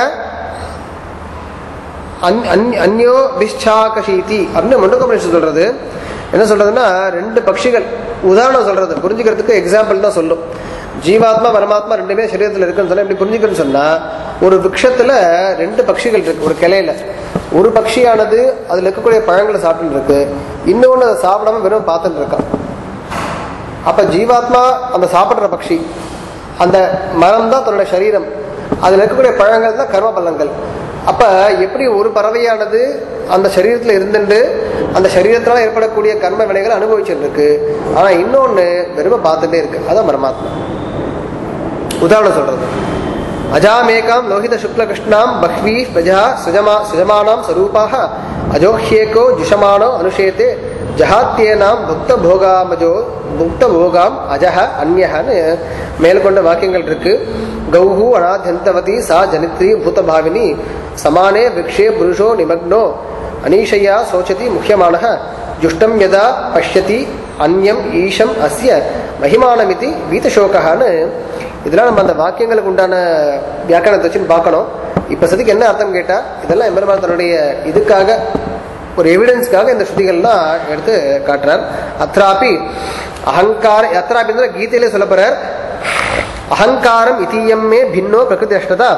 அன்- அன்- அந்யோ விஷ்சாகசீதி அப்படின்னு முண்டகோபனிஷம் சொல்றது என்ன சொல்றதுன்னா ரெண்டு பட்சிகள் உதாரணம் சொல்றது புரிஞ்சுக்கிறதுக்கு எக்ஸாம்பிள் தான் சொல்லும் ஜீவாத்மா பரமாத்மா ரெண்டுமே சரீரத்தில் இருக்குன்னு சொன்னா எப்படி புரிஞ்சுக்கிறேன்னு சொன்னா ஒரு விக்ஷத்துல ரெண்டு பட்சிகள் இருக்கு ஒரு கிளையில ஒரு பட்சியானது அதுல இருக்கக்கூடிய பழங்களை சாப்பிட்டு இருக்கு இன்னொன்னு அதை சாப்பிடாம வெறும் பார்த்துட்டு இருக்கான் அப்ப ஜீவாத்மா அந்த சாப்பிடுற பட்சி அந்த மரம் தான் தன்னோட சரீரம் அதுல இருக்கக்கூடிய பழங்கள் தான் கர்ம பலங்கள் அப்ப எப்படி ஒரு பறவையானது அந்த சரீரத்துல இருந்துட்டு அந்த சரீரத்தினால ஏற்படக்கூடிய கர்ம வினைகளை அனுபவிச்சுட்டு இருக்கு ஆனா இன்னொன்னு வெறும பார்த்துட்டே இருக்கு அதான் பரமாத்மா உதாரணம் சொல்றது அஜாமேகாம் லோகித சுக்ல கிருஷ்ணாம் பஹ்வி பிரஜா சுஜமா சுஜமானாம் ஸ்வரூபாக அஜோஹ்யேகோ ஜுஷமானோ அனுஷேத்தே ஜஹாத்தியேனாம் புக்த போகாமஜோ புக்த போகாம் அஜஹ அந்யஹன்னு மேற்கொண்ட வாக்கியங்கள் இருக்கு கௌஹு அநாத்யந்தவதி சா ஜனித்ரி பூதபாவினி சமானே விக்ஷே புருஷோ நிமக்னோ அனீஷையா சோச்சதி முக்கியமானः ஜுஷ்டம் யதா பஷ்யதி அந்யம் ஈஷம் அஸ்ய மகிமானமிதி வீதசோகான்னு இதெல்லாம் நம்ம அந்த வாக்கியங்களுக்கு உண்டான வியாக்கரணத்தை வச்சுன்னு பார்க்கணும் இப்ப சதிக்கு என்ன அர்த்தம் கேட்டா இதெல்லாம் எம்பெருமான் தன்னுடைய இதுக்காக ஒரு எவிடன்ஸ்க்காக இந்த ஸ்ருதிகள்லாம் எடுத்து காட்டுறார் அத்ராபி அகங்கார அத்ராபின்ற கீதையிலே சொல்ல போறார் அகங்காரம் இதீயம்மே பின்னோ பிரகிருதி அஷ்டதா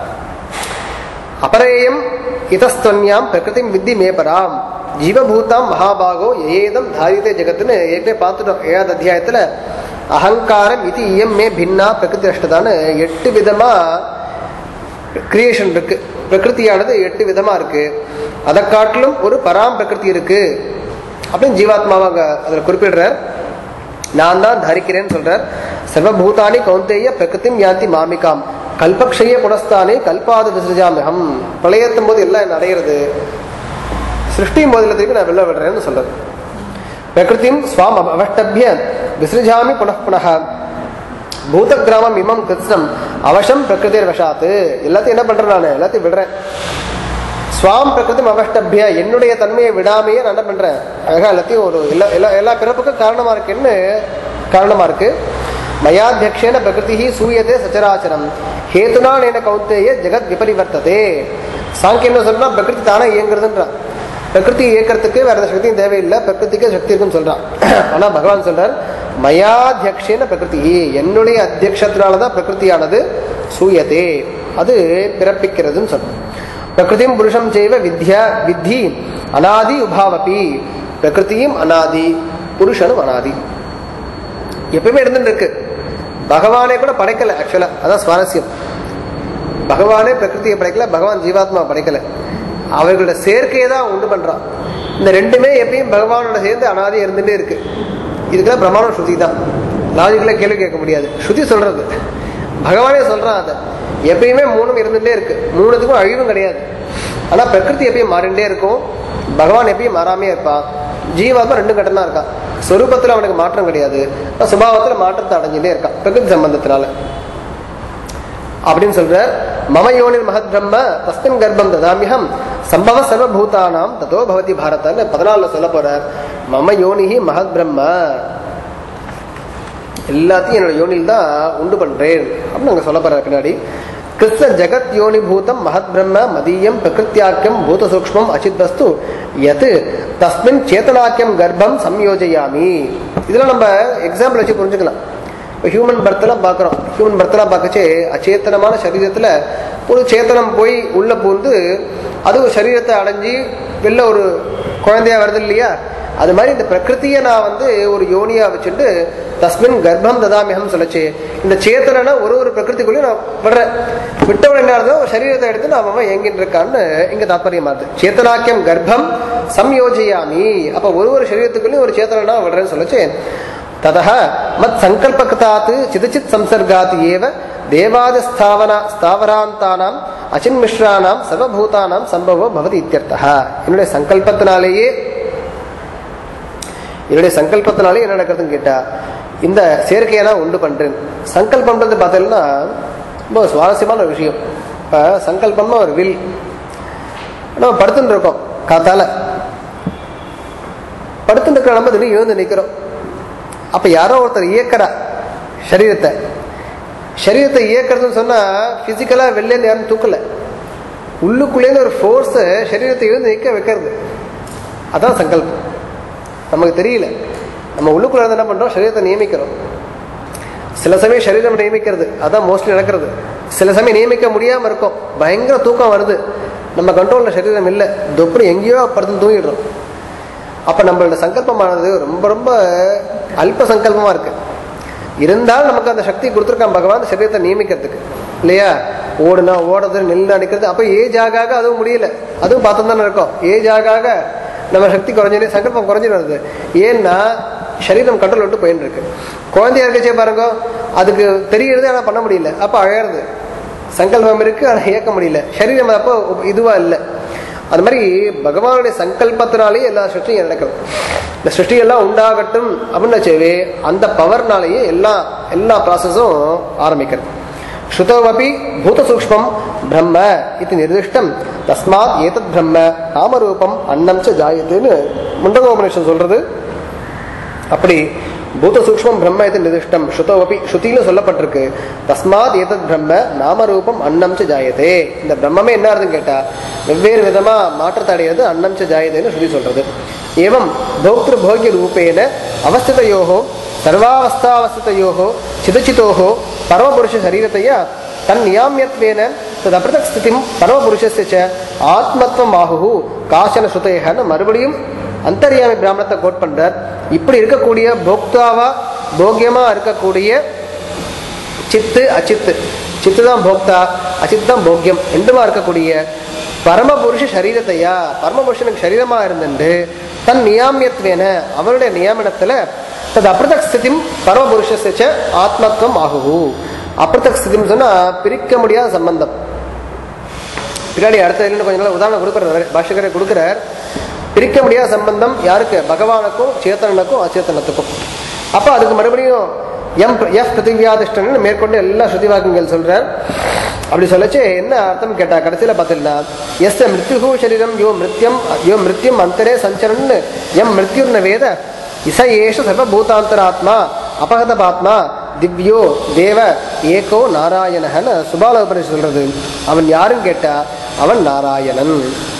அபரேயம் இதஸ்தன்யாம் பிரகிருதிம் வித்தி மேபராம் ஜீவபூதாம் மகாபாகோ ஏதம் தாரிதே ஜெகத்னு ஏற்கனவே பார்த்துட்டோம் ஏழாவது அத்தியாயத்துல அகங்காரம் இது இயம் மே பின்னா பிரகிருதி அஷ்டதான்னு எட்டு விதமா கிரியேஷன் இருக்கு பிரகிருதியானது எட்டு விதமா இருக்கு அதை காட்டிலும் ஒரு பராம் பிரகிருதி இருக்கு அப்படின்னு ஜீவாத்மாவை அங்க அதுல குறிப்பிடுறார் நான் தான் தரிக்கிறேன்னு சொல்றார் சர்வபூதானி கௌந்தேய பிரகிருதிம் யாந்தி மாமிகாம் கல்பக்ஷய புனஸ்தானே கல்பாத விசிருஜாமிகம் பிரளயத்தும் போது எல்லாம் என்ன அடைகிறது சிருஷ்டியும் போதில் திருப்பி நான் வெளில விடுறேன்னு சொல்றது பிரகிருதிம் ஸ்வாம் அவ- அவஷ்டபிய விசிருஜாமி புனః புனः பூத கிராமம் இமம் கிருஷ்ணம் அவசம் பிரகிருதிர் வசாத்து எல்லாத்தையும் என்ன பண்றேன் நான் எல்லாத்தையும் விடுறேன் ஸ்வாம் பிரகிருதி அவஷ்டபிய என்னுடைய தன்மையை விடாமையே நான் என்ன பண்றேன் அழகா எல்லாத்தையும் ஒரு எல்லா எல்லா எல்லா பிறப்புக்கும் காரணமா இருக்குன்னு காரணமா இருக்கு மயாத்தியக்ஷேன பிரகிருதி சூயதே சச்சராச்சரம் ஹேதுனா நேன கௌந்தேய ஜெகத் விபரிவர்த்ததே சாங்கியம் என்ன சொல்றா பிரகிருதி தானே இயங்குறதுன்றான் பிரகிருதி இயக்கிறதுக்கு வேற எந்த சக்தியும் தேவையில்லை பிரகிருதிக்கு சக்தி இருக்குன்னு சொல்றான் ஆனா பகவான் சொல்றார் மயாத்தியக்ஷேன பிரகிருதி என்னுடைய அத்தியக்ஷத்தினாலதான் பிரகிருதியானது சூயதே அது பிறப்பிக்கிறதுன்னு சொல்றோம் பிரகிருதிம் புருஷம் செய்வ வித்யா வித்தி அனாதி உபாவபி பிரகிருதியும் அனாதி புருஷனும் அனாதி எப்பயுமே இருந்துட்டு இருக்கு பகவானே கூட படைக்கல ஆக்சுவலா அதான் சுவாரஸ்யம் பகவானே பிரகிருதியை படைக்கல பகவான் ஜீவாத்மா படைக்கல அவர்களோட சேர்க்கையை தான் உண்டு பண்றான் இந்த ரெண்டுமே எப்பயும் பகவானோட சேர்ந்து அனாதி இருந்துட்டே இருக்கு இதுக்கெல்லாம் பிரமாணம் ஸ்ருதி தான் லாஜிக்கெல்லாம் கேள்வி கேட்க முடியாது ஸ்ருதி சொல்றது பகவானே சொல்றான் அதை எப்பயுமே மூணும் இருந்துட்டே இருக்கு மூணுத்துக்கும் அழிவும் கிடையாது ஆனா பிரகிருதி எப்பயும் மாறிண்டே இருக்கும் பகவான் எப்பயும் மாறாமே இருப்பான் ஜீவாத்மா ரெண்டு கட்டனா இருக்கான் சொரூபத்துல அவனுக்கு மாற்றம் கிடையாது ஆனா சுபாவத்துல மாற்றத்தை அடைஞ்சுட்டே இருக்கான் பிரகிருதி சம்பந்தத்தினால அப்படின்னு சொல்ற மம யோனிர் மகத் பிரம்ம தஸ்மின் கர்ப்பம் ததாமியம் சம்பவ சர்வபூதானாம் ததோ பவதி பாரதன்னு பதினாலுல சொல்ல போறார் மம யோனிஹி மகத் பிரம்ம எல்லாத்தையும் என்னோட யோனில் தான் உண்டு பண்றேன் அப்படின்னு அங்க சொல்ல போறார் பின்னாடி கிருஷ்ண ஜெகத் யோனி பூதம் மகத் பிரம்ம மதீயம் பிரகிருத்தியாக்கியம் பூத சூக்ஷ்மம் அச்சித் வஸ்து எது தஸ்மின் சேத்தனாக்கியம் கர்ப்பம் சம்யோஜயாமி இதெல்லாம் நம்ம எக்ஸாம்பிள் வச்சு புரிஞ்சுக்கலாம் இப்போ ஹியூமன் பர்த்லாம் பார்க்குறோம் ஹியூமன் பர்த்லாம் பார்க்கச்சே அச்சேத்தனமான சரீரத்தில் ஒரு சேத்தனம் போய் உள்ளே பூந்து அது ஒரு சரீரத்தை அடைஞ்சு வெளில ஒரு குழந்தையா வருது இல்லையா அது மாதிரி இந்த பிரகிருத்தியை நான் வந்து ஒரு யோனியா வச்சுட்டு தஸ்மின் கர்ப்பம் ததாமியம் சொல்லச்சு இந்த சேத்தனா ஒரு ஒரு பிரகிருதிக்குள்ளேயும் நான் விடுறேன் விட்டவன் என்ன ஆகுதோ ஒரு சரீரத்தை எடுத்து நான் அவன் எங்கிட்டு இருக்கான்னு இங்க தாத்பரியமாகுது சேத்தனாக்கியம் கர்ப்பம் சம்யோஜயாமி அப்ப ஒரு ஒரு சரீரத்துக்குள்ளேயும் ஒரு சேத்தனா விடுறேன்னு சொல்லச்சு ततः मत्सङ्कल्पकतात् चिदचित् संसर्गात् एव தேவாதிஸ்தாவனா ஸ்தாவராந்தானாம் அச்சின்மிஸ்ரானாம் சர்வபூதானாம் சம்பவோ பவதி இத்தியர்த்தா என்னுடைய சங்கல்பத்தினாலேயே என்னுடைய சங்கல்பத்தினாலே என்ன நடக்கிறதுன்னு கேட்டா இந்த சேர்க்கையை நான் உண்டு பண்றேன் சங்கல்பம்ன்றது பார்த்தீங்கன்னா ரொம்ப சுவாரஸ்யமான ஒரு விஷயம் இப்போ சங்கல்பம்னா ஒரு வில் நம்ம படுத்துட்டு இருக்கோம் காத்தால படுத்துட்டு இருக்கிற நம்ம திடீர்னு எழுந்து நிற்கிறோம் அப்ப யாரோ ஒருத்தர் இயக்கறா சரீரத்தை சரீரத்தை இயக்கிறதுன்னு சொன்னா பிசிக்கலா வெளிலேருந்து யாரும் தூக்கல உள்ளுக்குள்ளேருந்து ஒரு ஃபோர்ஸ் சரீரத்தை எழுந்து நிற்க வைக்கிறது அதான் சங்கல்பம் நமக்கு தெரியல நம்ம உள்ளுக்குள்ள இருந்து என்ன பண்றோம் சரீரத்தை நியமிக்கிறோம் சில சமயம் சரீரம் நியமிக்கிறது அதான் மோஸ்ட்லி நடக்கிறது சில சமயம் நியமிக்க முடியாம இருக்கும் பயங்கர தூக்கம் வருது நம்ம கண்ட்ரோல்ல சரீரம் இல்லை தொப்புனு எங்கேயோ படுத்து தூங்கிடுறோம் அப்ப நம்மளோட சங்கல்பமானது ரொம்ப ரொம்ப அல்ப சங்கல்பமா இருக்கு இருந்தாலும் நமக்கு அந்த சக்தி கொடுத்துருக்கான் பகவான் சரீரத்தை நியமிக்கிறதுக்கு இல்லையா ஓடுனா ஓடுறது நில்லா நிக்கிறது அப்ப ஏஜ் ஆக ஆக அதுவும் முடியல அதுவும் பார்த்து தானே இருக்கும் ஏஜ் ஆக ஆக நம்ம சக்தி குறைஞ்சிடு சங்கல்பம் குறைஞ்சிட்டு வருது ஏன்னா சரீரம் கண்ட்ரோல் விட்டு போயின்னு இருக்கு குழந்தையா இருக்கச்சே பாருங்க அதுக்கு தெரியறது ஆனா பண்ண முடியல அப்ப அழறது சங்கல்பம் இருக்கு ஆனா இயக்க முடியல சரீரம் அப்போ இதுவா இல்லை அது மாதிரி பகவானுடைய சங்கல்பத்தினாலேயே எல்லா சிருஷ்டியும் நடக்கும் இந்த சிருஷ்டி எல்லாம் உண்டாகட்டும் அப்படின்னு வச்சவே அந்த பவர்னாலேயே எல்லா எல்லா ப்ராசஸும் ஆரம்பிக்கிறது ஸ்ருதோவபி பூதசூக்ஷ்மம் பிரம்ம இது நிர்திஷ்டம் தஸ்மாத் ஏதத் பிரம்ம நாமரூபம் அன்னம் ச ஜாயத்துன்னு முண்டகோபனிஷம் சொல்றது அப்படி பூத சூக்ஷ்மம் பிரம்ம இது நிதிஷ்டம் ஸ்ருதோபி ஸ்ருதியில சொல்லப்பட்டிருக்கு தஸ்மாத் ஏதத் பிரம்ம நாமரூபம் அன்னம் ச ஜாயதே இந்த பிரம்மமே என்ன ஆகுதுன்னு கேட்டா வெவ்வேறு விதமா மாற்றத்தை அடையிறது அன்னம் ச ஜாயதேன்னு ஸ்ருதி சொல்றது ஏவம் போக்திரு போகிய ரூபேன அவஸ்திதையோகோ சர்வாவஸ்தாவஸ்திதையோகோ சிதச்சிதோகோ பரமபுருஷ சரீரத்தையா தன் நியாமியத்வேன தது அபிரதக் ஸ்திதிம் பரமபுருஷஸ்ய ச ஆத்மத்வம் ஆகுஹு காசன சுதையன்னு மறுபடியும் அந்தர்யாமி பிராமணத்தை கோட் பண்றார் இப்படி இருக்கக்கூடிய போக்தாவா போக்கியமா இருக்கக்கூடிய சித்து அச்சித்து சித்து தான் போக்தா அச்சித்து தான் போக்கியம் ரெண்டுமா இருக்கக்கூடிய பரமபுருஷ சரீரத்தையா பரமபுருஷனுக்கு சரீரமா இருந்துட்டு தன் நியாமியத்வேன அவருடைய நியமனத்துல தது அப்பிரதக் ஸ்திதிம் பரமபுருஷஸ்ய ச ஆத்மத்துவம் ஆகுஹு அப்பிரதக் ஸ்திதிம் சொன்னா பிரிக்க முடியாத சம்பந்தம் பின்னாடி அடுத்த இன்னும் கொஞ்ச நாள் உதாரணம் கொடுக்குறாரு பாஷகரை கொடுக்குறார் பிரிக்க முடியாத சம்பந்தம் யாருக்கு பகவானுக்கும் சேத்தனனுக்கும் அச்சேத்தனத்துக்கும் அப்ப அதுக்கு மறுபடியும் எம் எஃப் பிருத்திவியாதிஷ்டன் மேற்கொண்டு எல்லா ஸ்ருதி வாக்கியங்கள் சொல்றார் அப்படி சொல்லச்சு என்ன அர்த்தம் கேட்டா கடைசியில பார்த்தீங்கன்னா எஸ் மிருத்யு சரீரம் யோ மிருத்யம் யோ மிருத்யும் அந்தரே சஞ்சரன் எம் மிருத்யுர்ன வேத இச ஏஷ சர்வபூதாந்தராத்மா அபகதபாத்மா திவ்யோ தேவ ஏகோ நாராயணன்னு சுபால உபனிஷம் சொல்றது அவன் யாருன்னு கேட்டா அவன் நாராயணன்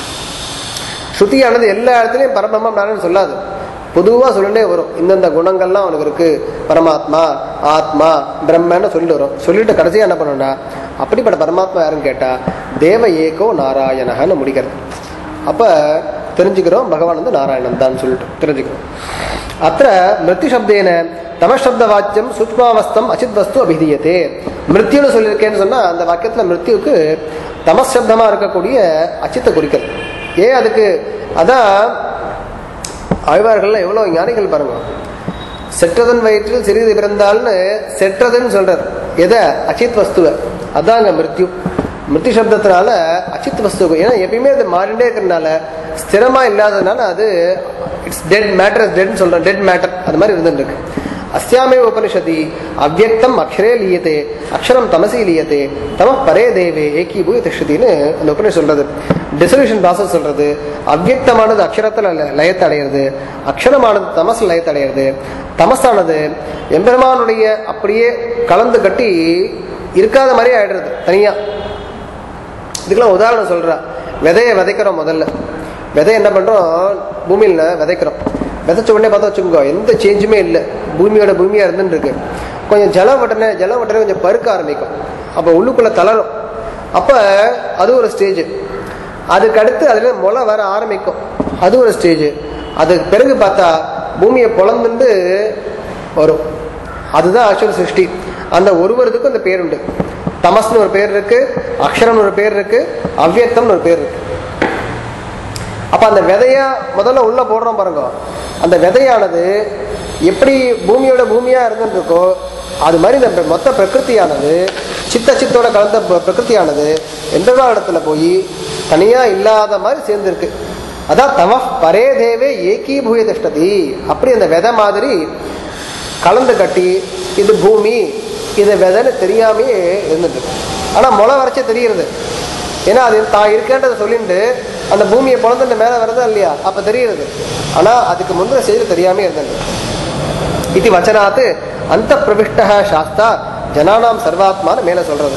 ஸ்ருதியானது எல்லா இடத்துலையும் பரபிரம்மம் நாராயணன் சொல்லாது பொதுவாக சொல்லிட்டே வரும் இந்தந்த குணங்கள்லாம் அவனுக்கு இருக்கு பரமாத்மா ஆத்மா பிரம்மன்னு சொல்லிட்டு வரும் சொல்லிட்டு கடைசியாக என்ன பண்ணணும்னா அப்படிப்பட்ட பரமாத்மா யாருன்னு கேட்டா தேவ ஏகோ நாராயணஹன்னு முடிக்கிறது அப்போ தெரிஞ்சுக்கிறோம் பகவான் வந்து நாராயணன் தான் சொல்லிட்டு தெரிஞ்சுக்கிறோம் அத்த மிருத்யு சப்தேன தமசப்த வாக்கியம் சூக்மாவஸ்தம் அச்சித் வஸ்து அபிதீயத்தே மிருத்யுன்னு சொல்லியிருக்கேன்னு சொன்னால் அந்த வாக்கியத்தில் மிருத்யுவுக்கு தமசப்தமாக இருக்கக்கூடிய அச்சித்தை குறிக்கிறது ஏன் அதுக்கு அதான் ஆழ்வார்கள்ல எவ்வளோ ஞானிகள் பாருங்க செற்றதன் வயிற்றில் சிறிது பிறந்தால்னு செற்றதுன்னு சொல்றார் எதை அச்சித் வஸ்துவை அதாங்க மிருத்யு மிருத்யு சப்தத்தினால அச்சித் வஸ்து ஏன்னா எப்பயுமே அது மாறிண்டே இருக்கிறதுனால ஸ்திரமா இல்லாததுனால அது இட்ஸ் டெட் மேட்டர் டெட்னு சொல்றோம் டெட் மேட்டர் அது மாதிரி இருந்துட்டு இருக்கு அஸ்யாமே உபனிஷதி அவ்வக்தம் அக்ஷரே லீயத்தே அக்ஷரம் தமசி லீயத்தே தம பரே தேவே ஏகீபூய திஷ்டத்தின்னு அந்த உபனிஷம் சொல்றது டிசல்யூஷன் ப்ராசஸ் சொல்றது அவ்வக்தமானது அக்ஷரத்தில் ல- லயத்தை அடையிறது அக்ஷரமானது தமசில் லயத்தை அடையிறது தமசானது எம்பெருமானுடைய அப்படியே கலந்து கட்டி இருக்காத மாதிரியே ஆயிடுறது தனியா இதுக்கெல்லாம் உதாரணம் சொல்றா விதையை விதைக்கிறோம் முதல்ல விதை என்ன பண்றோம் பூமியில விதைக்கிறோம் விதைச்ச உடனே பார்த்தா வச்சுக்கோங்க எந்த சேஞ்சுமே இல்லை பூமியோட பூமியா இருந்துட்டு இருக்கு கொஞ்சம் ஜலம் விட்டனே ஜலம் விட்டனே கொஞ்சம் பருக்க ஆரம்பிக்கும் அப்போ உள்ளுக்குள்ள தளரும் அப்போ அது ஒரு ஸ்டேஜ் அதுக்கு அடுத்து அதுல முளை வர ஆரம்பிக்கும் அது ஒரு ஸ்டேஜ் அதுக்கு பிறகு பார்த்தா பூமியை பொழந்துண்டு வரும் அதுதான் ஆக்சுவல் சிருஷ்டி அந்த ஒருவருக்கும் அந்த பேர் உண்டு தமஸ்னு ஒரு பேர் இருக்கு அக்ஷரம்னு ஒரு பேர் இருக்கு அவ்வியக்தம்னு ஒரு பேர் இருக்கு அப்ப அந்த விதைய முதல்ல உள்ள போடுறோம் பாருங்க அந்த விதையானது எப்படி பூமியோட பூமியா இருந்துட்டு இருக்கோ அது மாதிரி இந்த மொத்த பிரகிருதியானது சித்த சித்தோட கலந்த ப- பிரகிருதியானது எந்த இடத்துல போய் தனியா இல்லாத மாதிரி சேர்ந்துருக்கு அதான் தம பரே தேவே ஏகீபூய திஷ்டதி அப்படி அந்த விதை மாதிரி கலந்து கட்டி இது பூமி இது விதைன்னு தெரியாமையே இருந்துட்டு இருக்கு. ஆனா முளை வரைச்சே தெரியுறது ஏன்னா அது தான் இருக்கேன்றதை சொல்லிட்டு அந்த பூமியை பிறந்து மேலே வருதா இல்லையா அப்ப தெரியுறது ஆனா அதுக்கு முந்தின செய்தி தெரியாம இருந்தது இது வச்சனாத்து அந்த பிரவிஷ்ட சாஸ்தா ஜனானாம் சர்வாத்மான்னு மேல சொல்றது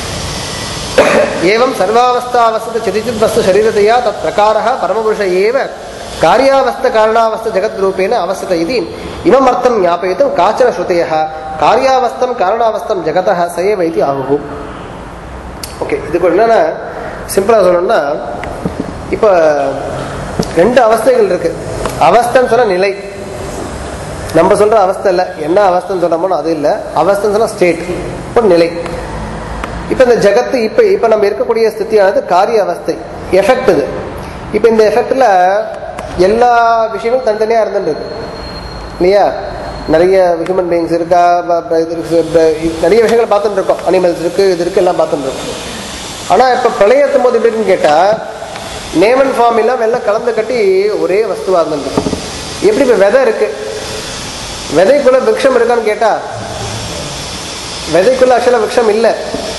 ஏவம் சர்வாவஸ்தாவஸ்து சிதிச்சித் வஸ்து சரீரதையா தத் பிரகாரः பரமபுருஷ ஏவ காரியாவஸ்த காரணாவஸ்த ஜெகத்ரூபேன அவஸ்தித இது இமம் அர்த்தம் ஞாபயித்தும் காச்சன ஸ்ருதயः காரியாவஸ்தம் காரணாவஸ்தம் ஜெகதः சயவ இது ஆகுஹு ஓகே இதுக்கு என்னன்னா சிம்பிளாக சொல்லணும்னா இப்போ ரெண்டு அவஸ்தைகள் இருக்கு அவஸ்தைன்னு சொன்னா நிலை நம்ம சொல்ற அவஸ்தை இல்லை என்ன அவஸ்தைன்னு சொன்னோமோ அது இல்லை அவஸ்தைன்னு சொன்னா ஸ்டேட் இப்போ நிலை இப்போ இந்த ஜகத்து இப்போ இப்போ நம்ம இருக்கக்கூடிய ஸ்திதியானது காரிய அவஸ்தை எஃபெக்ட் இது இப்போ இந்த எஃபெக்டில் எல்லா விஷயங்களும் தனித்தனியாக இருந்துட்டு இருக்கு இல்லையா நிறைய ஹியூமன் பீயிங்ஸ் இருக்கா ப- ப- இது இருக்கு, ப- நிறைய விஷயங்கள் பார்த்துட்டு இருக்கோம் அனிமல்ஸ் இருக்கு இது இருக்கு எல்லாம் பார்த்துட்டு இருக்கோம் ஆனால் இப்போ பிரளயத்தும் போது எப்படின்னு கேட்டால் நேமன் ஃபார்ம் எல்லாம் எல்லாம் கலந்து கட்டி ஒரே வஸ்துவாக இருந்துருக்கு எப்படி இப்போ விதை இருக்கு விதைக்குள்ள விருட்சம் இருக்கான்னு கேட்டா விதைக்குள்ள ஆக்சுவலாக விருட்சம் இல்லை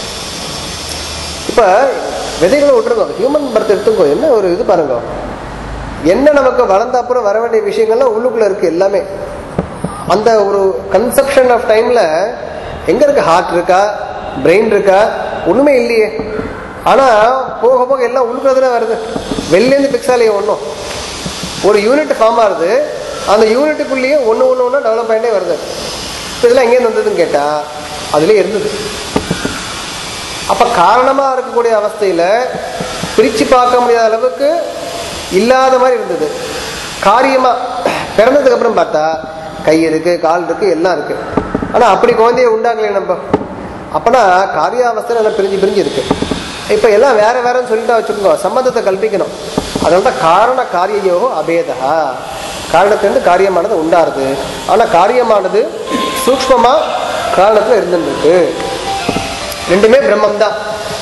இப்போ விதைகளை விட்டுருக்கோம் ஹியூமன் பர்த் எடுத்துக்கோ என்ன ஒரு இது பாருங்க என்ன நமக்கு வளர்ந்த அப்புறம் வர வேண்டிய விஷயங்கள்லாம் உள்ளுக்குள்ள இருக்கு எல்லாமே அந்த ஒரு கன்செப்ஷன் ஆஃப் டைம்ல எங்க இருக்கு ஹார்ட் இருக்கா பிரெயின் இருக்கா ஒண்ணுமே இல்லையே ஆனா போக போக எல்லாம் உள்ளுக்குள்ள தானே வருது வெளிலேருந்து பிக்ஸாலேயே ஒன்றும் ஒரு யூனிட் ஃபார்ம் ஆகுது அந்த யூனிட்டுக்குள்ளேயே ஒன்று ஒன்று ஒன்றா டெவலப் ஆகிட்டே வருது இப்ப இதெல்லாம் எங்கேருந்து வந்ததுன்னு கேட்டால் அதுலேயே இருந்தது அப்ப காரணமா இருக்கக்கூடிய அவஸ்தையில பிரிச்சு பார்க்க முடியாத அளவுக்கு இல்லாத மாதிரி இருந்தது காரியமா பிறந்ததுக்கு அப்புறம் பார்த்தா கை இருக்கு கால் இருக்கு எல்லாம் இருக்கு ஆனா அப்படி குழந்தைய உண்டாக்கலையே நம்ம அப்பனா காரியாவஸ்தை நல்லா பிரிஞ்சு பிரிஞ்சு இருக்கு இப்ப எல்லாம் வேற வேறன்னு சொல்லிட்டா வச்சுக்கோங்க சம்பந்தத்தை கல்பிக்கணும் அதனால தான் காரண காரியோ அபேதா காரணத்திலிருந்து காரியமானது உண்டாருது ஆனா காரியமானது சூக்ஷ்மமா காரணத்துல இருந்துருக்கு ரெண்டுமே பிரம்மம் தான்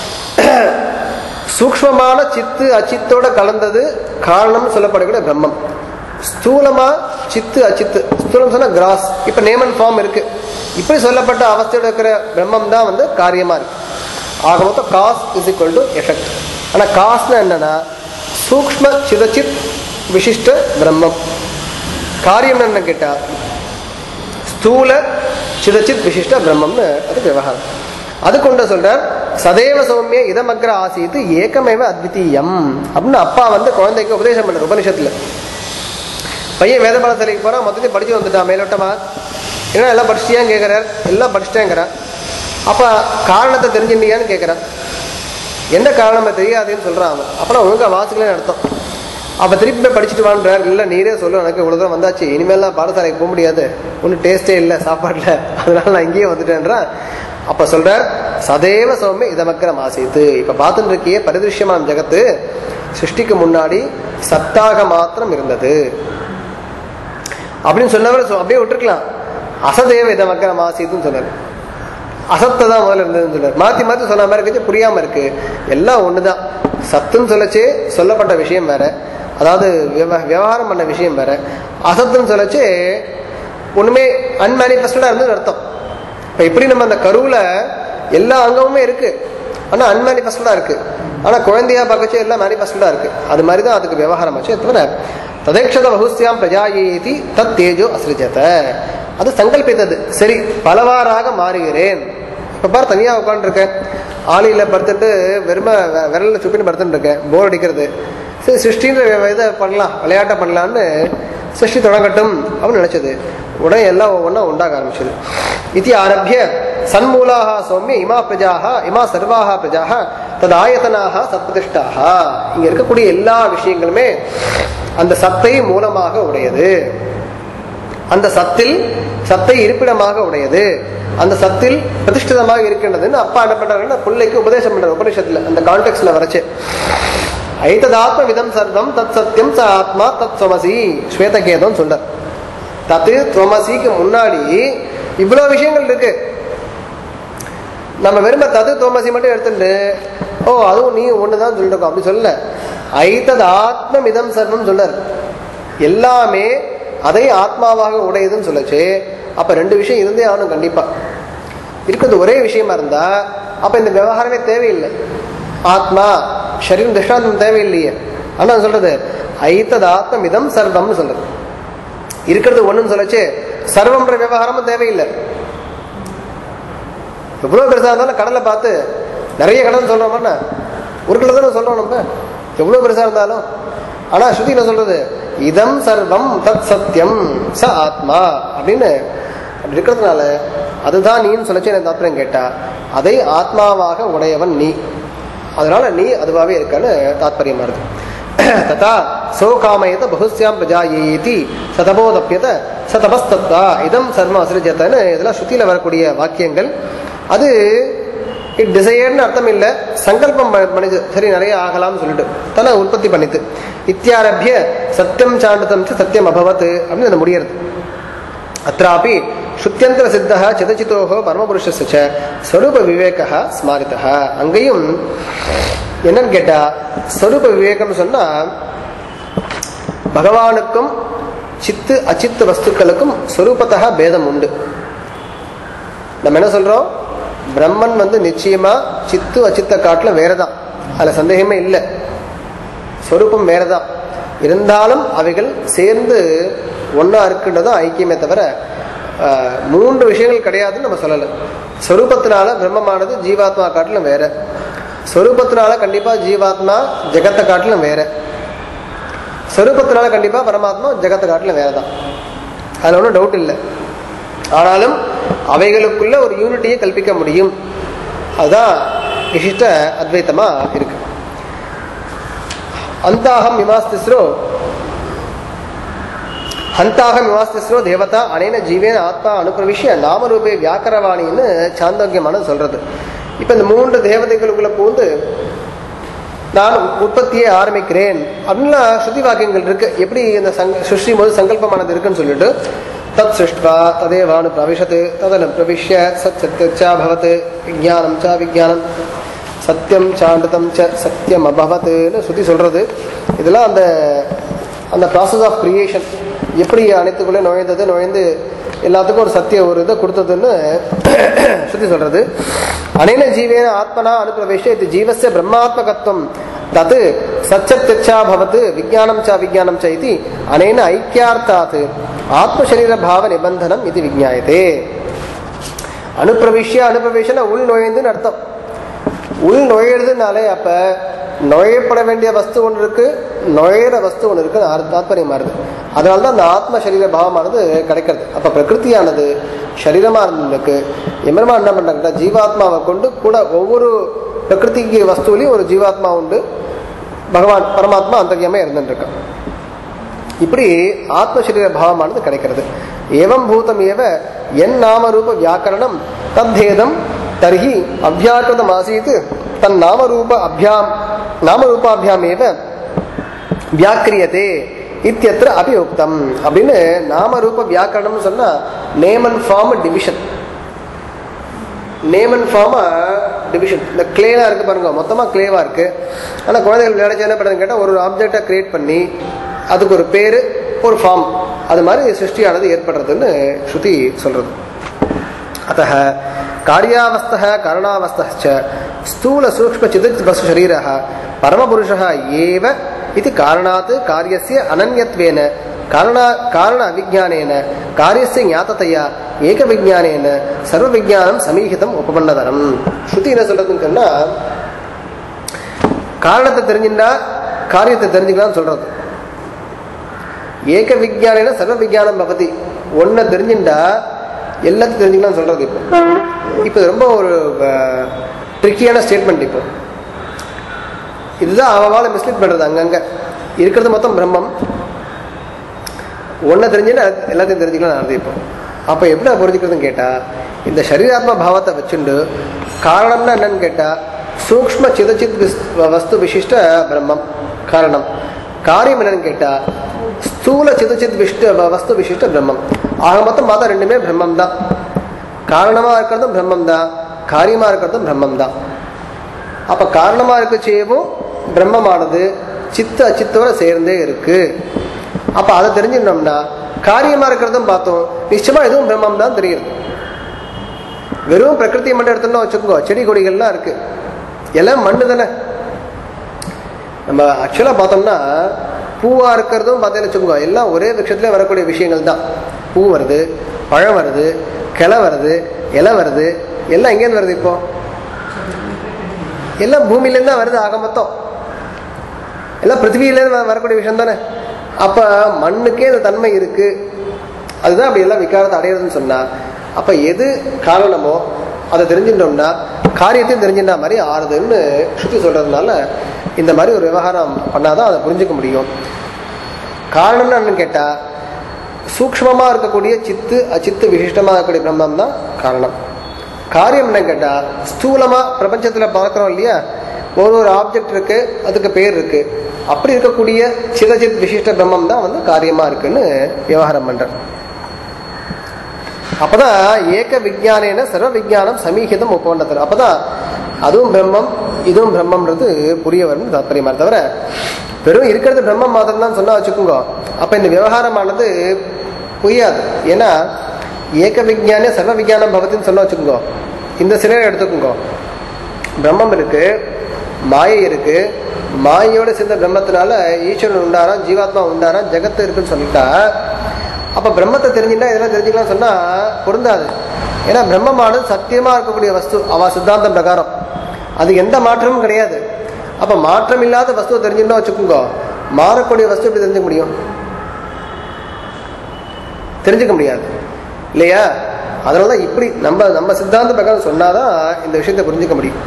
சூக்ஷ்மமான சித்து அச்சித்தோட கலந்தது காரணம்னு சொல்லப்படக்கூடிய பிரம்மம் ஸ்தூலமா சித்து அச்சித்து ஸ்தூலம் சொன்னா கிராஸ் இப்ப நேமன் ஃபார்ம் இருக்கு இப்படி சொல்லப்பட்ட அவஸ்தையோட இருக்கிற பிரம்மம் தான் வந்து காரியமா இருக்கு ஆக மொத்தம் cause is equal to effect ஆனா காஸ்னா என்னன்னா சூக்ஷ்ம சிதச்சித் விசிஷ்ட பிரம்மம் காரியம் என்ன கேட்டா ஸ்தூல சிதச்சித் விசிஷ்ட பிரம்மம்னு அது விவகாரம் அது கொண்டு சொல்றார் சதேவ சௌமிய இதமக்ர ஆசீத்து ஏகமேவ அத்விதீயம் அப்படின்னு அப்பா வந்து குழந்தைக்கு உபதேசம் பண்ணார் உபனிஷத்துல பையன் வேத பாடசாலைக்கு போறான் மொத்தத்தையும் படிச்சு வந்துட்டான் மேலோட்டமா என்ன எல்லாம் படிச்சிட்டியான்னு கேட்கிறார் எல்லாம் படிச்சிட்டேங்கிறான் அப்ப காரணத்தை தெரிஞ்சுட்டியான்னு கேட்கிறான் என்ன காரணம் தெரியாதுன்னு சொல்றான் அவன் அப்புறம் ஒழுங்கா வாசிக்கலன்னு அர்த்தம் அப்ப திருப்பி போய் படிச்சுட்டு வான்றார் இல்ல நீரே சொல்லு எனக்கு இவ்வளவு தூரம் வந்தாச்சு இனிமேல்லாம் பாடசாலைக்கு போக முடியாது ஒன்றும் டேஸ்டே இல்லை சாப்பாடுல அதனால நான் இங்கேயே வந்துட்டேன்றான் அப்ப சொல்றார் சதேவ சௌமிய இதமக்கிரம் ஆசித்து இப்ப பார்த்துட்டு இருக்கியே பரிதிருஷ்யமான ஜெகத்து சிருஷ்டிக்கு முன்னாடி சத்தாக மாத்திரம் இருந்தது அப்படின்னு சொன்னவர் சொ- அப்படியே விட்டுருக்கலாம் அசதேவ இதமக்கிரம் ஆசித்துன்னு சொன்னார் அசத்தை தான் முதல்ல இருந்ததுன்னு சொன்னார் மாத்தி மாத்தி சொன்ன மாதிரி இருக்கு புரியாம இருக்கு எல்லாம் ஒண்ணுதான் சத்துன்னு சொல்லச்சு சொல்லப்பட்ட விஷயம் வேற அதாவது விவ- விவகாரம் பண்ண விஷயம் வேற அசத்துன்னு சொல்லச்சு ஒண்ணுமே அன்மேனிஃபெஸ்டடா இருந்தது அர்த்தம் இப்ப எப்படி நம்ம அந்த கருவுல எல்லா அங்கமுமே இருக்கு ஆனா அன்மேனிஃபெஸ்டடா இருக்கு ஆனா குழந்தையா பார்க்கச்சு எல்லாம் மேனிஃபெஸ்டடா இருக்கு அது மாதிரி தான் அதுக்கு விவகாரம் ஆச்சு தவிர ததேக்ஷத பகுஸ்தியாம் பிரஜாயேதி தத் தேஜோ அசிருஜத அது சங்கல்பித்தது சரி பலவாறாக மாறுகிறேன் இப்ப பாரு தனியா உட்காந்துருக்கேன் ஆளியில படுத்துட்டு வெறும வெ- விரல்ல சுப்பின்னு படுத்துட்டு இருக்கேன் போர் அடிக்கிறது சரி சிருஷ்டின்ற வே- இதை பண்ணலாம் விளையாட்டை பண்ணலான்னு சிருஷ்டி தொடங்கட்டும் அப்படின்னு நினைச்சது உடனே எல்லாம் ஒவ்வொன்றா உண்டாக ஆரம்பிச்சது இது ஆரம்பிய சன்மூலாக சௌமிய இமா பிரஜாக இமா சர்வாக பிரஜாக தது ஆயத்தனாக சத்பிரதிஷ்டாக இங்க இருக்கக்கூடிய எல்லா விஷயங்களுமே அந்த சத்தை மூலமாக உடையது அந்த சத்தில் சத்தை இருப்பிடமாக உடையது அந்த சத்தில் பிரதிஷ்டிதமாக இருக்கின்றதுன்னு அப்பா என்ன பண்றாருன்னா பிள்ளைக்கு உபதேசம் பண்றாரு உபனிஷத்துல அந்த கான்டெக்ட்ல வரைச்சு ஐததாத்ம விதம் சர்வம் தத் சத்தியம் ச ஆத்மா தத் சுவமசி ஸ்வேதகேதம் சொல்றார் தத்து துவமசிக்கு முன்னாடி இவ்வளவு விஷயங்கள் இருக்கு நம்ம வெறும தது தோமசி மட்டும் எடுத்துட்டு ஓ அதுவும் நீ ஒண்ணுதான் சொல்லிட்டு அப்படி சொல்லல ஐதத் ஆத்ம மிதம் சர்வம் சொல்லார் எல்லாமே அதை ஆத்மாவாக உடையதுன்னு சொல்லச்சு அப்ப ரெண்டு விஷயம் இருந்தே ஆகணும் கண்டிப்பா இருக்கிறது ஒரே விஷயமா இருந்தா அப்ப இந்த விவகாரமே தேவையில்லை ஆத்மா சரீரம் திருஷ்டாந்தம் தேவையில்லையே ஆனா சொல்றது ஐத்தது ஆத்மமிதம் சர்வம்னு சொல்றது இருக்கிறது ஒண்ணுன்னு சொல்லச்சு சர்வம்ன்ற விவகாரமும் தேவையில்லை எவ்வளவு பெருசா இருந்தாலும் கடலை பார்த்து நிறைய கடல் சொல்றோம்னா ஒரு கடல் தானே சொல்றோம் நம்ம எவ்வளவு பெருசா இருந்தாலும் ஆனா ஸ்ருதி என்ன சொல்றது இதம் சர்வம் தத் சத்தியம் ச ஆத்மா அப்படின்னு அப்படி இருக்கிறதுனால அதுதான் நீன்னு சொல்லச்சு எனக்கு தாத்பரியம் கேட்டா அதை ஆத்மாவாக உடையவன் நீ அதனால நீ அதுவாகவே இருக்கன்னு தாத்பரியமா இருக்கு ததா சோகாமயத பகுஸ்யாம் பிரஜாயேதி சதபோதப்பியத சதபஸ்தத்தா இதம் சர்ம அசிருஜத்தன்னு இதெல்லாம் ஸ்ருதியில வரக்கூடிய வாக்கியங்கள் அது இட் டிசையர்னு அர்த்தம் இல்லை சங்கல்பம் ப- பண்ணிது சரி நிறைய ஆகலாம்னு சொல்லிட்டு தன்னை உற்பத்தி பண்ணித்து இத்தியாரபிய சத்தியம் சாண்டதம் ச சத்தியம் அபவத் அப்படின்னு அது முடியறது அत्रापि சுத்தியந்திர சித்தः சிதச்சித்தோகோ பரமபுருஷஸ்ய ச ஸ்வரூப விவேகः ஸ்மாரித்தः அங்கேயும் என்னன்னு கேட்டா ஸ்வரூப விவேகம்னு சொன்னா பகவானுக்கும் சித்து அச்சித்து வஸ்துக்களுக்கும் ஸ்வரூபத்தக பேதம் உண்டு நம்ம என்ன சொல்றோம் பிரம்மன் வந்து நிச்சயமா சித்து அச்சித்த காட்டுல வேறதான் அதுல சந்தேகமே இல்லை ஸ்வரூபம் வேறதான் இருந்தாலும் அவைகள் சேர்ந்து ஒண்ணா இருக்குன்றதும் ஐக்கியமே தவிர ஆஹ், மூன்று விஷயங்கள் கிடையாதுன்னு நம்ம சொல்லலை ஸ்வரூபத்தினால பிரம்மமானது ஜீவாத்மா காட்டிலும் வேற ஸ்வரூபத்தினால கண்டிப்பா ஜீவாத்மா ஜெகத்தை காட்டிலும் வேற ஸ்வரூபத்தினால கண்டிப்பா பரமாத்மா ஜெகத்தை காட்டிலும் வேறதான் அதுல ஒன்றும் டவுட் இல்லை ஆனாலும் அவைகளுக்குள்ள ஒரு யூனிட்டியை கல்பிக்க முடியும் அதுதான் விசிஷ்ட அத்வைத்தமா இருக்கு அந்தாகம் விமாஸ்திஸ்ரோ ஹந்தாகம் விமாஸ்திஸ்ரோ தேவதா அனேன ஜீவேன ஆத்மா அனுப்பிரவிஷ்ய நாமரூபே வியாக்கரவாணின்னு சாந்தோக்கியமான சொல்றது இப்ப இந்த மூன்று தேவதைகளுக்குள்ள பூந்து நான் உற்பத்தியை ஆரம்பிக்கிறேன் அப்படின்லாம் ஸ்ருதி வாக்கியங்கள் இருக்கு எப்படி இந்த சங்க சிருஷ்டி போது சங்கல்பமானது இருக்குன்னு சொல்லிட்டு தத் சிருஷ்டுவா ததேவானு பிரவிஷத்து ததனு பிரவிஷ்ய சத் சத்யச்சா பவத் விஜானம் சா விஜானம் சத்தியம் சாண்டதம் ச சத்தியம் அபவத்துன்னு ஸ்ருதி சொல்றது இதெல்லாம் அந்த அந்த ப்ராசஸ் ஆஃப் கிரியேஷன் எப்படி அனைத்துக்குள்ளே நுழைந்தது நுழைந்து எல்லாத்துக்கும் ஒரு சத்திய ஒரு இதை கொடுத்ததுன்னு ஸ்ருதி சொல்றது அனேன ஜீவேன ஆத்மனா அனுப்பிரவேஷ இது ஜீவஸ்ய பிரம்மாத்மகத்துவம் தத் சச்சத்தியச்சா பவத் விஜானம் ச விஜானம் ச இது அனேன ஐக்கியார்த்தாத் ஆத்மசரீர பாவ நிபந்தனம் இது விஜாயதே அனுப்பிரவிஷ்ய அனுப்பிரவேஷன உள் நுழைந்துன்னு அர்த்தம் உள் நுழையிறதுனாலே அப்ப நுழையப்பட வேண்டிய வஸ்து ஒன்று இருக்கு நுழையிற வஸ்து ஒன்று இருக்கு தாத்பரியமா இருக்கு அதனால தான் அந்த ஆத்ம சரீர பாவமானது கிடைக்கிறது அப்ப பிரகிருதியானது சரீரமா இருந்ததுக்கு எம்பெருமா என்ன பண்றாங்கன்னா ஜீவாத்மாவை கொண்டு கூட ஒவ்வொரு பிரகிருதிக்கு வஸ்துவிலையும் ஒரு ஜீவாத்மா உண்டு பகவான் பரமாத்மா அந்தரியாம இருந்துட்டு இருக்கான் இப்படி ஆத்மசரீர பாவமானது கிடைக்கிறது ஏவம் பூதம் ஏவ என் நாமரூப வியாக்கரணம் தத்தேதம் தர்ஹி அபியாக்கிருதம் ஆசீத் தன் நாமரூப அபியாம் நாமரூபாபியாம் ஏவ வியாக்கிரியதே இத்தியத்திர அபி உக்தம் அப்படின்னு நாமரூப வியாக்கரணம்னு சொன்னா name and form division name and form division இந்த கிளேவா இருக்கு பாருங்க மொத்தமா கிளேவா இருக்கு ஆனா குழந்தைகள் விளையாட என்ன பண்ணுறதுன்னு கேட்டால் ஒரு ஆப்ஜெக்டை கிரியேட் பண்ணி அதுக்கு ஒரு பேரு ஒரு ஃபார்ம் அது மாதிரி சிருஷ்டியானது ஏற்படுறதுன்னு ஸ்ருதி சொல்றது अतः कार्यावस्थः करणावस्थः च स्थूलसूक्ष्मचिदित् वस्तु शरीरः परमपुरुषः एव इति कारणात् कार्यस्य अनन्यत्वेन कारण कारण अविज्ञानेन कार्यस्य ज्ञाततया ஏகவிஜானேன சர்வ விஜானம் சமீகிதம் உபபன்னதரம் ஸ்ருதி என்ன சொல்றதுன்னு சொன்னா காரணத்தை தெரிஞ்சுட்டா காரியத்தை தெரிஞ்சுக்கலாம்னு சொல்றது ஏக விஜானேன சர்வ விஜானம் பவதி ஒன்றை தெரிஞ்சுட்டா எல்லாத்தையும் தெரிஞ்சுக்கலாம் சொல்றது இப்போ இப்போ இது ரொம்ப ஒரு ட்ரிக்கியான ஸ்டேட்மெண்ட் இப்போ இதுதான் அவவால மிஸ்லீட் பண்றது அங்கங்க இருக்கிறது மொத்தம் பிரம்மம் ஒன்றை தெரிஞ்சுன்னா எல்லாத்தையும் தெரிஞ்சுக்கலாம் நடந்து இப்போ அப்போ எப்படி புரிஞ்சுக்கிறதுன்னு கேட்டா இந்த சரீராத்ம பாவத்தை வச்சுண்டு காரணம்னா என்னன்னு கேட்டா சூக்ம சிதச்சித் விஸ்- வஸ்து விசிஷ்ட பிரம்மம் காரணம் காரியம் என்னன்னு கேட்டா ஸ்தூல சிதச்சித் விஷ்ட வஸ்து விசிஷ்ட பிரம்மம் ஆக மொத்தம் பார்த்தா ரெண்டுமே பிரம்மம் தான் காரணமா இருக்கிறதும் பிரம்மம் தான் காரியமா இருக்கிறதும் பிரம்மம் தான் அப்ப காரணமா இருக்கச்சேவும் பிரம்மமானது சித்த அச்சித்தோட சேர்ந்தே இருக்கு அப்ப அதை தெரிஞ்சுட்டோம்னா காரியமா இருக்கிறதும் பார்த்தோம் நிச்சயமா இதுவும் பிரம்மம் தான் தெரியுது வெறும் பிரகிருதி மட்டும் எடுத்தோம்னா வச்சுக்கோங்க செடி கொடிகள்லாம் இருக்கு எல்லாம் மண்ணு தானே நம்ம ஆக்சுவலாக பார்த்தோம்னா பூவாக இருக்கிறதும் பார்த்தீங்கன்னு வச்சுக்கோங்க எல்லாம் ஒரே விருட்சத்துல வரக்கூடிய விஷயங்கள் தான் பூ வருது பழம் வருது கிளை வருது இலை வருது எல்லாம் எங்கேருந்து வருது இப்போ எல்லாம் பூமியிலேருந்து தான் வருது ஆக மொத்தம் எல்லாம் பிருத்திவியிலேருந்து வ- வரக்கூடிய விஷயம் தானே அப்போ மண்ணுக்கே இந்த தன்மை இருக்கு அதுதான் அப்படி எல்லாம் விகாரத்தை அடையிறதுன்னு சொன்னா அப்போ எது காரணமோ அதை தெரிஞ்சுட்டோம்னா காரியத்தையும் தெரிஞ்சுட்டா மாதிரி ஆறுதுன்னு ஸ்ருதி சொல்றதுனால இந்த மாதிரி ஒரு விவகாரம் பண்ணாதான் அதை புரிஞ்சுக்க முடியும் காரணம்னு என்னன்னு கேட்டா சூக்ஷ்மமா இருக்கக்கூடிய சித்து அச்சித்து விசிஷ்டமா இருக்கக்கூடிய பிரம்மம் தான் காரணம் காரியம் என்னன்னு கேட்டா ஸ்தூலமா பிரபஞ்சத்துல பார்க்கிறோம் இல்லையா ஒரு ஒரு ஆப்ஜெக்ட் இருக்கு அதுக்கு பேர் இருக்கு அப்படி இருக்கக்கூடிய சிதஜித் விசிஷ்ட பிரம்மம் தான் வந்து காரியமா இருக்குன்னு விவகாரம் பண்றேன் அப்பதான் ஏக விஜானேன சர்வ விஜானம் சமீகிதம் ஒப்பந்தத்தில் அப்பதான் அதுவும் பிரம்மம் இதுவும் பிரம்மம்ன்றது புரிய வரும்னு தாத்பரியமா தவிர வெறும் இருக்கிறது பிரம்மம் மாத்திரம் தான் சொன்னா வச்சுக்கோங்க அப்ப இந்த விவகாரமானது புரியாது ஏன்னா ஏக விஜானே சர்வ விஜானம் பவத்தின்னு சொன்னா வச்சுக்கோங்க இந்த சிலையை எடுத்துக்கோங்க பிரம்மம் இருக்கு மாயை இருக்கு மாயையோட சேர்ந்த பிரம்மத்தினால ஈஸ்வரன் உண்டாரா ஜீவாத்மா உண்டாரா ஜெகத்து இருக்குன்னு சொல்லிட்டா அப்ப பிரம்மத்தை தெரிஞ்சுட்டா இதெல்லாம் தெரிஞ்சுக்கலாம் சொன்னா பொருந்தாது ஏன்னா பிரம்மமானது சத்தியமா இருக்கக்கூடிய வஸ்து அவ சித்தாந்தம் பிரகாரம் அது எந்த மாற்றமும் கிடையாது அப்ப மாற்றம் இல்லாத வஸ்துவை தெரிஞ்சுட்டா வச்சுக்கோங்க மாறக்கூடிய வஸ்து எப்படி தெரிஞ்சுக்க முடியும் தெரிஞ்சுக்க முடியாது இல்லையா அதனால தான் இப்படி நம்ம நம்ம சித்தாந்த பிரகாரம் சொன்னாதான் இந்த விஷயத்தை புரிஞ்சுக்க முடியும்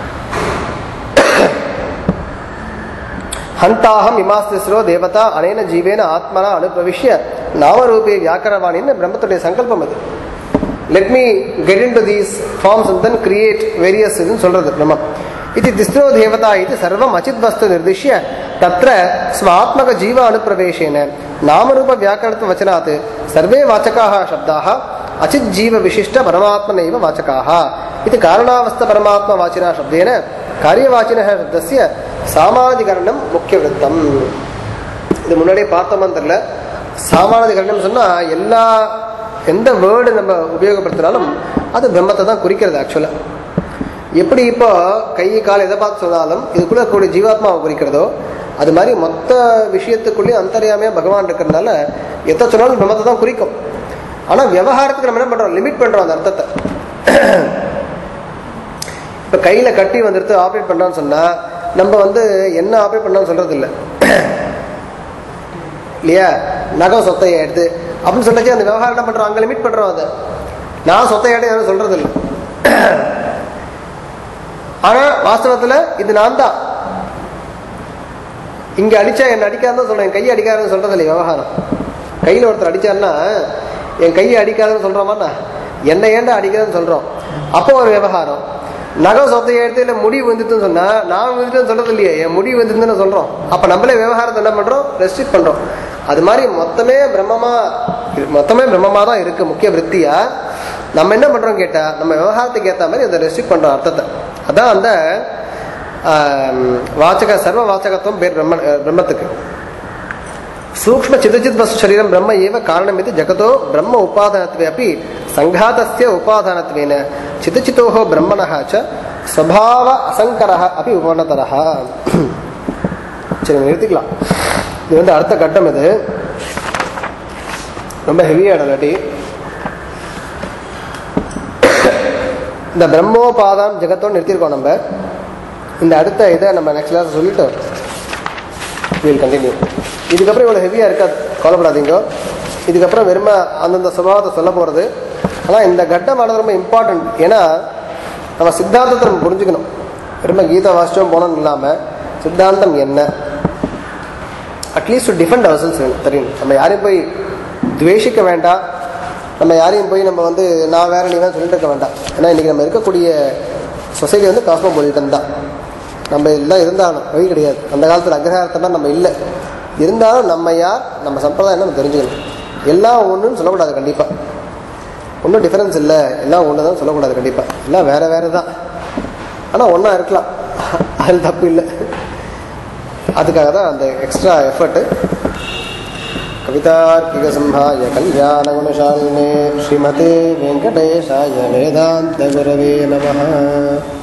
ஹந்தாஹம் இமாஸ்திஸ்ரோ தேவதா அனேன ஜீவேன ஆத்மனா அனுபவிஷ்ய நாமரூபே வியாக்கரவாணின்னு பிரம்மத்துடைய சங்கல்பம் அது let me get in to these forms and then create various இதுன்னு சொல்றது பிரம்மம் இது திஸ்ரோ தேவதா இது சர்வம் அச்சித் வஸ்து நிர்திஷ்ய தத்ர ஸ்வாத்மக ஜீவ அனுப்பிரவேசேன நாமரூப வியாக்கரணத்துவ வச்சனாத் சர்வே வாச்சகாः शब्दाः அச்சித் ஜீவ விசிஷ்ட பரமாத்மனைவ வாச்சகாः இது காரணாவஸ்த பரமாத்ம வாச்சினா शब्देन காரியவாச்சினः शब्दस्य சாமாதிகரணம் முக்கிய விருத்தம் இது முன்னாடியே பார்த்தோமான்னு தெரியல சாமானிகரணம் சொன்னா எல்லா எந்த வேர்டு நம்ம உபயோகப்படுத்தினாலும் அது பிரம்மத்தை தான் குறிக்கிறது ஆக்சுவலா எப்படி இப்போ கை கால் எதை பார்த்து சொன்னாலும் இதுக்குள்ள கூடிய ஜீவாத்மாவை குறிக்கிறதோ அது மாதிரி மொத்த விஷயத்துக்குள்ளேயும் அந்தரியாமையா பகவான் இருக்கிறதுனால எதை சொன்னாலும் பிரம்மத்தை தான் குறிக்கும் ஆனா விவகாரத்துக்கு நம்ம என்ன பண்றோம் லிமிட் பண்றோம் அந்த அர்த்தத்தை இப்ப கையில கட்டி வந்துடுத்து ஆப்ரேட் பண்றான்னு சொன்னா நம்ம வந்து என்ன ஆப்ரேட் பண்ணான்னு சொல்றது இல்லை இல்லையா நகம் சொத்தையை எடுத்து அப்படின்னு சொல்லச்சு அந்த விவகாரம் என்ன பண்றோம் அங்க லிமிட் பண்றோம் அதை நான் சொத்தையாட யாரும் சொல்றது இல்லை ஆனா வாஸ்தவத்துல இது நான் தான் இங்க அடிச்சா என்ன அடிக்காதுன்னு சொல்றேன் என் கையை அடிக்காதுன்னு சொல்றது இல்லையா விவகாரம் கையில ஒருத்தர் அடிச்சாருன்னா என் கையை அடிக்காதுன்னு சொல்றோமாண்ணா என்ன ஏன்டா அடிக்காதுன்னு சொல்றோம் அப்போ ஒரு விவகாரம் நகம் சொத்தையை எடுத்து இல்லை முடி வந்துட்டுன்னு சொன்னா நான் வந்துட்டுன்னு சொல்றது இல்லையே என் முடி வந்துட்டுன்னு சொல்றோம் அப்ப நம்மளே விவகாரத்தை என்ன பண்றோம் ரெஸ்ட்ரிக்ட் பண்றோம் அது மாதிரி மொத்தமே பிரம்மமா மொத்தமே பிரம்மமா தான் இருக்கு முக்கிய விற்த்தியா நம்ம என்ன பண்றோம் கேட்டா நம்ம விவகாரத்துக்கு ஏத்த மாதிரி அதை ரெஸ்ட்ரிக்ட் பண்றோம் அர்த்தத்தை அதான் அந்த ஆம், வாச்சக சர்வ வாச்சகத்துவம் பேர் பிரம்ம அஹ், பிரம்மத்துக்கு சூக்ம சிதச்சித் வஸ்து சரீரம் பிரம்ம ஏவ காரணமிति ஜகதோ பிரம்ம உபாதானத்வே अपि சங்காதஸ்ய உபாதானத்வேன சிதச்சித்தோः பிரம்மணः च ஸ்வபாவ அசங்கரः अपि உபநதரः சரி நிறுத்திக்கலாம் இது வந்து அடுத்த கட்டம் இது ரொம்ப ஹெவியான இல்லாட்டி இந்த பிரம்மோபாதானம் ஜெகத்தோடு நிறுத்தியிருக்கோம் நம்ம இந்த அடுத்த இதை நம்ம நெக்ஸ்ட் கிளாஸ் சொல்லிட்டு வில் கண்டினியூ இதுக்கப்புறம் இவ்வளோ ஹெவியாக இருக்காது கவலைப்படாதீங்க இதுக்கப்புறம் வெறும அந்தந்த சுபாவத்தை சொல்ல போகிறது ஆனால் இந்த கட்டமானது ரொம்ப இம்பார்ட்டன்ட் ஏன்னா நம்ம சித்தாந்தத்தை நம்ம புரிஞ்சுக்கணும் வெறும கீதா வாசிச்சோம் போனோம்னு இல்லாமல் சித்தாந்தம் என்ன அட்லீஸ்ட் டிஃபெண்ட் அவர்சல்ஸ் தெரியும் நம்ம யாரையும் போய் துவேஷிக்க வேண்டாம் நம்ம யாரையும் போய் நம்ம வந்து நான் வேற நீ வேற சொல்லிட்டு இருக்க வேண்டாம் ஏன்னா இன்னைக்கு நம்ம இருக்கக்கூடிய சொசைட்டி வந்து காஸ்மோபாலிட்டன் தான் நம்ம எல்லாம் இருந்தாலும் வழி கிடையாது அந்த காலத்தில் அக்ரஹாரத்தெல்லாம் நம்ம இல்லை இருந்தாலும் நம்ம யார் நம்ம சம்பிரதாயம் நம்ம தெரிஞ்சுக்கணும் எல்லாம் ஒன்றுன்னு சொல்லக்கூடாது கண்டிப்பாக ஒன்றும் டிஃபரன்ஸ் இல்லை எல்லாம் ஒன்று தான் சொல்லக்கூடாது கண்டிப்பாக எல்லாம் வேற வேற தான் ஆனால் ஒன்றா இருக்கலாம் அதில் தப்பு இல்லை அதுக்காக தான் அந்த எக்ஸ்ட்ரா எஃபர்ட்டு कवितार्किकसंहाय कल्याणगुणशालिने श्रीमते वेङ्कटेशाय वेदान्तगुरवे नमः